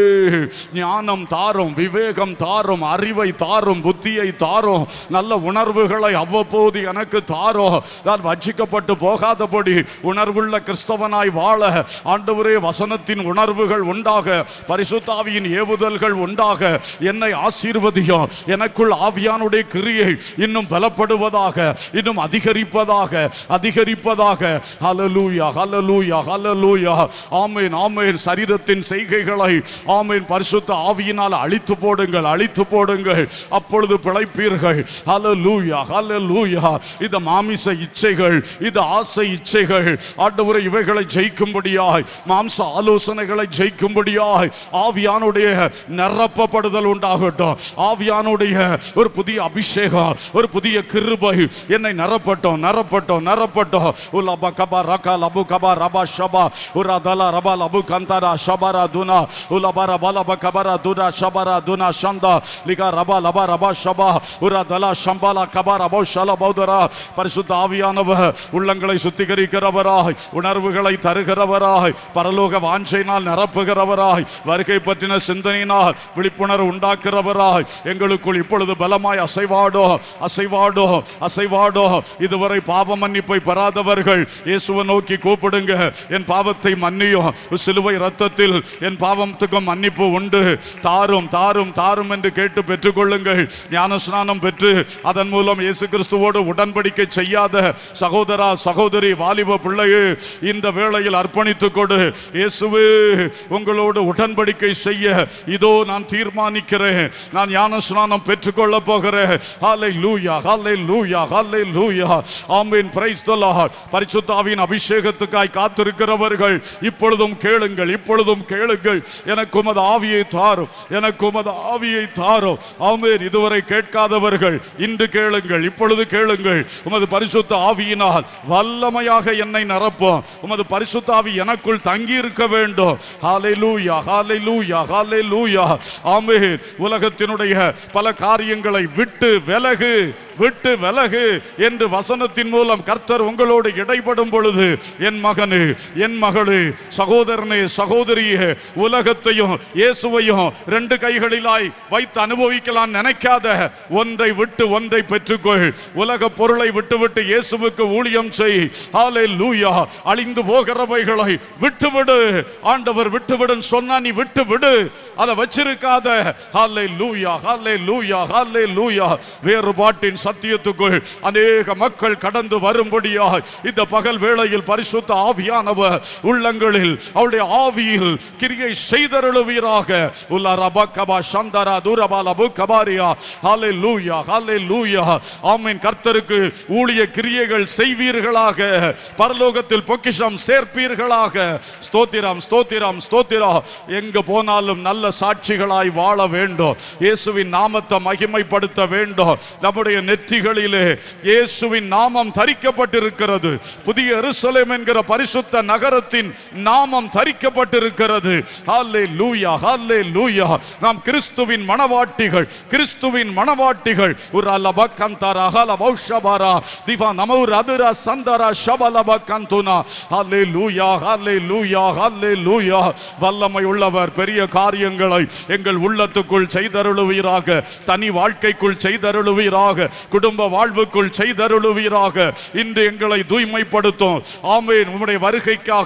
S1: ஞானம் தாரும் விவேகம் தாரும் அறிவை தாரும் புத்தியை தாரும் நல்ல உணர்வுகளை அவ்வப்போது எனக்கு தாரும் நான் வஞ்சிக்கப்பட்டு போகாதபடி உணர்வுள்ள கிறிஸ்தவனாய் வாழ ஆண்டவரே வசனத்தின் உணர்வுகள் உண்டாக பரிசுத்தாவியின் ஏவுதல்கள் உண்டாக என்னை ஆசீர்வதியும் எனக்குள் ஆவியானுடைய கிரியை இன்னும் பலப்படுவதாக இன்னும் அதிகரிப்பதாக அதிகரிப்பதாக ஹalleluya ஹalleluya ஹalleluya ஆமென் ஆமென் சரீரத்தின் செய்கைகளை ஆமென் பரிசுத்த ஆவியினால் அழித்து போடுங்கள் அழித்து போடுங்கள் அப்பொழுது பிழைப்பீர்கள் ஹalleluya ஹalleluya இந்த மாமிச இச்சைகள் இது ஆசை இச்சைகள் ஆண்டவரே இவைகளை ஜெயிக்கும்படியாய் மாம்ச ஆலோசனைகளை ஜெயிக்கும்படியாய் ஆவியானுடைய நிரப்பப்படுதல் உண்டாகட்டும் ஆவியானுடைய ஒரு புதிய அபிஷேகம் ஒரு புதிய கிருபை என்னை நிரப்பட்டும் நிரப்பட்டும் நிரப்பட்டும் உலப கபா ரகா லபு கபா ரபா ஷபா உரா தலா ரபா லபு கந்தரா ஷபரா துனா உலபா ரபா லப கபரா துனா ஷபரா துனா ஷந்தா லிகா ரபா லபா ரபா ஷபா உரா தலா ஷம்பாலா கபா ரபோ ஷல பௌதரா பரிசுத்த ஆவியானவர் உள்ளங்களை சுத்திகரிக்கிறவராய் உணர்வுகளை தருகிறவராய் பரலோக வாஞ்சையினால் நிரப்புகிறவராய் வருகை பற்றின சிந்தனையினால் விழிப்புணர்வு உண்டாக்குறவராய் எங்களுக்குள் இப்பொழுது பலமாய் அசைவாடோ அசைவாடோ அசைவாடோ இதுவரை பாவ மன்னிப்பை பெறாதவர்கள் இயேசுவை நோக்கி கூப்பிடுங்க என் பாவத்தை மன்னியும் சிலுவை ரத்தத்தில் என் பாவத்துக்கும் மன்னிப்பு உண்டு தாரும் தாரும் தாரும் என்று கேட்டு பெற்றுக்கொள்ளுங்கள் ஞானஸ்நானம் பெற்று அதன் மூலம் இயேசு கிறிஸ்துவோடு உடன்படிக்கை செய்யாத சகோதரா சகோதரி வாலிப பிள்ளையே இந்த வேளையில் அர்ப்பணித்துக் கொடு இயேசுவே உங்களோடு உடன்படிக்கை செய்ய இதோ நான் தீர்மானிக்கிறேன் நான் ஞானஸ்நானம் பெற்றுக்கொள்ள போகிறேன் ஹாலை லூயா ஹாலை லூயா ஹாலை லூயா ஆமீன் பிரைஸ் தி லார்ட் பரிசுத்தாவின் அபிஷேகத்துக்காய் காத்திருக்கிறவர்கள் இப்பொழுதும் கேளுங்கள் இப்பொழுதும் கேளுங்கள் எனக்கு உமது ஆவியை தாரும் எனக்கு உமது ஆவியை தாரும் ஆமீன் இதுவரை கேட்காதவர்கள் இன்று கேளுங்கள் இப்பொழுது கேளுங்கள் உமது பரிசுத்த ஆவியினால் வல்லமையாக என்னை நிரப்பும் உமது பரிசுத்த ஆவி எனக்குள் தங்கி இருக்க வேண்டும் ஹalleluya ஹalleluya ஹalleluya ஆமென் உலகத்தினுடைய பல காரியங்களை விட்டு விலகு விட்டு விலகு என்று வசனத்தின் மூலம் கர்த்தர் உங்களோடு இடைப்படும் பொழுது என் மகனே என் மகளே சகோதரனே சகோதரியே உலகத்தையும் இயேசுவையும் ரெண்டு கைகளிலாய் வைத்து அனுபவிக்கலாம் நினைக்காத ஒன்றை விட்டு ஒன்றை பெற்றுக்கொள் உலக பொருளை விட்டுவிட்டு இயேசுவுக்கு ஊழியம் செய் ஹாலே லூயா அழிந்து போகிறவைகளை விட்டுவிடு ஆண்டவர் விட்டுவிடுன்னு சொன்னா நீ விட்டு விடு அதை வச்சிருக்காத ஹாலே லூயா ஹாலே லூயா ஹாலே லூயா வேறுபாட்டின் சத்தியத்துக்குள் அநேக மக்கள் கடந்து வரும்படியாய் இந்த பகல் வேளையில் பரிசுத்த ஆவியானவர் உள்ளங்களில் அவருடைய ஆவியில் கிரியை செய்தருளுவீராக உள்ள ரபக்கபா சந்தரா தூரபால புக்கபாரியா ஹாலே லூயா ஹாலே லூயா ஆமீன் கர்த்தருக்கு ஊழிய கிரியைகள் செய்வீர்களாக பரலோகத்தில் பொக்கிஷம் சேர்ப்பீர்களாக ஸ்தோத்திரம் ஸ்தோத்திரம் ஸ்தோத்திரம் எங்க போனாலும் நல்ல சாட்சிகளாய் வாழ வேண்டும் இயேசுவின் நாமத்தை மகிமைப்படுத்த வேண்டும் நம்முடைய நெற்றிகளிலே இயேசுவின் நாமம் தரிக்கப்பட்டிருக்கிறது புதிய எருசலேம் என்கிற பரிசுத்த நகரத்தின் நாமம் தரிக்கப்பட்டிருக்கிறது ஹல்லே லூயா ஹல்லே லூயா நாம் கிறிஸ்துவின் மணவாட்டிகள் கிறிஸ்துவின் மணவாட்டிகள் ஒரு அல்லப கந்தாரா ஹல பௌஷபாரா திவா நமூர் அதுரா சந்தரா ஷபலப கந்துனா ஹல்லே லூயா ஹல்லே லூயா ஹல்லே லூயா வல்லமை உள்ளவர் பெரிய காரியங்களை எங்கள் உள்ளத்துக்குள் செய்தருளுவீராக தனி வாழ்க்கைக்குள் செய்தருளுவீராக குடும்ப வாழ்வுக்குள் செய்தருளுவீராக இன்று எங்களை தூய்மைப்படுத்தும் ஆமேன் உம்முடைய வருகைக்காக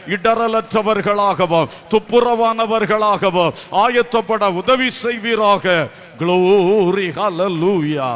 S1: இடரலற்றவர்களாகவும் துப்புரவானவர்களாகவும் ஆயத்தப்பட உதவி செய்வீராக க்ளோரி ஹalleluya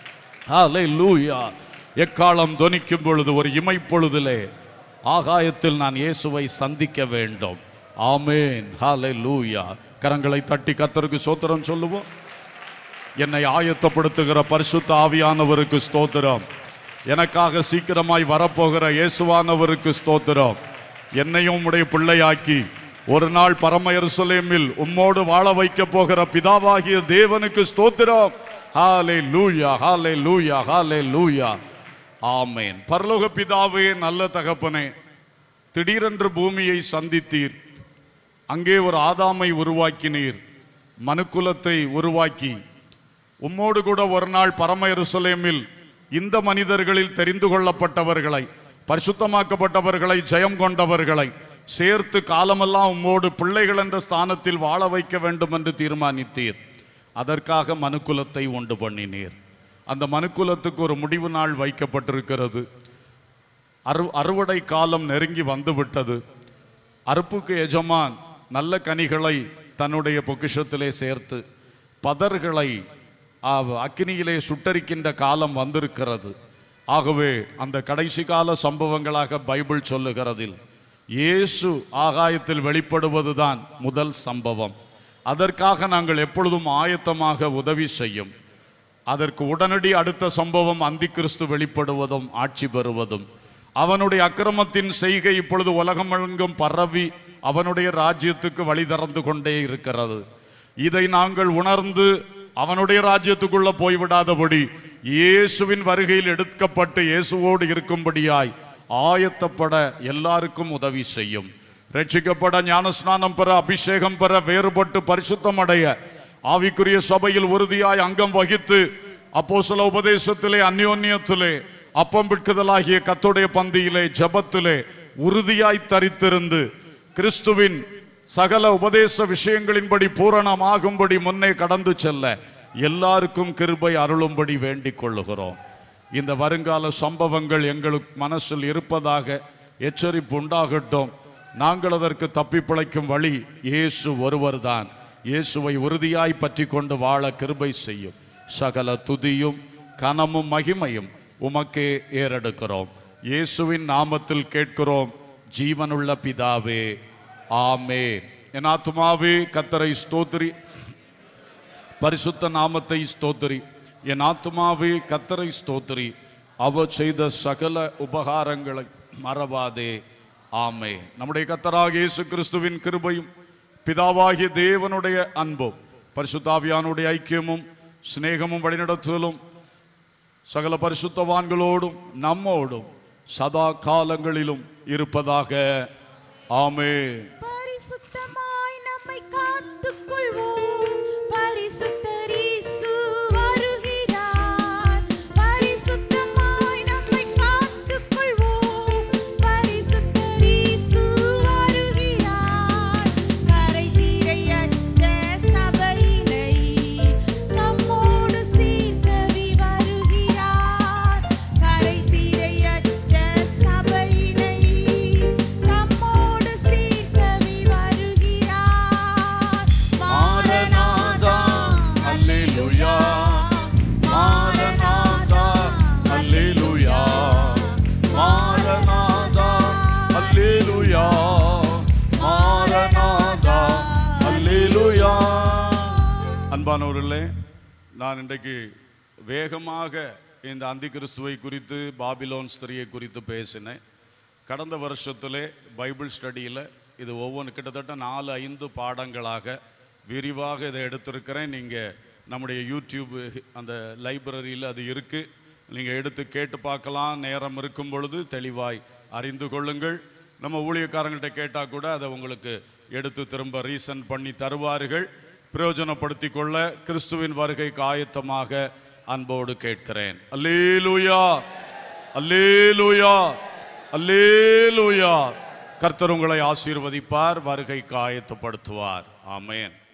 S1: ஹalleluya எக்காலம் தொனிக்கும் பொழுது ஒரு இமைப்பொழுதிலே ஆகாயத்தில் நான் இயேசுவை சந்திக்க வேண்டும் ஆமேன் ஹாலே லூயா கரங்களை தட்டி கர்த்தருக்கு சோத்திரம் சொல்லுவோம் என்னை ஆயத்தப்படுத்துகிற பரிசுத்த ஆவியானவருக்கு ஸ்தோத்திரம் எனக்காக சீக்கிரமாய் வரப்போகிற இயேசுவானவருக்கு ஸ்தோத்திரம் என்னையும் உம்முடைய பிள்ளையாக்கி ஒரு நாள் பரம எருசலேமில் உம்மோடு வாழ வைக்க போகிற பிதாவாகிய தேவனுக்கு ஸ்தோத்திரம் ஹாலே லூயா ஹாலே லூயா ஹாலே லூயா ஆமேன் பரலோக பிதாவே நல்ல தகப்பனே திடீரென்று பூமியை சந்தித்தீர் அங்கே ஒரு ஆதாமை உருவாக்கினீர் மனுக்குலத்தை உருவாக்கி உம்மோடு கூட ஒரு நாள் பரம எருசலேமில் இந்த மனிதர்களில் தெரிந்து கொள்ளப்பட்டவர்களை பரிசுத்தமாக்கப்பட்டவர்களை ஜெயம் கொண்டவர்களை சேர்த்து காலமெல்லாம் உம்மோடு பிள்ளைகள் என்ற ஸ்தானத்தில் வாழ வைக்க வேண்டும் என்று தீர்மானித்தீர் அதற்காக மனுக்குலத்தை உண்டு பண்ணினீர் அந்த மனுக்குலத்துக்கு ஒரு முடிவு நாள் வைக்கப்பட்டிருக்கிறது அறு அறுவடை காலம் நெருங்கி வந்துவிட்டது அறுப்புக்கு எஜமான் நல்ல கனிகளை தன்னுடைய பொக்கிஷத்திலே சேர்த்து பதர்களை ஆ, அக்கினியிலே சுட்டரிக்கின்ற காலம் வந்திருக்கிறது ஆகவே அந்த கடைசி கால சம்பவங்களாக பைபிள் சொல்லுகிறதில் இயேசு ஆகாயத்தில் வெளிப்படுவதுதான் முதல் சம்பவம் அதற்காக நாங்கள் எப்பொழுதும் ஆயத்தமாக உதவி செய்யும் அதற்கு உடனடி அடுத்த சம்பவம் அந்திகிறிஸ்து வெளிப்படுவதும் ஆட்சி பெறுவதும் அவனுடைய அக்கிரமத்தின் செய்கை இப்பொழுது உலகமெங்கும் பரவி அவனுடைய ராஜ்யத்துக்கு வழி திறந்து கொண்டே இருக்கிறது இதை நாங்கள் உணர்ந்து அவனுடைய ராஜ்யத்துக்குள்ள போய்விடாதபடி இயேசுவின் வருகையில் எடுக்கப்பட்டு இயேசுவோடு இருக்கும்படியாய் ஆயத்தப்பட எல்லாருக்கும் உதவி செய்யும் ரட்சிக்கப்பட ஞானஸ்நானம் பெற அபிஷேகம் பெற வேறுபட்டு பரிசுத்தம் அடைய ஆவிக்குரிய சபையில் உறுதியாய் அங்கம் வகித்து அப்போஸ்தல உபதேசத்திலே அந்யோன்யத்திலே அப்பம் பிட்குதலாகிய கத்துடைய பந்தியிலே ஜெபத்திலே உறுதியாய் தரித்திருந்து கிறிஸ்துவின் சகல உபதேச விஷயங்களின்படி பூரணமாகும்படி முன்னே கடந்து செல்ல எல்லாருக்கும் கிருபை அருளும்படி வேண்டிக் கொள்ளுகிறோம் இந்த வருங்கால சம்பவங்கள் எங்களுக்கு மனசில் இருப்பதாக எச்சரிப்பு உண்டாகட்டும் நாங்கள் அதற்கு தப்பி பிழைக்கும் வழி இயேசு ஒருவர்தான் இயேசுவை உறுதியாய் பற்றி கொண்டு வாழ கிருபை செய்யும் சகல துதியும் கனமும் மகிமையும் உமக்கே ஏறெடுக்கிறோம் இயேசுவின் நாமத்தில் கேட்கிறோம் ஜீவனுள்ள பிதாவே ஆமே என் ஆத்துமாவே கத்தரை ஸ்தோத்திரி பரிசுத்த நாமத்தை ஸ்தோத்திரி என் ஆத்துமாவே கத்தரை ஸ்தோத்திரி அவர் செய்த சகல உபகாரங்களை மறவாதே ஆமே நம்முடைய கத்தராகிய இயேசு கிறிஸ்துவின் கிருபையும் பிதாவாகிய தேவனுடைய அன்பும் பரிசுத்தாவியானுடைய ஐக்கியமும் சிநேகமும் வழிநடத்துதலும் சகல பரிசுத்தவான்களோடும் நம்மோடும் சதா காலங்களிலும் இருப்பதாக ஆமே
S3: பரிசுத்தமாய் நம்மை காத்துக்கொள்வோம் பரிசுத்தர் இயேசு வருகிறார் பரிசுத்தமாய் நம்மை காத்துக்கொள்வோம் பரிசுத்தர் இயேசு வருகிறார் கரை தீரையற்ற சபையினை நம்மோடு சீர்கவி வருகிறார் கரை தீரையற்ற சபையினை நம்மோடு சீர்கவி வருகிறார்
S1: மாரநாதா, அல்லேலூயா. மாரநாதா, அல்லேலூயா. மாரநாதா, அல்லேலூயா. மாரநாதா, அல்லேலூயா. அன்பானவர்களே நான் இன்றைக்கு வேகமாக இந்த அந்தி கிறிஸ்துவை குறித்து பாபிலோன் ஸ்திரியை குறித்து பேசினேன் கடந்த வருஷத்திலே பைபிள் ஸ்டடியில் இது ஒவ்வொன்று கிட்டத்தட்ட நாலு ஐந்து பாடங்களாக விரிவாக இதை எடுத்திருக்கிறேன் நீங்கள் நம்முடைய யூடியூப் அந்த லைப்ரரியில் அது இருக்குது நீங்கள் எடுத்து கேட்டு பார்க்கலாம் நேரம் இருக்கும் பொழுது தெளிவாய் அறிந்து கொள்ளுங்கள் நம்ம ஊழியக்காரங்கள்ட்ட கேட்டால் கூட அதை உங்களுக்கு எடுத்து திரும்ப ரீசன் பண்ணி தருவார்கள் பிரயோஜனப்படுத்திக் கொள்ள கிறிஸ்துவின் வருகைக்கு ஆயத்தமாக அன்போடு கேட்கிறேன் அல்லேலூயா அல்லேலூயா அல்லேலூயா கர்த்தர் உங்களை ஆசீர்வதிப்பார் வருகைக்கு ஆயத்தப்படுத்துவார் ஆமென்